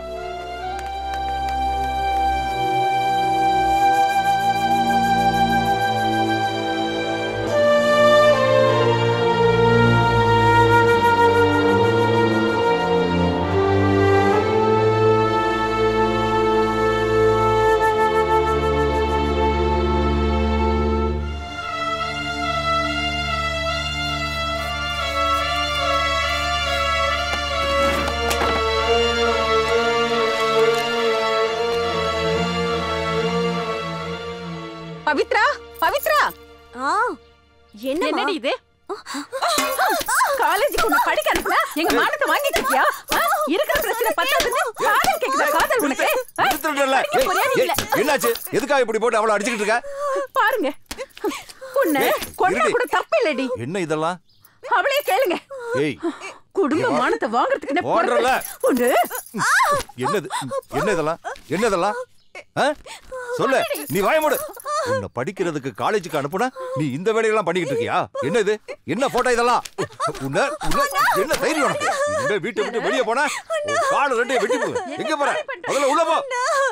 Speaker 17: பவித்ரா பவித்ரா
Speaker 22: ஆ என்னம்மா?
Speaker 17: என்னடி இது காலேஜுக்கு உன்னை படிக்க அனுப்புனா எங்க மானத்தை வாங்கிட்டு இருக்கியா ஆ? இருக்கிற பிரச்சனை பத்தாதுன்னு காதல் கேக்குதா காதல் உனக்கு ஆ?
Speaker 3: நிறுத்துறேன்ல.
Speaker 17: படிக்க
Speaker 3: ஏய்,
Speaker 17: போறியா
Speaker 3: ஏய்,
Speaker 17: இல்ல?
Speaker 3: என்னாச்சு எதுக்காக இப்படி போட்டு அவளை அடிச்சுக்கிட்டு இருக்க
Speaker 17: பாருங்க உன்னை
Speaker 3: ஏய்,
Speaker 17: கொண்டா
Speaker 3: இருடி.
Speaker 17: கூட தப்பு இல்லடி
Speaker 3: என்ன இதெல்லாம்
Speaker 17: அவளையே கேளுங்க
Speaker 3: ஏய்
Speaker 17: குடும்ப
Speaker 3: இங்க வா.
Speaker 17: மானத்தை வாங்குறதுக்கு என்ன
Speaker 3: ஓடுறல.
Speaker 17: உண்டு
Speaker 3: என்னது என்ன இதெல்லாம் என்ன இதெல்லாம் ஆ? சொல்லு நீ வாய மூடு உன்னை படிக்கிறதுக்கு காலேஜுக்கு அனுப்புனா நீ இந்த வேலையெல்லாம் பண்ணிக்கிட்டு இருக்கியா என்ன இது என்ன போட்டோ இதெல்லாம் உன்னை உன்னை என்ன தைரியம் உனக்கு இந்த வீட்டை விட்டு வெளியே போனா உன் காடு ரெண்டையும் வெட்டி போடு எங்க போற முதல்ல உள்ள போ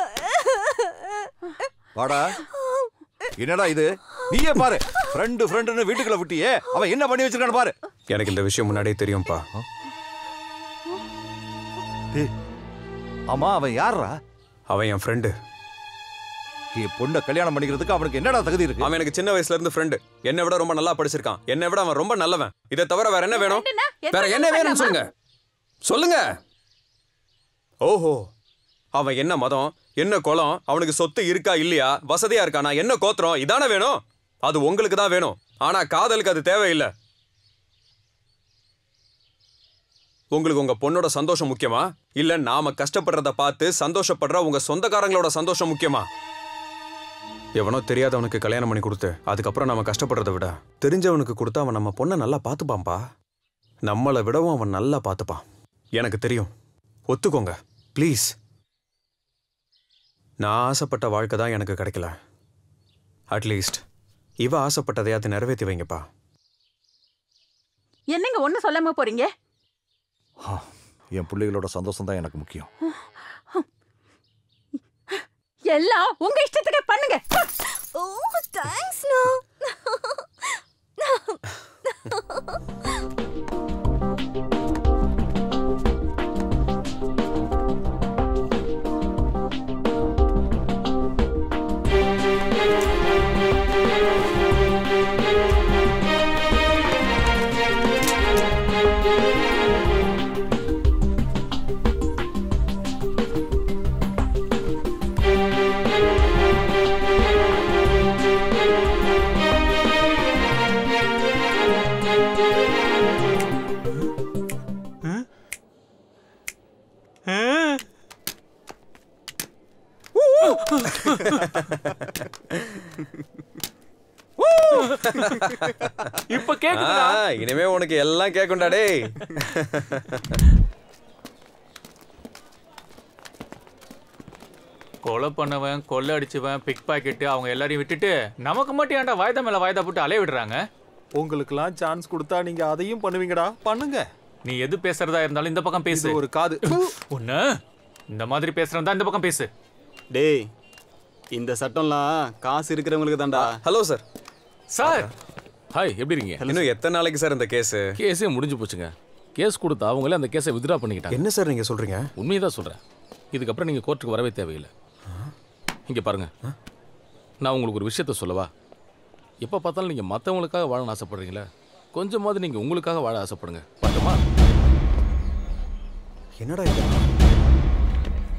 Speaker 3: வாடா என்னடா இது நீயே பாரு ஃப்ரெண்டு ஃப்ரெண்டுன்னு வீட்டுக்குள்ள விட்டியே அவன் என்ன பண்ணி வச்சிருக்கான்னு பாரு
Speaker 18: எனக்கு இந்த விஷயம் முன்னாடியே தெரியும்ப்பா
Speaker 3: டேய், ஆமா அவன் யாரா
Speaker 18: அவன் என் ஃப்ரெண்டு
Speaker 3: என் பொண்ணை கல்யாணம் பண்ணிக்கிறதுக்கு அவனுக்கு என்னடா தகுதி இருக்கு
Speaker 6: அவன் எனக்கு சின்ன வயசுல இருந்து ஃப்ரெண்டு என்னை விட ரொம்ப நல்லா படிச்சிருக்கான் என்னை விட அவன் ரொம்ப நல்லவன் இதை தவிர வேற என்ன வேணும் வேற என்ன வேணும்னு சொல்லுங்க சொல்லுங்க ஓஹோ அவன் என்ன மதம் என்ன குலம் அவனுக்கு சொத்து இருக்கா இல்லையா வசதியா இருக்கானா என்ன கோத்திரம் இதானே வேணும் அது உங்களுக்கு தான் வேணும் ஆனா காதலுக்கு அது தேவையில்லை உங்களுக்கு உங்க பொண்ணோட சந்தோஷம் முக்கியமா இல்ல நாம கஷ்டப்படுறத பார்த்து சந்தோஷப்படுற உங்க சொந்தக்காரங்களோட சந்தோஷம் முக்கியமா எவனோ தெரியாதவனுக்கு கல்யாணம் பண்ணி கொடுத்து அதுக்கப்புறம் நம்ம கஷ்டப்படுறதை விட தெரிஞ்சவனுக்கு கொடுத்து அவன் நம்ம பொண்ணை நல்லா பார்த்துப்பான்பா நம்மளை விடவும் அவன் நல்லா பார்த்துப்பான் எனக்கு தெரியும் ஒத்துக்கோங்க ப்ளீஸ் நான் ஆசைப்பட்ட வாழ்க்கை தான் எனக்கு கிடைக்கல அட்லீஸ்ட் இவ ஆசைப்பட்டதையாவது நிறைவேற்றி வைங்கப்பா
Speaker 17: என்னங்க ஒண்ணு சொல்லாம போறீங்க
Speaker 3: என் பிள்ளைகளோட சந்தோஷம் தான் எனக்கு முக்கியம்
Speaker 17: எல்லாம் உங்க இஷ்டத்துக்கு பண்ணுங்க
Speaker 22: ஓ தேங்க்ஸ் நோ
Speaker 8: இப்ப கேக்குதுடா
Speaker 6: ஆ, இனிமே உனக்கு எல்லாம் கேட்கும்டா டேய்
Speaker 8: கொலை பண்ணவன் கொள்ளை அடிச்சவன் பிக் பாக்கெட்டு அவங்க எல்லாரையும் விட்டுட்டு நமக்கு மட்டும் ஏன்டா வாய்தா மேல வாய்தா போட்டு அலைய விடுறாங்க
Speaker 12: உங்களுக்கெல்லாம் சான்ஸ் கொடுத்தா நீங்க அதையும் பண்ணுவீங்கடா பண்ணுங்க
Speaker 8: நீ எது பேசுறதா இருந்தாலும் இந்த பக்கம் பேசு
Speaker 12: ஒரு காது
Speaker 8: ஒண்ணு இந்த மாதிரி பேசுறதா இந்த பக்கம் பேசு
Speaker 1: டேய் இந்த சட்டம்லாம் காசு இருக்கிறவங்களுக்கு தான்டா
Speaker 6: ஹலோ சார்
Speaker 5: சார் ஹாய் எப்படி இருக்கீங்க
Speaker 6: இன்னும் எத்தனை நாளைக்கு சார் இந்த கேஸ்
Speaker 5: கேஸே முடிஞ்சு போச்சுங்க கேஸ் கொடுத்தா அவங்களே அந்த கேஸை வித்ட்ரா பண்ணிக்கிட்டாங்க
Speaker 6: என்ன சார் நீங்க சொல்றீங்க
Speaker 5: உண்மையை தான் சொல்றேன் இதுக்கப்புறம் நீங்க கோர்ட்டுக்கு வரவே தேவையில்லை இங்க பாருங்க நான் உங்களுக்கு ஒரு விஷயத்த சொல்லவா எப்போ பார்த்தாலும் நீங்க மற்றவங்களுக்காக வாழணும்னு ஆசைப்படுறீங்களே கொஞ்சமாவது நீங்க உங்களுக்காக வாழ ஆசைப்படுங்க பார்த்துமா
Speaker 18: என்னடா இது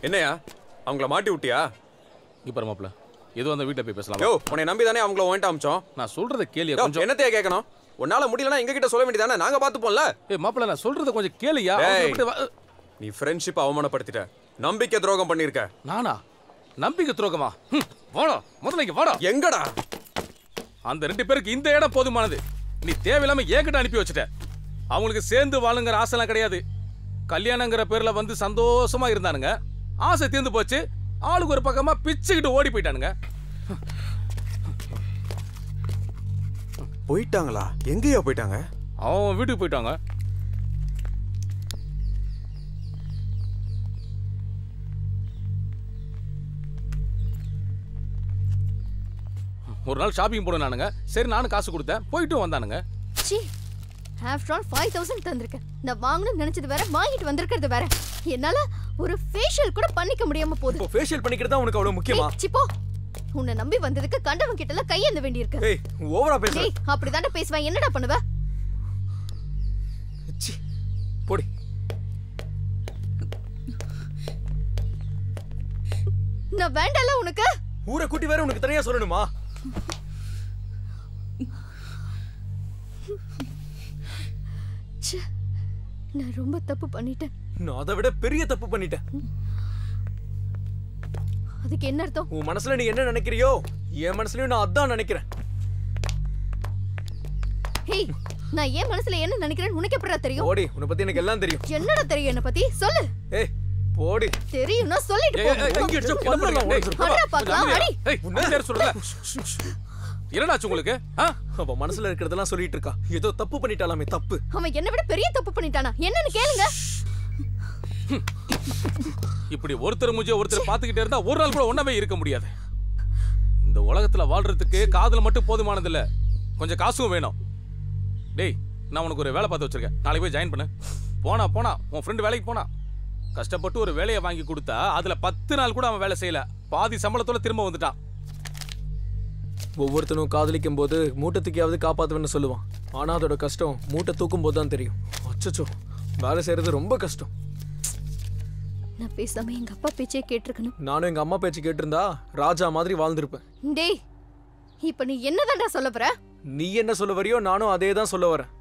Speaker 6: என்னையா அவங்கள மாட்டி விட்டியா
Speaker 5: இங்க பாரு மாப்ள எது அந்த வீட்டில் போய் பேசலாம்
Speaker 6: யோ உன்னை நம்பி தானே அவங்கள வாங்கிட்டு அமிச்சோம்
Speaker 5: நான் சொல்றத கேளியா
Speaker 6: யோ,
Speaker 5: கொஞ்சம்
Speaker 6: என்னத்தையா கேட்கணும் உன்னால முடியலன்னா எங்க கிட்ட சொல்ல வேண்டியதானே நாங்க பாத்துப்போம்ல
Speaker 5: ஏய் மாப்ள நான் சொல்றத கொஞ்சம் கேளியா
Speaker 6: டேய்,
Speaker 5: அவசரப்பட்டு வா-
Speaker 6: நீ ஃப்ரெண்ட்ஷிப் அவமானப்படுத்திட்ட நம்பிக்கை துரோகம் பண்ணிருக்க
Speaker 5: நானா நம்பிக்கை துரோகமா ஹம், வாடா முதல்ல இங்க வாடா
Speaker 6: எங்கடா
Speaker 5: அந்த ரெண்டு பேருக்கு இந்த இடம் போதுமானது நீ தேவையில்லாம ஏங்கிட்ட அனுப்பி வச்சுட்ட அவங்களுக்கு சேர்ந்து வாழுங்கிற ஆசைலாம் கிடையாது கல்யாணங்கிற பேர்ல வந்து சந்தோஷமா இருந்தானுங்க ஆசை தீர்ந்து போச்சு ஆளுக்கு ஒரு பக்கமா பிச்சுக்கிட்டு ஓடி போயிட்டானுங்க
Speaker 6: போயிட்டாங்களா எங்கேயா போயிட்டாங்க
Speaker 5: அவன் வீட்டுக்கு போயிட்டாங்க ஒரு நாள் ஷாப்பிங் போன நானுங்க சரி நானும் காசு கொடுத்தேன் போயிட்டு வந்தானுங்க
Speaker 11: see after all five thousand தந்திருக்கேன் நான் வாங்கணும்னு நினைச்சது வேற வாங்கிட்டு வந்திருக்கிறது வேற என்னால ஒரு ஃபேஷியல் கூட பண்ணிக்க முடியாம போகுது
Speaker 2: ஃபேஷியல் பண்ணிக்கிறது தான் உனக்கு அவ்வளவு முக்கியமா
Speaker 11: ஏய், சிப்போ உன்னை நம்பி வந்ததுக்கு கண்டவன் கிட்ட எல்லாம் கையேந்த வேண்டியிருக்கு
Speaker 2: ஏய் ஓவரா பேசுற
Speaker 11: ஏய் அப்படிதானே பேசுவேன் என்னடா பண்ணுவ
Speaker 2: போடி
Speaker 11: நான் வேண்டாம்ல உனக்கு
Speaker 2: ஊரை கூட்டி வேற உனக்கு தனியா சொல்லணுமா
Speaker 11: ச்சே, நான் ரொம்ப தப்பு பண்ணிட்டேன்
Speaker 2: நான் அதை விட பெரிய தப்பு பண்ணிட்டேன்
Speaker 11: அதுக்கு என்ன அர்த்தம்
Speaker 2: உன் மனசுல நீ என்ன நினைக்கிறியோ என் மனசுலயும் நான் அதான் நினைக்கிறேன்
Speaker 11: ஹேய் நான் ஏன் மனசுல என்ன நினைக்கிறேன்னு உனக்கு எப்படிடா தெரியும்
Speaker 2: போடி உன்னை பத்தி எனக்கு எல்லாம் தெரியும்
Speaker 11: என்னடா தெரியும் என்ன பத்தி சொல்லு
Speaker 2: ஏய் போடி
Speaker 11: தெரியும்னா சொல்லிட்டு
Speaker 5: ஏய், ஏய்,
Speaker 11: போ
Speaker 5: எங்க இடிச்ச கொல்லலாம் உனக்கு. டேய்,
Speaker 11: அடடா பார்க்கலாம்
Speaker 5: கொஞ்சம்
Speaker 11: அடி
Speaker 5: அமைதியா. ஏய், உன்னை பேர் சொல்றல. என்னடாச்சு உங்களுக்கு ஆ?
Speaker 2: அவ மனசுல இருக்கிறதெல்லாம் சொல்லிட்டு இருக்கா ஏதோ தப்பு பண்ணிட்டாலாமே தப்பு
Speaker 11: அவன் என்னை விட பெரிய தப்பு பண்ணிட்டானா என்னன்னு கேளுங்க
Speaker 5: இப்படி ஒருத்தர் மூஞ்சிய ஒருத்தர் பார்த்துக்கிட்டே இருந்தா ஒரு நாள் கூட ஒண்ணாவே இருக்க முடியாது இந்த உலகத்துல வாழ்றதுக்கு காதல் மட்டும் போதுமானது இல்ல கொஞ்சம் காசும் வேணும் டேய் நான் உனக்கு ஒரு வேலை பார்த்து வச்சிருக்கேன் நாளைக்கு போய் ஜாயின் பண்ணு போனா போனா உன் ஃப்ரெண்டு வேலைக்கு போனா கஷ்டப்பட்டு ஒரு வேலையை வாங்கி கொடுத்தா அதுல பத்து நாள் கூட அவன் வேலை செய்யல பாதி சம்பளத்தோட திரும்ப வந்துட்டான்
Speaker 2: ஒவ்வொருத்தனும் காதலிக்கும் போது மூட்டை தூக்கியாவது காப்பாத்துவேன்னு சொல்லுவான் ஆனா அதோட கஷ்டம் மூட்டை தூக்கும் போது தான் தெரியும் அச்சச்சோ வேலை செய்யறது ரொம்ப கஷ்டம்
Speaker 11: நான் பேசாம எங்க அப்பா பேச்சே கேட்டிருக்கணும்
Speaker 2: நானும் எங்க அம்மா பேச்சு கேட்டிருந்தா ராஜா மாதிரி வாழ்ந்திருப்பேன்
Speaker 11: டேய் இப்ப நீ என்னதான்டா சொல்ல போற
Speaker 2: நீ என்ன சொல்ல வரியோ நானும் அதே தான் சொல்ல வரேன்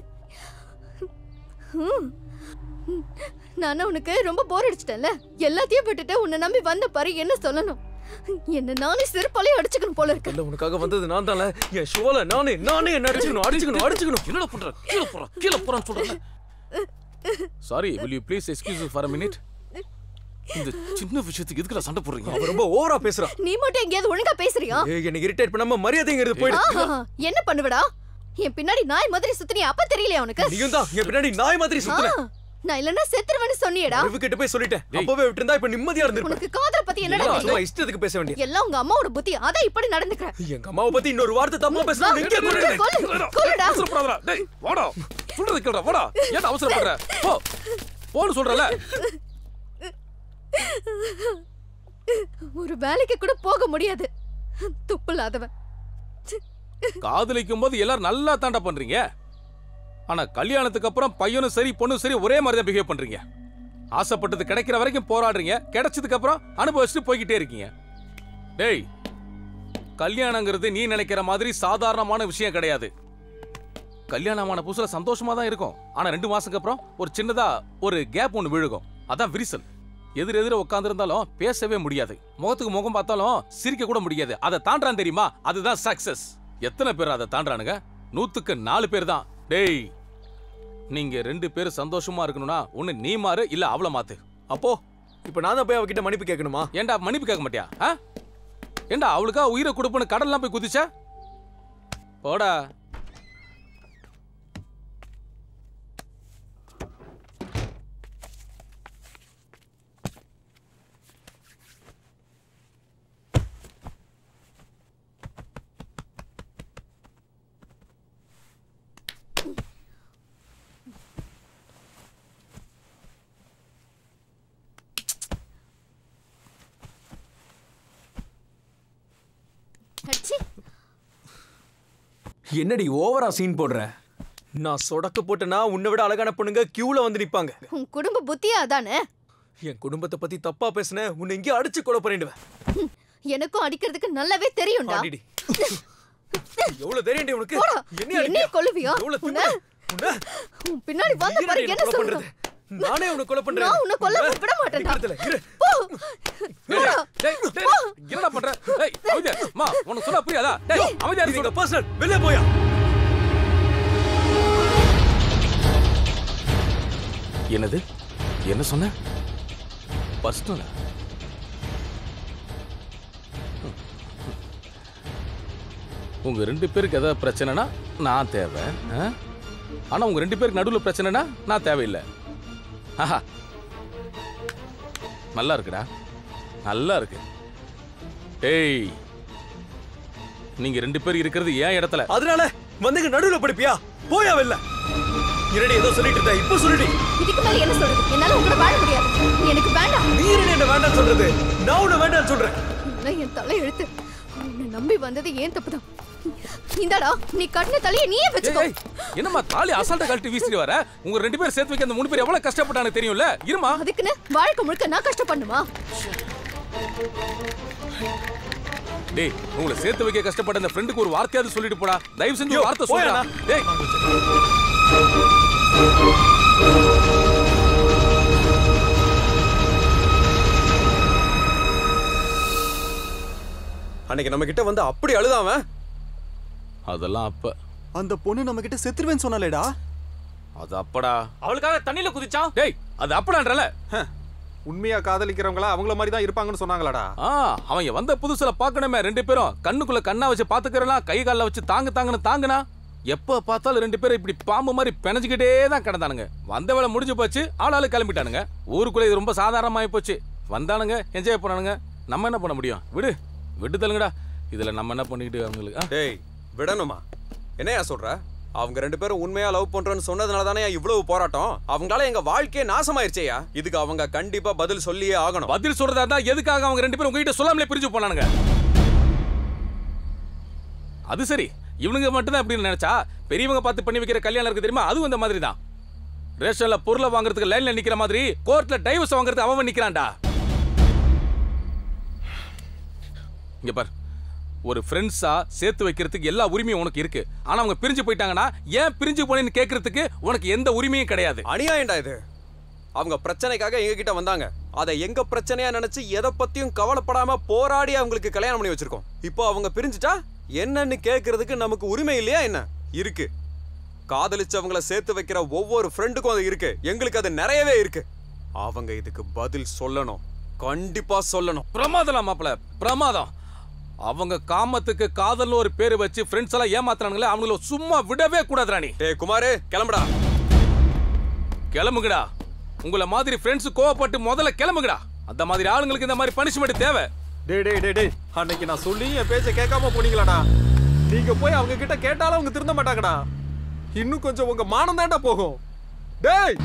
Speaker 11: ஹம். நானும் உனக்கு ரொம்ப போர் அடிச்சிட்டேன்ல எல்லாத்தையும் விட்டுட்டு உன்னை நம்பி வந்த பாரு என்ன சொல்லணும் என்ன நானே செருப்பாலே அடிச்சுக்கணும் போல இருக்கு
Speaker 2: இல்ல உனக்காக வந்தது நான் தானே என் ஷோல நானே நானே என்ன அடிச்சுக்கணும் அடிச்சுக்கணும் அடிச்சுக்கணும்
Speaker 5: என்னடா பண்ற கீழே போறா கீழே போறான்னு சொல்றேன் sorry will you please excuse me for a minute இந்த சின்ன விஷயத்துக்கு எதுக்குடா சண்டை போடுறீங்க
Speaker 2: அவ ரொம்ப ஓவரா பேசுறா
Speaker 11: நீ மட்டும் எங்கேயாவது ஒழுங்கா பேசுறியா
Speaker 2: ஏய் என்ன இரிட்டேட் பண்ணாம மரியாதைங்கிறது போயிடு
Speaker 11: ஆஹா, என்ன பண்ணுவடா என் பின்னாடி நாய் மாதிரி சுத்தினியா அப்ப தெரியலையா உனக்கு
Speaker 2: நீயும் தான் என் பின்னாடி நாய் மாதிரி சுத்துற
Speaker 11: ஆ, நான் இல்லன்னா செத்துருவேன்னு சொன்னியேடா
Speaker 2: அறிவு கிட்ட போய் சொல்லிட்டேன் அப்பவே விட்டுருந்தா இப்ப நிம்மதியா இருந்திருப்பேன்
Speaker 11: உனக்கு காதல பத்தி என்னடா
Speaker 2: எல்லாம் சும்மா
Speaker 11: தெரியும்?
Speaker 2: இஷ்டத்துக்கு பேச வேண்டிய
Speaker 11: எல்லாம் உங்க அம்மாவோட புத்தி அதான் இப்படி நடந்துக்கிறேன்
Speaker 2: எங்க அம்மாவை பத்தி இன்னொரு வார்த்தை தப்பா பேசினா எங்க
Speaker 11: கொல்லு, கொல்லு, கொல்லுடா.
Speaker 5: அவசரப்படாதடா டேய் வாடா சொல்றது கேளுடா வாடா ஏன் அவசரப்படுற போ போன்னு சொல்றல
Speaker 11: ஒரு வேலைக்கு கூட போக முடியாது துப்பில்லாதவன்
Speaker 5: காதலிக்கும் போது எல்லாரும் நல்லா தாண்டா பண்றீங்க ஆனா கல்யாணத்துக்கு அப்புறம் பையனும் சரி பொண்ணும் சரி ஒரே மாதிரி தான் பிஹேவ் பண்றீங்க ஆசைப்பட்டது கிடைக்கிற வரைக்கும் போராடுறீங்க கிடைச்சதுக்கு அப்புறம் அனுபவிச்சுட்டு போய்கிட்டே இருக்கீங்க டேய் கல்யாணங்கிறது நீ நினைக்கிற மாதிரி சாதாரணமான விஷயம் கிடையாது கல்யாணமான புதுசுல சந்தோஷமா தான் இருக்கும் ஆனா ரெண்டு மாசத்துக்கு அப்புறம் ஒரு சின்னதா ஒரு கேப் ஒன்று விழுகும் அதான் விரிசல் எதிர் எதிர உட்காந்துருந்தாலும் பேசவே முடியாது முகத்துக்கு முகம் பார்த்தாலும் சிரிக்க கூட முடியாது அதை தாண்டான் தெரியுமா அதுதான் சக்சஸ் எத்தனை பேர் அதை தாண்டானுங்க நூத்துக்கு நாலு பேர் தான் டேய் நீங்க ரெண்டு பேரும் சந்தோஷமா இருக்கணும்னா ஒண்ணு நீ மாறு இல்ல அவள மாத்து
Speaker 2: அப்போ இப்ப நான் தான் போய் அவகிட்ட மன்னிப்பு கேட்கணுமா
Speaker 5: ஏன்டா மன்னிப்பு கேட்க மாட்டியா ஆ? ஏன்டா அவளுக்கா உயிரை கொடுப்பேன்னு கடல்லாம் போய் குதிச்ச போடா
Speaker 11: அச்சி
Speaker 2: என்னடி ஓவரா சீன் போடுற நான் சொடக்க போட்டேன்னா உன்னை விட அழகான பொண்ணுங்க கியூல வந்து நிப்பாங்க
Speaker 11: உன் குடும்ப புத்தியா அதானே
Speaker 2: என் குடும்பத்தை பத்தி தப்பா பேசுன உன்னை இங்கே அடிச்சு கொலை பண்ணிடுவேன்
Speaker 11: எனக்கும் அடிக்கிறதுக்கு நல்லாவே தெரியும்டா
Speaker 2: அடிடி. எவ்வளவு தைரியம்டி உனக்கு
Speaker 11: போடா.
Speaker 2: என்னைய
Speaker 11: என்னைய
Speaker 2: அடிக்கிறியா?
Speaker 11: கொல்லுவியா?
Speaker 2: எவ்வளவு
Speaker 11: உன்னை?
Speaker 2: திமிரு? உன்னை?
Speaker 11: உன் பின்னாடி வந்த
Speaker 2: இருடி,
Speaker 11: பாரு
Speaker 2: என்னை
Speaker 11: என்ன
Speaker 2: கொலை
Speaker 11: சொல்ற
Speaker 2: பண்றது. நானே உன்னை கொலை பண்றேன்
Speaker 11: நான் உன்னை கொல்ல விட மாட்டேன்டா போ போடா.
Speaker 5: டேய், டேய், என்னடா பண்ற டேய் அமைதியா அம்மா உனக்கு சொல்ல புரியாதா டேய் அமைதியா
Speaker 2: இது
Speaker 5: இருங்க
Speaker 2: எங்க பர்சனல் வெளியே போயா
Speaker 5: என்னது என்ன சொன்ன பர்சனலா உங்க ரெண்டு பேருக்கு ஏதாவது பிரச்சனைனா நான் தேவை ஆ? ஆனா உங்க ரெண்டு பேருக்கு நடுவில் பிரச்சனைனா நான் தேவையில்லை ஆஹா நல்லா இருக்குடா நல்லா இருக்கு ஏய் நீங்க ரெண்டு பேர் இருக்கிறது ஏன் இடத்துல
Speaker 2: அதனால வந்துங்க நடுவுல படிப்பியா போயா வெளில இரடி ஏதோ சொல்லிட்டு இருந்த இப்போ சொல்லிடி
Speaker 11: இதுக்கு மேல என்ன சொல்றது என்னால உங்களை வாழ முடியாது எனக்கு வேண்டாம்
Speaker 2: நீ இரடி என்ன வேண்டாம்னு சொல்றது நான் உன்னை வேண்டாம்னு சொல்றேன்
Speaker 11: இதெல்லாம் என் தலை எழுத்து உன்னை நம்பி வந்தது ஏன் தப்புதான் இந்தாடா நீ கட்டின தலையை நீயே வச்சுக்கோ
Speaker 5: ஏய், என்னம்மா தாலி அசால்ட்டா கழட்டி வீசிட்டு வர உங்க ரெண்டு பேர் சேர்த்து வைக்க அந்த மூணு பேர் எவ்வளவு கஷ்டப்பட்டாங்க தெரியும்ல இருமா
Speaker 11: அதுக்குன்னு வாழ்க்கை முழுக்க நான் கஷ்டப்படணுமா
Speaker 5: டேய் உங்களை சேர்த்து வைக்க கஷ்டப்பட்ட அந்த ஃப்ரெண்டுக்கு ஒரு வார்த்தையாவது சொல்லிட்டு போடா தயவு செஞ்சு ஒரு வார்த்தை
Speaker 2: போயா
Speaker 5: சொல்லுடா
Speaker 2: அண்ணா.
Speaker 5: டேய்
Speaker 6: அன்னைக்கு நம்ம கிட்ட வந்து அப்படி அழுதாம
Speaker 5: அதெல்லாம் அப்ப
Speaker 1: அந்த பொண்ணு நம்ம கிட்ட செத்துருவேன்னு சொன்னாலேடா
Speaker 5: அது அப்படா அவளுக்காக தண்ணியில குதிச்சான் டேய் அது அப்படான்றல
Speaker 12: உண்மையா காதலிக்கிறவங்களா அவங்கள மாதிரி தான் இருப்பாங்கன்னு சொன்னாங்களாடா
Speaker 5: ஆ அவங்க வந்த புதுசுல பார்க்கணுமே ரெண்டு பேரும் கண்ணுக்குள்ள கண்ணா வச்சு பாத்துக்கிறலாம் கை கால்ல வச்சு தாங்கு தாங்குன்னு தாங்குனா எப்ப பார்த்தாலும் ரெண்டு பேரும் இப்படி பாம்பு மாதிரி பிணைஞ்சுக்கிட்டே தான் கிடந்தானுங்க வந்த வேலை முடிஞ்சு போச்சு ஆளாளு கிளம்பிட்டானுங்க ஊருக்குள்ள இது ரொம்ப சாதாரணமாயி போச்சு வந்தானுங்க என்ஜாய் பண்ணானுங்க நம்ம என்ன பண்ண முடியும் விடு விட்டு தள்ளுங்கடா இதுல நம்ம என்ன பண்ணிக்கிட்டு அவங்களுக்கு ஆ?
Speaker 6: டேய் விடணுமா என்னையா சொல்ற அவங்க ரெண்டு பேரும் உண்மையா லவ் பண்றோன்னு சொன்னதுனால தானே இவ்வளவு போராட்டம் அவங்களால எங்க வாழ்க்கையே நாசமாயிருச்சேயா இதுக்கு அவங்க கண்டிப்பா பதில் சொல்லியே ஆகணும்
Speaker 5: பதில் சொல்றதா இருந்தா எதுக்காக அவங்க ரெண்டு பேரும் உங்ககிட்ட சொல்லாமலே பிரிஞ்சு போனானுங்க அது சரி இவனுங்க மட்டும் தான் இப்படி நினைச்சா பெரியவங்க பார்த்து பண்ணி வைக்கிற கல்யாணம் இருக்கு தெரியுமா அதுவும் இந்த மாதிரி தான் ரேஷன்ல பொருளை வாங்குறதுக்கு லைன்ல நிக்கிற மாதிரி கோர்ட்ல டைவர்ஸ் வாங்குறதுக்கு அவன் நிக்கிறான்டா இங்க பார் ஒரு ஃப்ரெண்ட்ஸா சேர்த்து வைக்கிறதுக்கு எல்லா உரிமையும் உனக்கு இருக்கு ஆனா அவங்க பிரிஞ்சு போயிட்டாங்கன்னா ஏன் பிரிஞ்சு போனேன்னு கேட்கறதுக்கு உனக்கு எந்த உரிமையும் கிடையாது
Speaker 6: அநியாயம்டா இது அவங்க பிரச்சனைக்காக எங்க கிட்ட வந்தாங்க அதை எங்க பிரச்சனையா நினைச்சு எதை பத்தியும் கவலைப்படாம போராடி அவங்களுக்கு கல்யாணம் பண்ணி வச்சிருக்கோம் இப்போ அவங்க பிரிஞ்சுட்டா என்னன்னு கேட்கறதுக்கு நமக்கு உரிமை இல்லையா என்ன இருக்கு காதலிச்சவங்கள சேர்த்து வைக்கிற ஒவ்வொரு ஃப்ரெண்டுக்கும் அது இருக்கு எங்களுக்கு அது நிறையவே இருக்கு அவங்க இதுக்கு பதில் சொல்லணும் கண்டிப்பா சொல்லணும்
Speaker 5: பிரமாதம் மாப்பிள பிரமாதம் அவங்க காமத்துக்கு காதல்னு ஒரு பேரு வச்சு ஃப்ரெண்ட்ஸ் எல்லாம் ஏமாத்துறானுங்களே அவங்கள சும்மா விடவே கூடாது ராணி
Speaker 6: டேய் குமாரு கிளம்புடா
Speaker 5: கிளம்புங்கடா உங்கள மாதிரி ஃப்ரெண்ட்ஸ் கோவப்பட்டு முதல்ல கிளம்புங்கடா அந்த மாதிரி ஆளுங்களுக்கு இந்த மாதிரி பனிஷ்மெண்ட் தேவை
Speaker 12: டேய் டேய் டேய் டேய் அன்னைக்கு நான் சொல்லி என் பேச்ச கேட்காம போனீங்களாடா நீங்க போய் அவங்க கிட்ட கேட்டாலும் அவங்க திருந்த மாட்டாங்கடா இன்னும் கொஞ்சம் உங்க மானம் தான்டா போகும் டேய்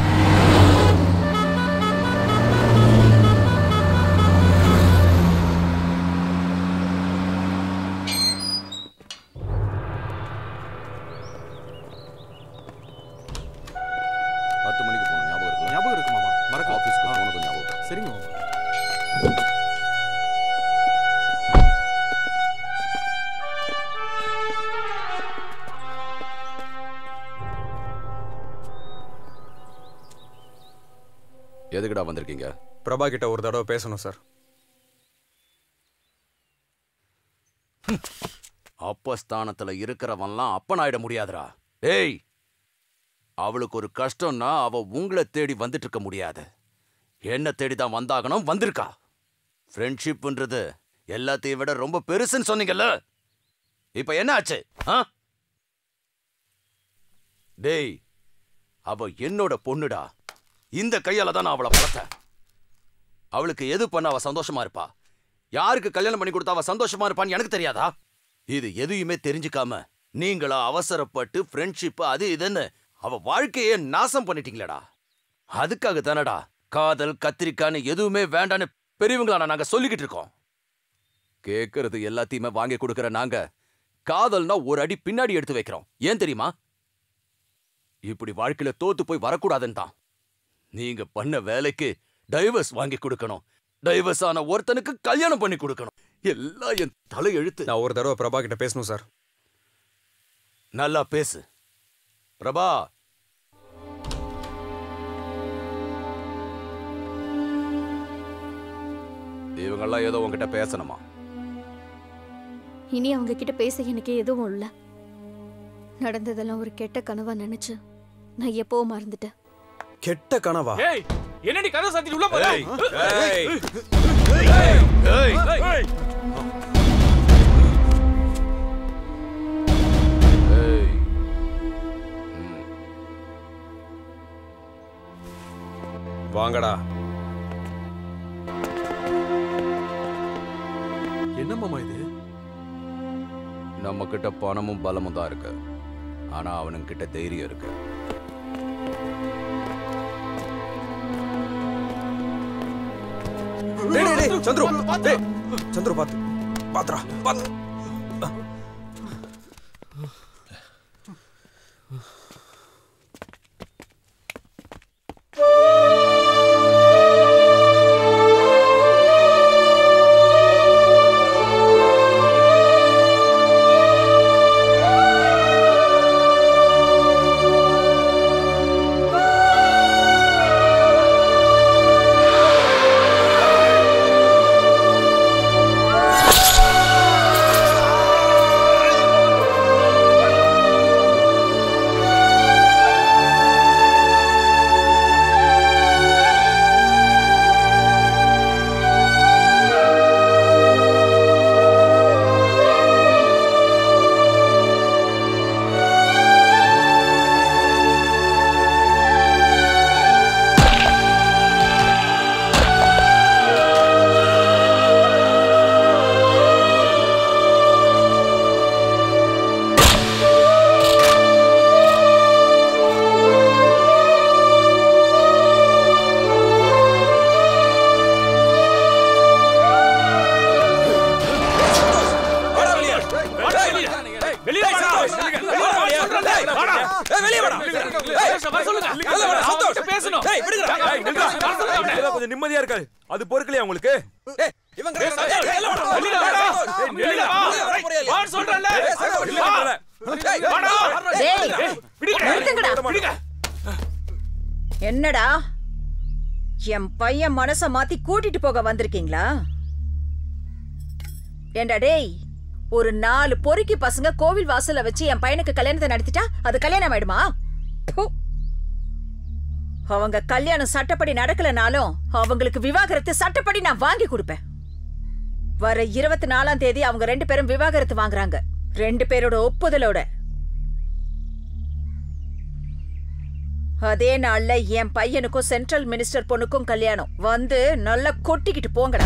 Speaker 5: பத்து மணிக்கு போகணும் ஞாபகம் இருக்கு
Speaker 12: ஞாபகம் இருக்கு மாமா மறக்க
Speaker 5: ஆஃபீஸ்க்கு போகணும் கொஞ்சம் ஞாபகம் இருக்கு.
Speaker 12: சரிங்க மாமா
Speaker 19: எதுக்குடா வந்திருக்கீங்க
Speaker 6: பிரபா கிட்ட ஒரு தடவை பேசணும் சார்
Speaker 19: அப்பஸ்தானத்துல இருக்கிறவன்லாம் அப்பனாயிட முடியாதுடா ஏய் அவளுக்கு ஒரு கஷ்டம்னா அவ உங்களை தேடி வந்துட்டு இருக்க முடியாது என்ன தேடி தான் வந்தாகணும் வந்திருக்கா ஃப்ரெண்ட்ஷிப்ன்றது எல்லாத்தையும் விட ரொம்ப பெருசுன்னு சொன்னீங்கல்ல இப்ப என்ன ஆச்சு ஆ? டேய் அவ என்னோட பொண்ணுடா இந்த கையால தான் நான் அவளை வளர்த்தேன் அவளுக்கு எது பண்ண அவ சந்தோஷமா இருப்பா யாருக்கு கல்யாணம் பண்ணி கொடுத்தா அவ சந்தோஷமா இருப்பான்னு எனக்கு தெரியாதா இது எதையுமே தெரிஞ்சுக்காம நீங்களா அவசரப்பட்டு ஃப்ரெண்ட்ஷிப் அது இதுன்னு அவ வாழ்க்கையே நாசம் பண்ணிட்டீங்களடா அதுக்காக தானடா காதல் கத்திரிக்கான்னு எதுவுமே வேண்டான்னு பெரியவங்களா நாங்க சொல்லிக்கிட்டு இருக்கோம் கேட்கறது எல்லாத்தையுமே வாங்கி கொடுக்கற நாங்க காதல்னா ஒரு அடி பின்னாடி எடுத்து வைக்கிறோம் ஏன் தெரியுமா இப்படி வாழ்க்கையில தோத்து போய் வரக்கூடாதுன்னு தான் நீங்க பண்ண வேலைக்கு டைவர்ஸ் வாங்கி கொடுக்கணும் டைவர்ஸ் ஆன ஒருத்தனுக்கு கல்யாணம் பண்ணி கொடுக்கணும் எல்லாம் என் தலை எழுத்து
Speaker 18: நான் ஒரு தடவை பிரபா கிட்ட பேசணும் சார்
Speaker 19: நல்லா பேசு பிரபா இவங்கெல்லாம் ஏதோ உன்கிட்ட பேசணுமா
Speaker 11: இனி அவங்க கிட்ட பேச எனக்கு எதுவும் இல்ல நடந்ததெல்லாம் ஒரு கெட்ட கனவா நினைச்சு நான் எப்போ மறந்துட்டேன்
Speaker 18: கெட்ட கனவா
Speaker 8: ஏய் என்னடி கதை சாத்திட்டு உள்ள போற
Speaker 18: ஏய், ஏய்.
Speaker 8: ஏய் ஏய்
Speaker 18: வாங்கடா
Speaker 1: என்ன மாமா இது
Speaker 19: நம்ம கிட்ட பணமும் பலமும் தான் இருக்கு ஆனா அவனுங்க கிட்ட தைரியம் இருக்கு
Speaker 18: டேய் டேய், டேய் சந்துரு டேய் சந்துரு பாத்து பாத்துடா பாத்து
Speaker 8: வெளிய வாடா வாடா வெளிய வாடா சொல்லுங்க அவன்கிட்ட பேசணும்
Speaker 2: கொஞ்சம் நிம்மதியா இருக்காது அது பொறுக்கலையா உங்களுக்கு
Speaker 8: வெளிய வாடா வெளிய வா வா சொல்றேன்ல வா வாடா
Speaker 4: டேய்,
Speaker 8: பிடிங்க
Speaker 4: நிறுத்துங்கடா.
Speaker 8: பிடிங்க
Speaker 4: என்னடா என் பையன் மனச மாத்தி கூட்டிட்டு போக வந்திருக்கீங்களா ஏண்டா டேய் ஒரு நாலு பொறுக்கி பசங்க கோவில் வாசல்ல வச்சு என் பையனுக்கு கல்யாணத்தை நடத்திட்டா அது கல்யாணம் ஆயிடுமா ப்பு. அவங்க கல்யாணம் சட்டப்படி நடக்கலனாலும் அவங்களுக்கு விவாகரத்து சட்டப்படி நான் வாங்கி கொடுப்பேன் வர இருபத்தி நாலாம் தேதி அவங்க ரெண்டு பேரும் விவாகரத்து வாங்குறாங்க ரெண்டு பேரோட ஒப்புதலோட அதே நாள்ல என் பையனுக்கும் சென்ட்ரல் மினிஸ்டர் பொண்ணுக்கும் கல்யாணம் வந்து நல்லா கொட்டிக்கிட்டு போங்கடா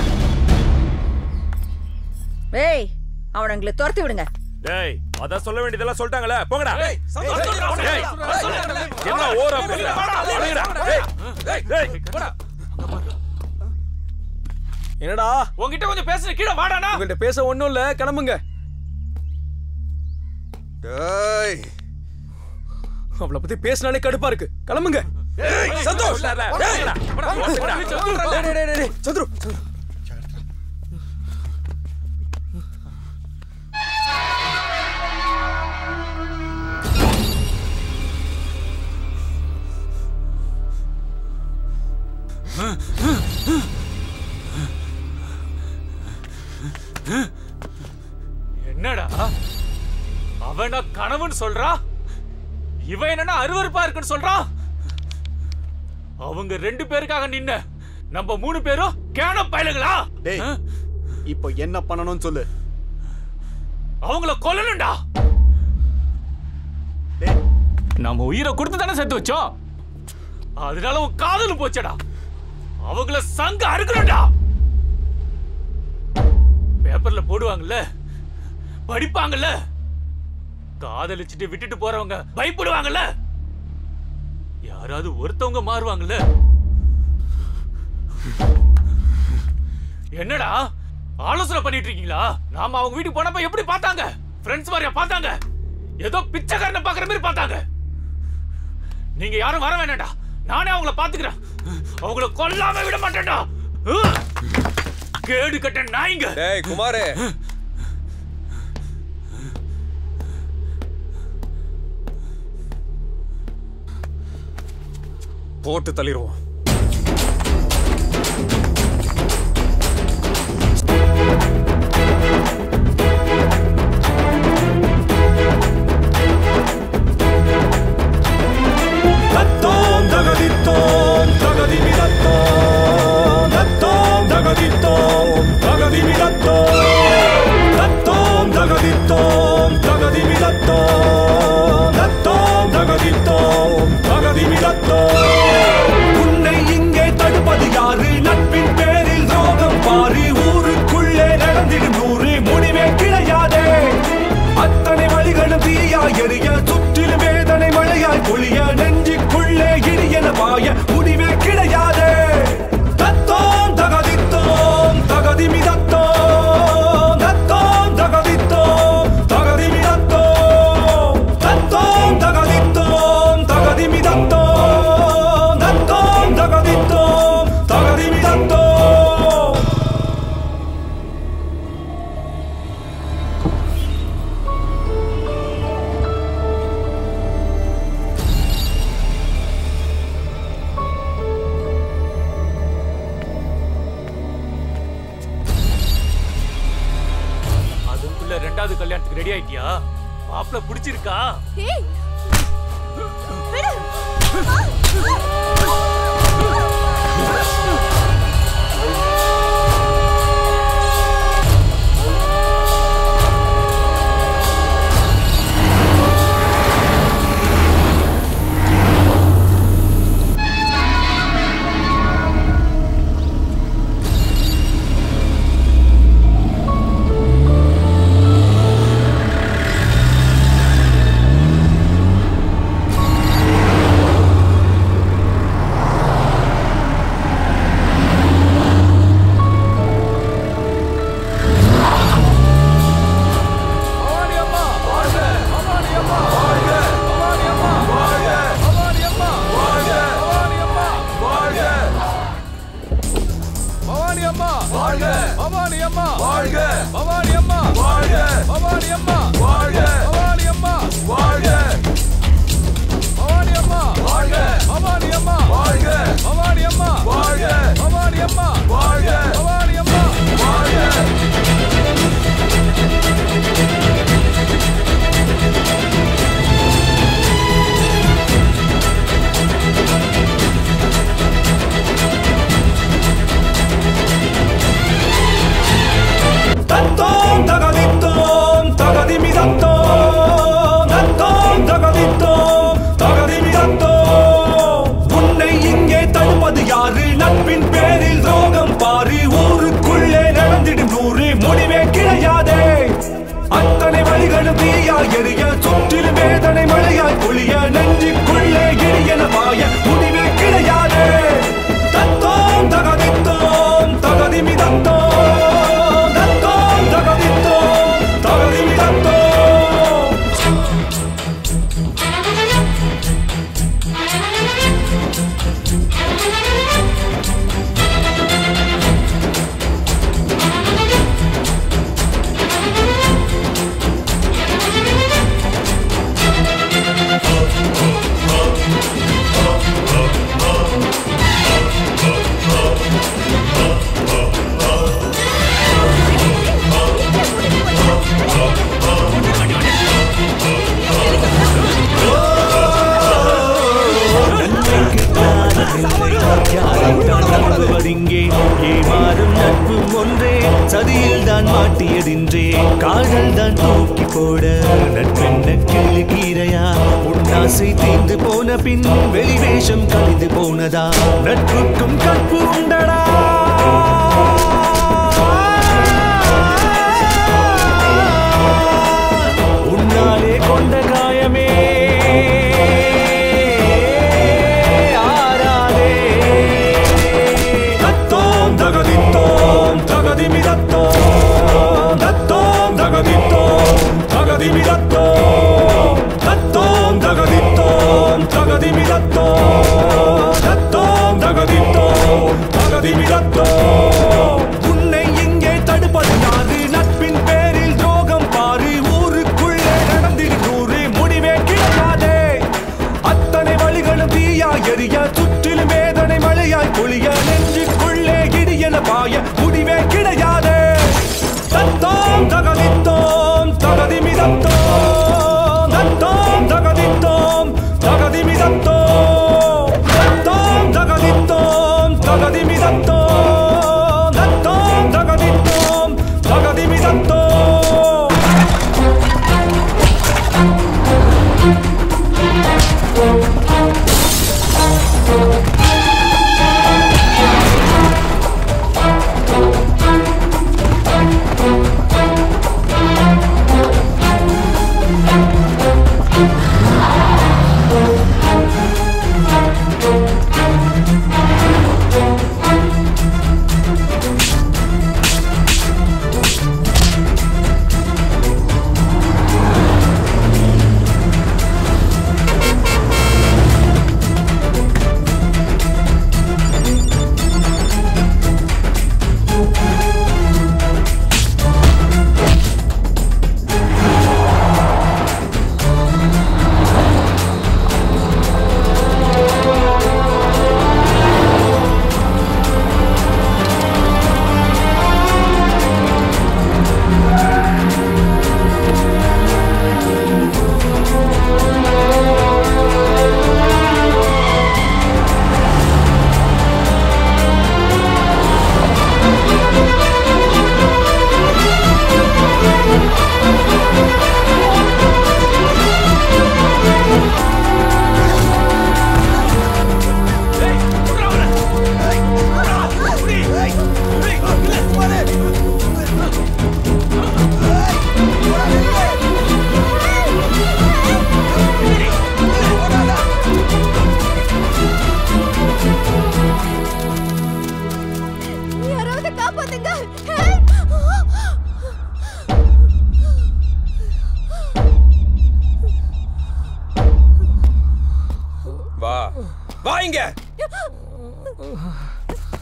Speaker 4: ஏய் அவனுங்களை துரத்தி விடுங்க
Speaker 2: டேய் அதான் சொல்ல வேண்டியதெல்லாம் சொல்லிட்டாங்களே போங்கடா டேய், என்ன ஓரா போகுது? போங்கடா. டேய், டேய்,
Speaker 18: என்னடா
Speaker 8: உன்கிட்ட கொஞ்சம் பேசுற கீழே வாடானா
Speaker 18: உங்கள்கிட்ட பேச ஒண்ணும் இல்ல கிளம்புங்க டேய் அவளை பத்தி பேசினாலே கடுப்பா இருக்கு கிளம்புங்க சந்தோஷ் டேய். டேய், டேய், டேய், டேய், சந்துரு சந்துரு.
Speaker 8: என்னடா அவன கனவுன்னு சொல்றா இவன் என்னன்னா அருவருப்பா இருக்குன்னு சொல்றான் அவங்க ரெண்டு பேருக்காக நின்ன நம்ம மூணு பேரும் கேன பயலுங்களா
Speaker 1: டேய் இப்போ என்ன பண்ணணும்னு சொல்லு
Speaker 8: அவங்கள கொல்லணும்டா நம்ம உயிரை கொடுத்து தானே சேர்த்து வச்சோம் அதனால உன் காதலும் போச்சடா அவங்கள சங்க அறுக்கணும்டா பேப்பர்ல போடுவாங்கல்ல படிப்பாங்கல்ல காதலிச்சுட்டு விட்டுட்டு போறவங்க பயப்படுவாங்கல்ல யாராவது ஒருத்தவங்க மாறுவாங்கல்ல என்னடா ஆலோசனை பண்ணிட்டு இருக்கீங்களா நாம அவங்க வீட்டுக்கு போனப்ப எப்படி பார்த்தாங்க ஃப்ரெண்ட்ஸ் மாதிரியா பார்த்தாங்க ஏதோ பிச்சைக்காரனை பார்க்குற மாதிரி பார்த்தாங்க நீங்க யாரும் வர வேணாம்டா நானே அவங்கள பாத்துக்கிறேன் அவங்கள கொல்லாம விட மாட்டேன்டா ஆ! கேடு கட்ட நாய்ங்க
Speaker 6: டேய் குமாரே போட்டு தள்ளிடுவோம்
Speaker 20: தத்தோம் தகதித்தோம் தகதி மிதத்தோம் தத்தோம் தகதித்தோம் தகதி மிதத்தோம் தத்தோம் தகதித்தோம் தகதி மிதத்தோம் தத்தோம் தகதித்தோம் தகதி மிதத்தோம் உன்னை இங்கே தடுப்பது யாரு நட்பின் பேரில் ரோகம் பாரு ஊருக்குள்ளே நடந்திடும் நூறு முடிவே கிடையாதே அத்தனை வழிகளும் தீயாய் எரிய சுற்றிலும் வேதனை மழையாய் பொழிய நெஞ்சுக்குள்ளே இடியன பாய முடிவே கிடையாது தத்தோம் தகதித்தோம் தகதி மிதத்தோம் தத்தோம் தகதித்தோம் தகதி மிதத்தோம் தத்தோம் தகதித்தோம் தகதி மிதத்தோம் தத்தோம் தகதித்தோம் தகதி மிதத்தோம்
Speaker 8: அதுக்குள்ள ரெண்டாவது கல்யாணத்துக்கு ரெடி ஆயிட்டியா மாப்பிள்ள பிடிச்சிருக்கா
Speaker 4: ஏய் விடு
Speaker 2: பவானி அம்மா வாழ்க பவானி அம்மா வாழ்க பவானி அம்மா வாழ்க பவானி அம்மா வாழ்க பவானி அம்மா வாழ்க பவானி அம்மா வாழ்க பவானி அம்மா வாழ்க பவானி அம்மா வாழ்க பவானி அம்மா வாழ்க பவானி அம்மா வாழ்க
Speaker 20: தத்தோம் தகதித்தோம் தகதி மிதத்தோம் தத்தோம் தகதித்தோம் தகதி மிதத்தோம் உன்னை இங்கே தடுப்பது யாரு நட்பின் பேரில் ரோகம் பாரு ஊருக்குள்ளே நடந்திடும் நூறு முடிவே கிடையாதே அத்தனை வழிகளும் தீயாய் எரிய சுற்றிலும் வேதனை மழையாய் பொழிய நெஞ்சுக்குள்ளே இடியன பாய முடிவே கிடையாதே தத்தோம் தகதித்தோம் தகதி மிதத்தோம் தத்தோம் தகதித்தோம் தகதி மிதத்தோம்
Speaker 14: நம்புவதிங்கே ஏமாறும் நட்பும் ஒன்றே சதியில் தான் மாட்டியதின்றே காதல் தான் தூக்கி போட நட்பென்ன கிள்ளு கீரையா உன்னாசை தீர்ந்து போன பின் வெளிவேஷம் கழிந்து போனதா நட்புக்கும் கற்பு உண்டடா உன்னாலே கொண்ட காயமே ஆறாதே
Speaker 20: தத்தோம் தகதித்தோம் தகதி மிதத்தோம் தத்தோம் தகதித்தோம் தகதி மிதத்தோம் தத்தோம் தகதித்தோம் தகதி மிதத்தோம் தத்தோம் தகதித்தோம்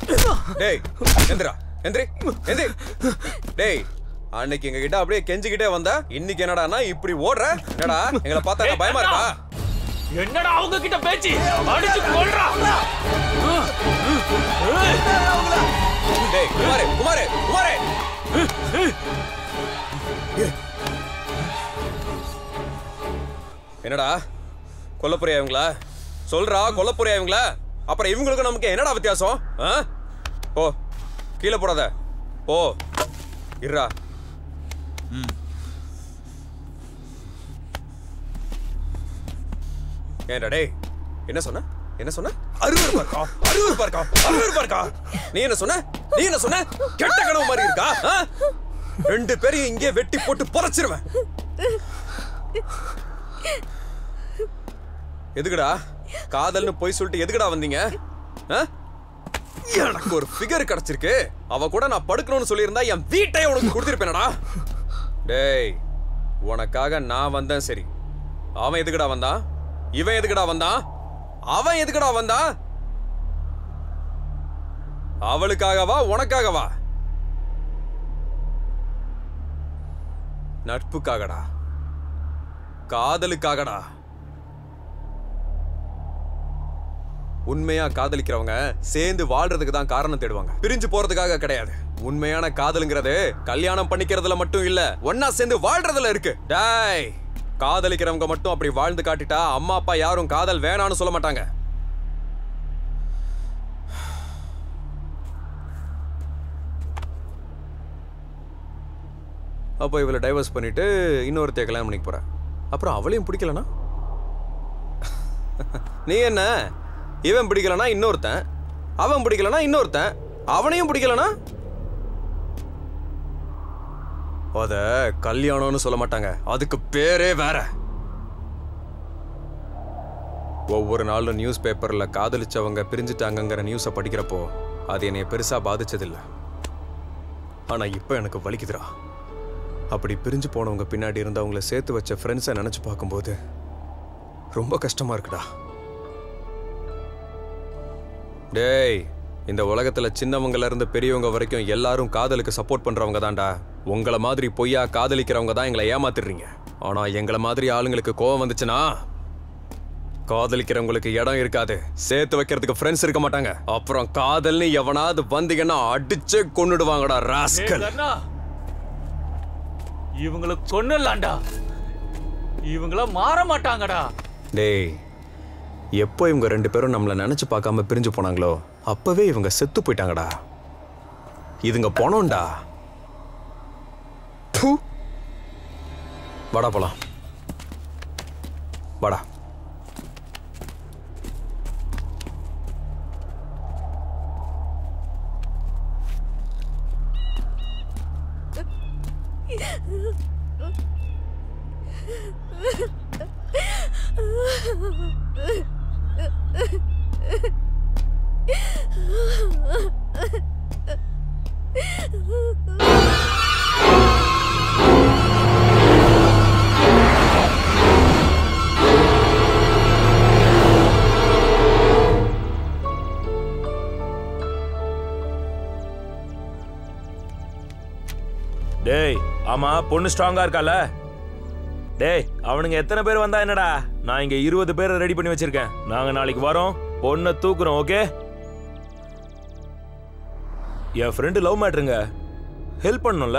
Speaker 6: டேய் எந்திரா எந்திரி எந்திரி டேய் அன்னைக்கு எங்க கிட்ட அப்படியே கெஞ்சிக்கிட்டே வந்த இன்னைக்கு என்னடான்னா இப்படி ஓடுற என்னடா எங்களை பார்த்தா பயமா இருக்கா
Speaker 8: என்னடா அவங்க கிட்ட பேச்சு அடிச்சு கொல்றா
Speaker 6: டேய் குமாரே குமாரே குமாரே என்னடா கொல்லப்புறியா இவங்களா சொல்றா கொல்லப்புறியா இவங்களா அப்புறம் இவங்களுக்கும் நமக்கு என்னடா வித்தியாசம் ஆ? போ கீழே போடாத போ இருடா ஏன்டா டேய் என்ன சொன்ன என்ன சொன்ன அறுவருப்பா இருக்கா அறுவருப்பா இருக்கா அறுவருப்பா இருக்கா நீ என்ன சொன்ன நீ என்ன சொன்ன கெட்ட கனவு மாதிரி இருக்கா ஆ? ரெண்டு பேரையும் இங்கே வெட்டி போட்டு புதைச்சிருவேன் எதுக்குடா காதல்னு போய் சொல்லிட்டு எதுக்குடா வந்தீங்க ஆ? எனக்கு ஒரு ஃபிகர் கிடைச்சிருக்கு அவ கூட நான் படுக்கணும்னு சொல்லியிருந்தா என் வீட்டையே உனக்கு கொடுத்திருப்பேனடா டேய் உனக்காக நான் வந்தேன் சரி அவன் எதுக்குடா வந்தான் இவன் எதுக்குடா வந்தான் அவன் எதுக்குடா வந்தான் அவளுக்காகவா உனக்காகவா நட்புக்காகடா காதலுக்காகடா உண்மையா காதலிக்கிறவங்க சேர்ந்து வாழ்றதுக்கு தான் காரணம் தேடுவாங்க பிரிஞ்சு போறதுக்காக கிடையாது உண்மையான காதலுங்கிறது கல்யாணம் பண்ணிக்கிறதுல மட்டும் இல்ல ஒன்னா சேர்ந்து வாழ்றதுல இருக்கு டாய் காதலிக்கிறவங்க மட்டும் அப்படி வாழ்ந்து காட்டிட்டா அம்மா அப்பா யாரும் காதல் வேணான்னு சொல்ல மாட்டாங்க அப்போ இவளை டைவர்ஸ் பண்ணிட்டு இன்னொருத்தைய கல்யாணம் பண்ணிக்க போற அப்புறம் அவளையும் பிடிக்கலனா நீ என்ன இவன் பிடிக்கலனா இன்னொருத்தன் அவன் பிடிக்கலனா இன்னொருத்தன் அவனையும் பிடிக்கலனா அத கல்யாணம்னு சொல்ல மாட்டாங்க அதுக்கு பேரே வேற ஒவ்வொரு நாளும் நியூஸ் பேப்பர்ல காதலிச்சவங்க பிரிஞ்சுட்டாங்கங்கிற நியூஸை படிக்கிறப்போ அது என்னைய பெருசா பாதிச்சதில்ல ஆனா இப்ப எனக்கு வலிக்குதுடா அப்படி பிரிஞ்சு போனவங்க பின்னாடி இருந்து அவங்கள சேர்த்து வச்ச ஃப்ரெண்ட்ஸை நினைச்சு பார்க்கும்போது ரொம்ப கஷ்டமா இருக்குடா டேய் இந்த உலகத்துல சின்னவங்கல இருந்து பெரியவங்க வரைக்கும் எல்லாரும் காதலுக்கு சப்போர்ட் பண்றவங்க தான்டா உங்கள மாதிரி பொய்யா காதலிக்கிறவங்க தான் எங்களை ஏமாத்திடுறீங்க ஆனா எங்கள மாதிரி ஆளுங்களுக்கு கோவம் வந்துச்சுன்னா காதலிக்கிறவங்களுக்கு இடம் இருக்காது சேர்த்து வைக்கிறதுக்கு ஃப்ரெண்ட்ஸ் இருக்க மாட்டாங்க அப்புறம் காதல்னு எவனாவது வந்தீங்கன்னா அடிச்சே கொன்னுடுவாங்கடா ராஸ்கல்
Speaker 8: கர்ணா இவங்களை கொன்னுடலாம்டா இவங்கள மாற மாட்டாங்கடா
Speaker 6: டேய் எப்போ இவங்க ரெண்டு பேரும் நம்மளை நினைச்சு பார்க்காம பிரிஞ்சு போனாங்களோ அப்பவே இவங்க செத்து போயிட்டாங்கடா இதுங்க போனோம்டா ப்பு. வாடா போலாம் வாடா
Speaker 10: டேய் ஆமா பொண்ணு ஸ்ட்ராங்கா இருக்கால டேய் அவனுங்க எத்தனை பேர் வந்தா என்னடா நான் இங்க இருபது பேரை ரெடி பண்ணி வச்சிருக்கேன் நாங்க நாளைக்கு வரோம் பொண்ணை தூக்குறோம் ஓகே என் ஃப்ரெண்டு லவ் மேட்ருங்க ஹெல்ப் பண்ணணும்ல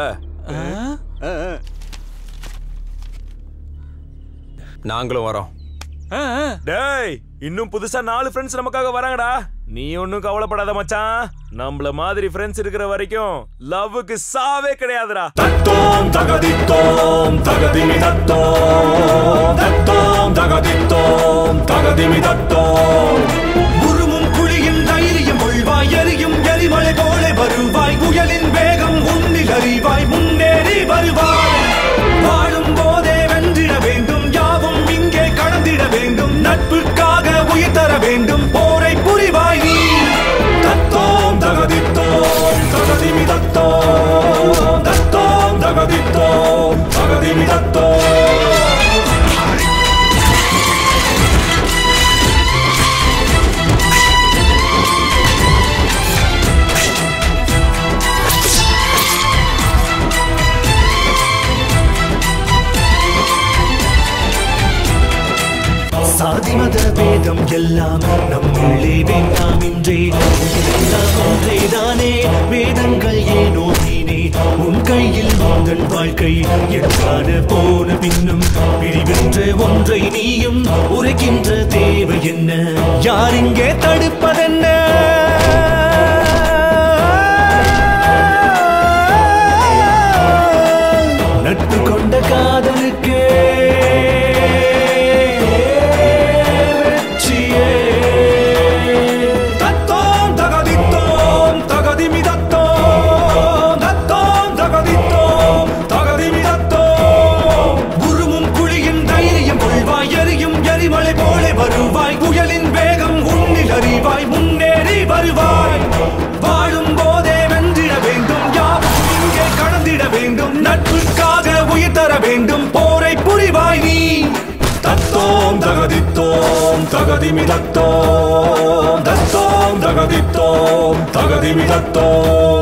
Speaker 6: நாங்களும் வரோம்
Speaker 10: டேய் இன்னும் புதுசா நாலு ஃப்ரெண்ட்ஸ் நமக்காக வராங்கடா நீ ஒன்னும் கவலைப்படாத மச்சான் நம்மள மாதிரி ஃப்ரெண்ட்ஸ் இருக்கிற வரைக்கும் லவ்வுக்கு சாவே கிடையாதுடா
Speaker 20: தத்தோம் தகதித்தோம் தகதிமி தத்தோம் தத்தோம் தகதித்தோம் தகதிமி தத்தோம்
Speaker 14: உருமும் குழியும் தைரியம் உள்வாய் எரியும் எரிமலை போல வருவாய் புயலின் வேகம் உன்னில் அறிவாய் முன்னேறி வருவாய் வாழும் போதே வென்றிட வேண்டும் யாவும் இங்கே கடந்திட வேண்டும் நட்புக்காக உயிர் தர வேண்டும் போரை புரிவாய் நீ
Speaker 20: தத்தோம் தகதித்தோம் தகதிமி தத்தோம் தத்தோம் தகதித்தோம் தகதிமி தத்தோம்
Speaker 14: வேதம் எல்லாம் நம்முள்ளே வேண்டாம் என்றே எல்லாம் ஒன்றேதானே வேதங்கள் ஏனோ நீனே உன் கையில் உந்தன் வாழ்க்கை எட்டான போன பின்னும் பிரிவென்ற ஒன்றை நீயும் உரைக்கின்ற தேவை என்ன யார் இங்கே தடுப்பதென்ன நட்பு கொண்ட காதலுக்கு வெற்றியே
Speaker 20: தத்தோம் தகதித்தோம் தகதிமிதத்தோம் தத்தோம் தகதித்தோம் தகதிமிதத்தோம்
Speaker 14: உருமும் குழியின் தைரியம் கொள்வாய் எரியும் எரிமலை போல வருவாய் புயலின் வேகம் உன்னில் அறிவாய் முன்னேறி வருவாய் வாழும் போதே வென்றிட வேண்டும் யாவும் இங்கே கடந்திட வேண்டும் நட்புக்காக உயிர் தர வேண்டும் போரை புரிவாய் நீ
Speaker 20: தத்தோம் தகதித்தோம் தகதிமிதத்தோம் தத்தோம் தகதித்தோம் தகதிமிதத்தோம்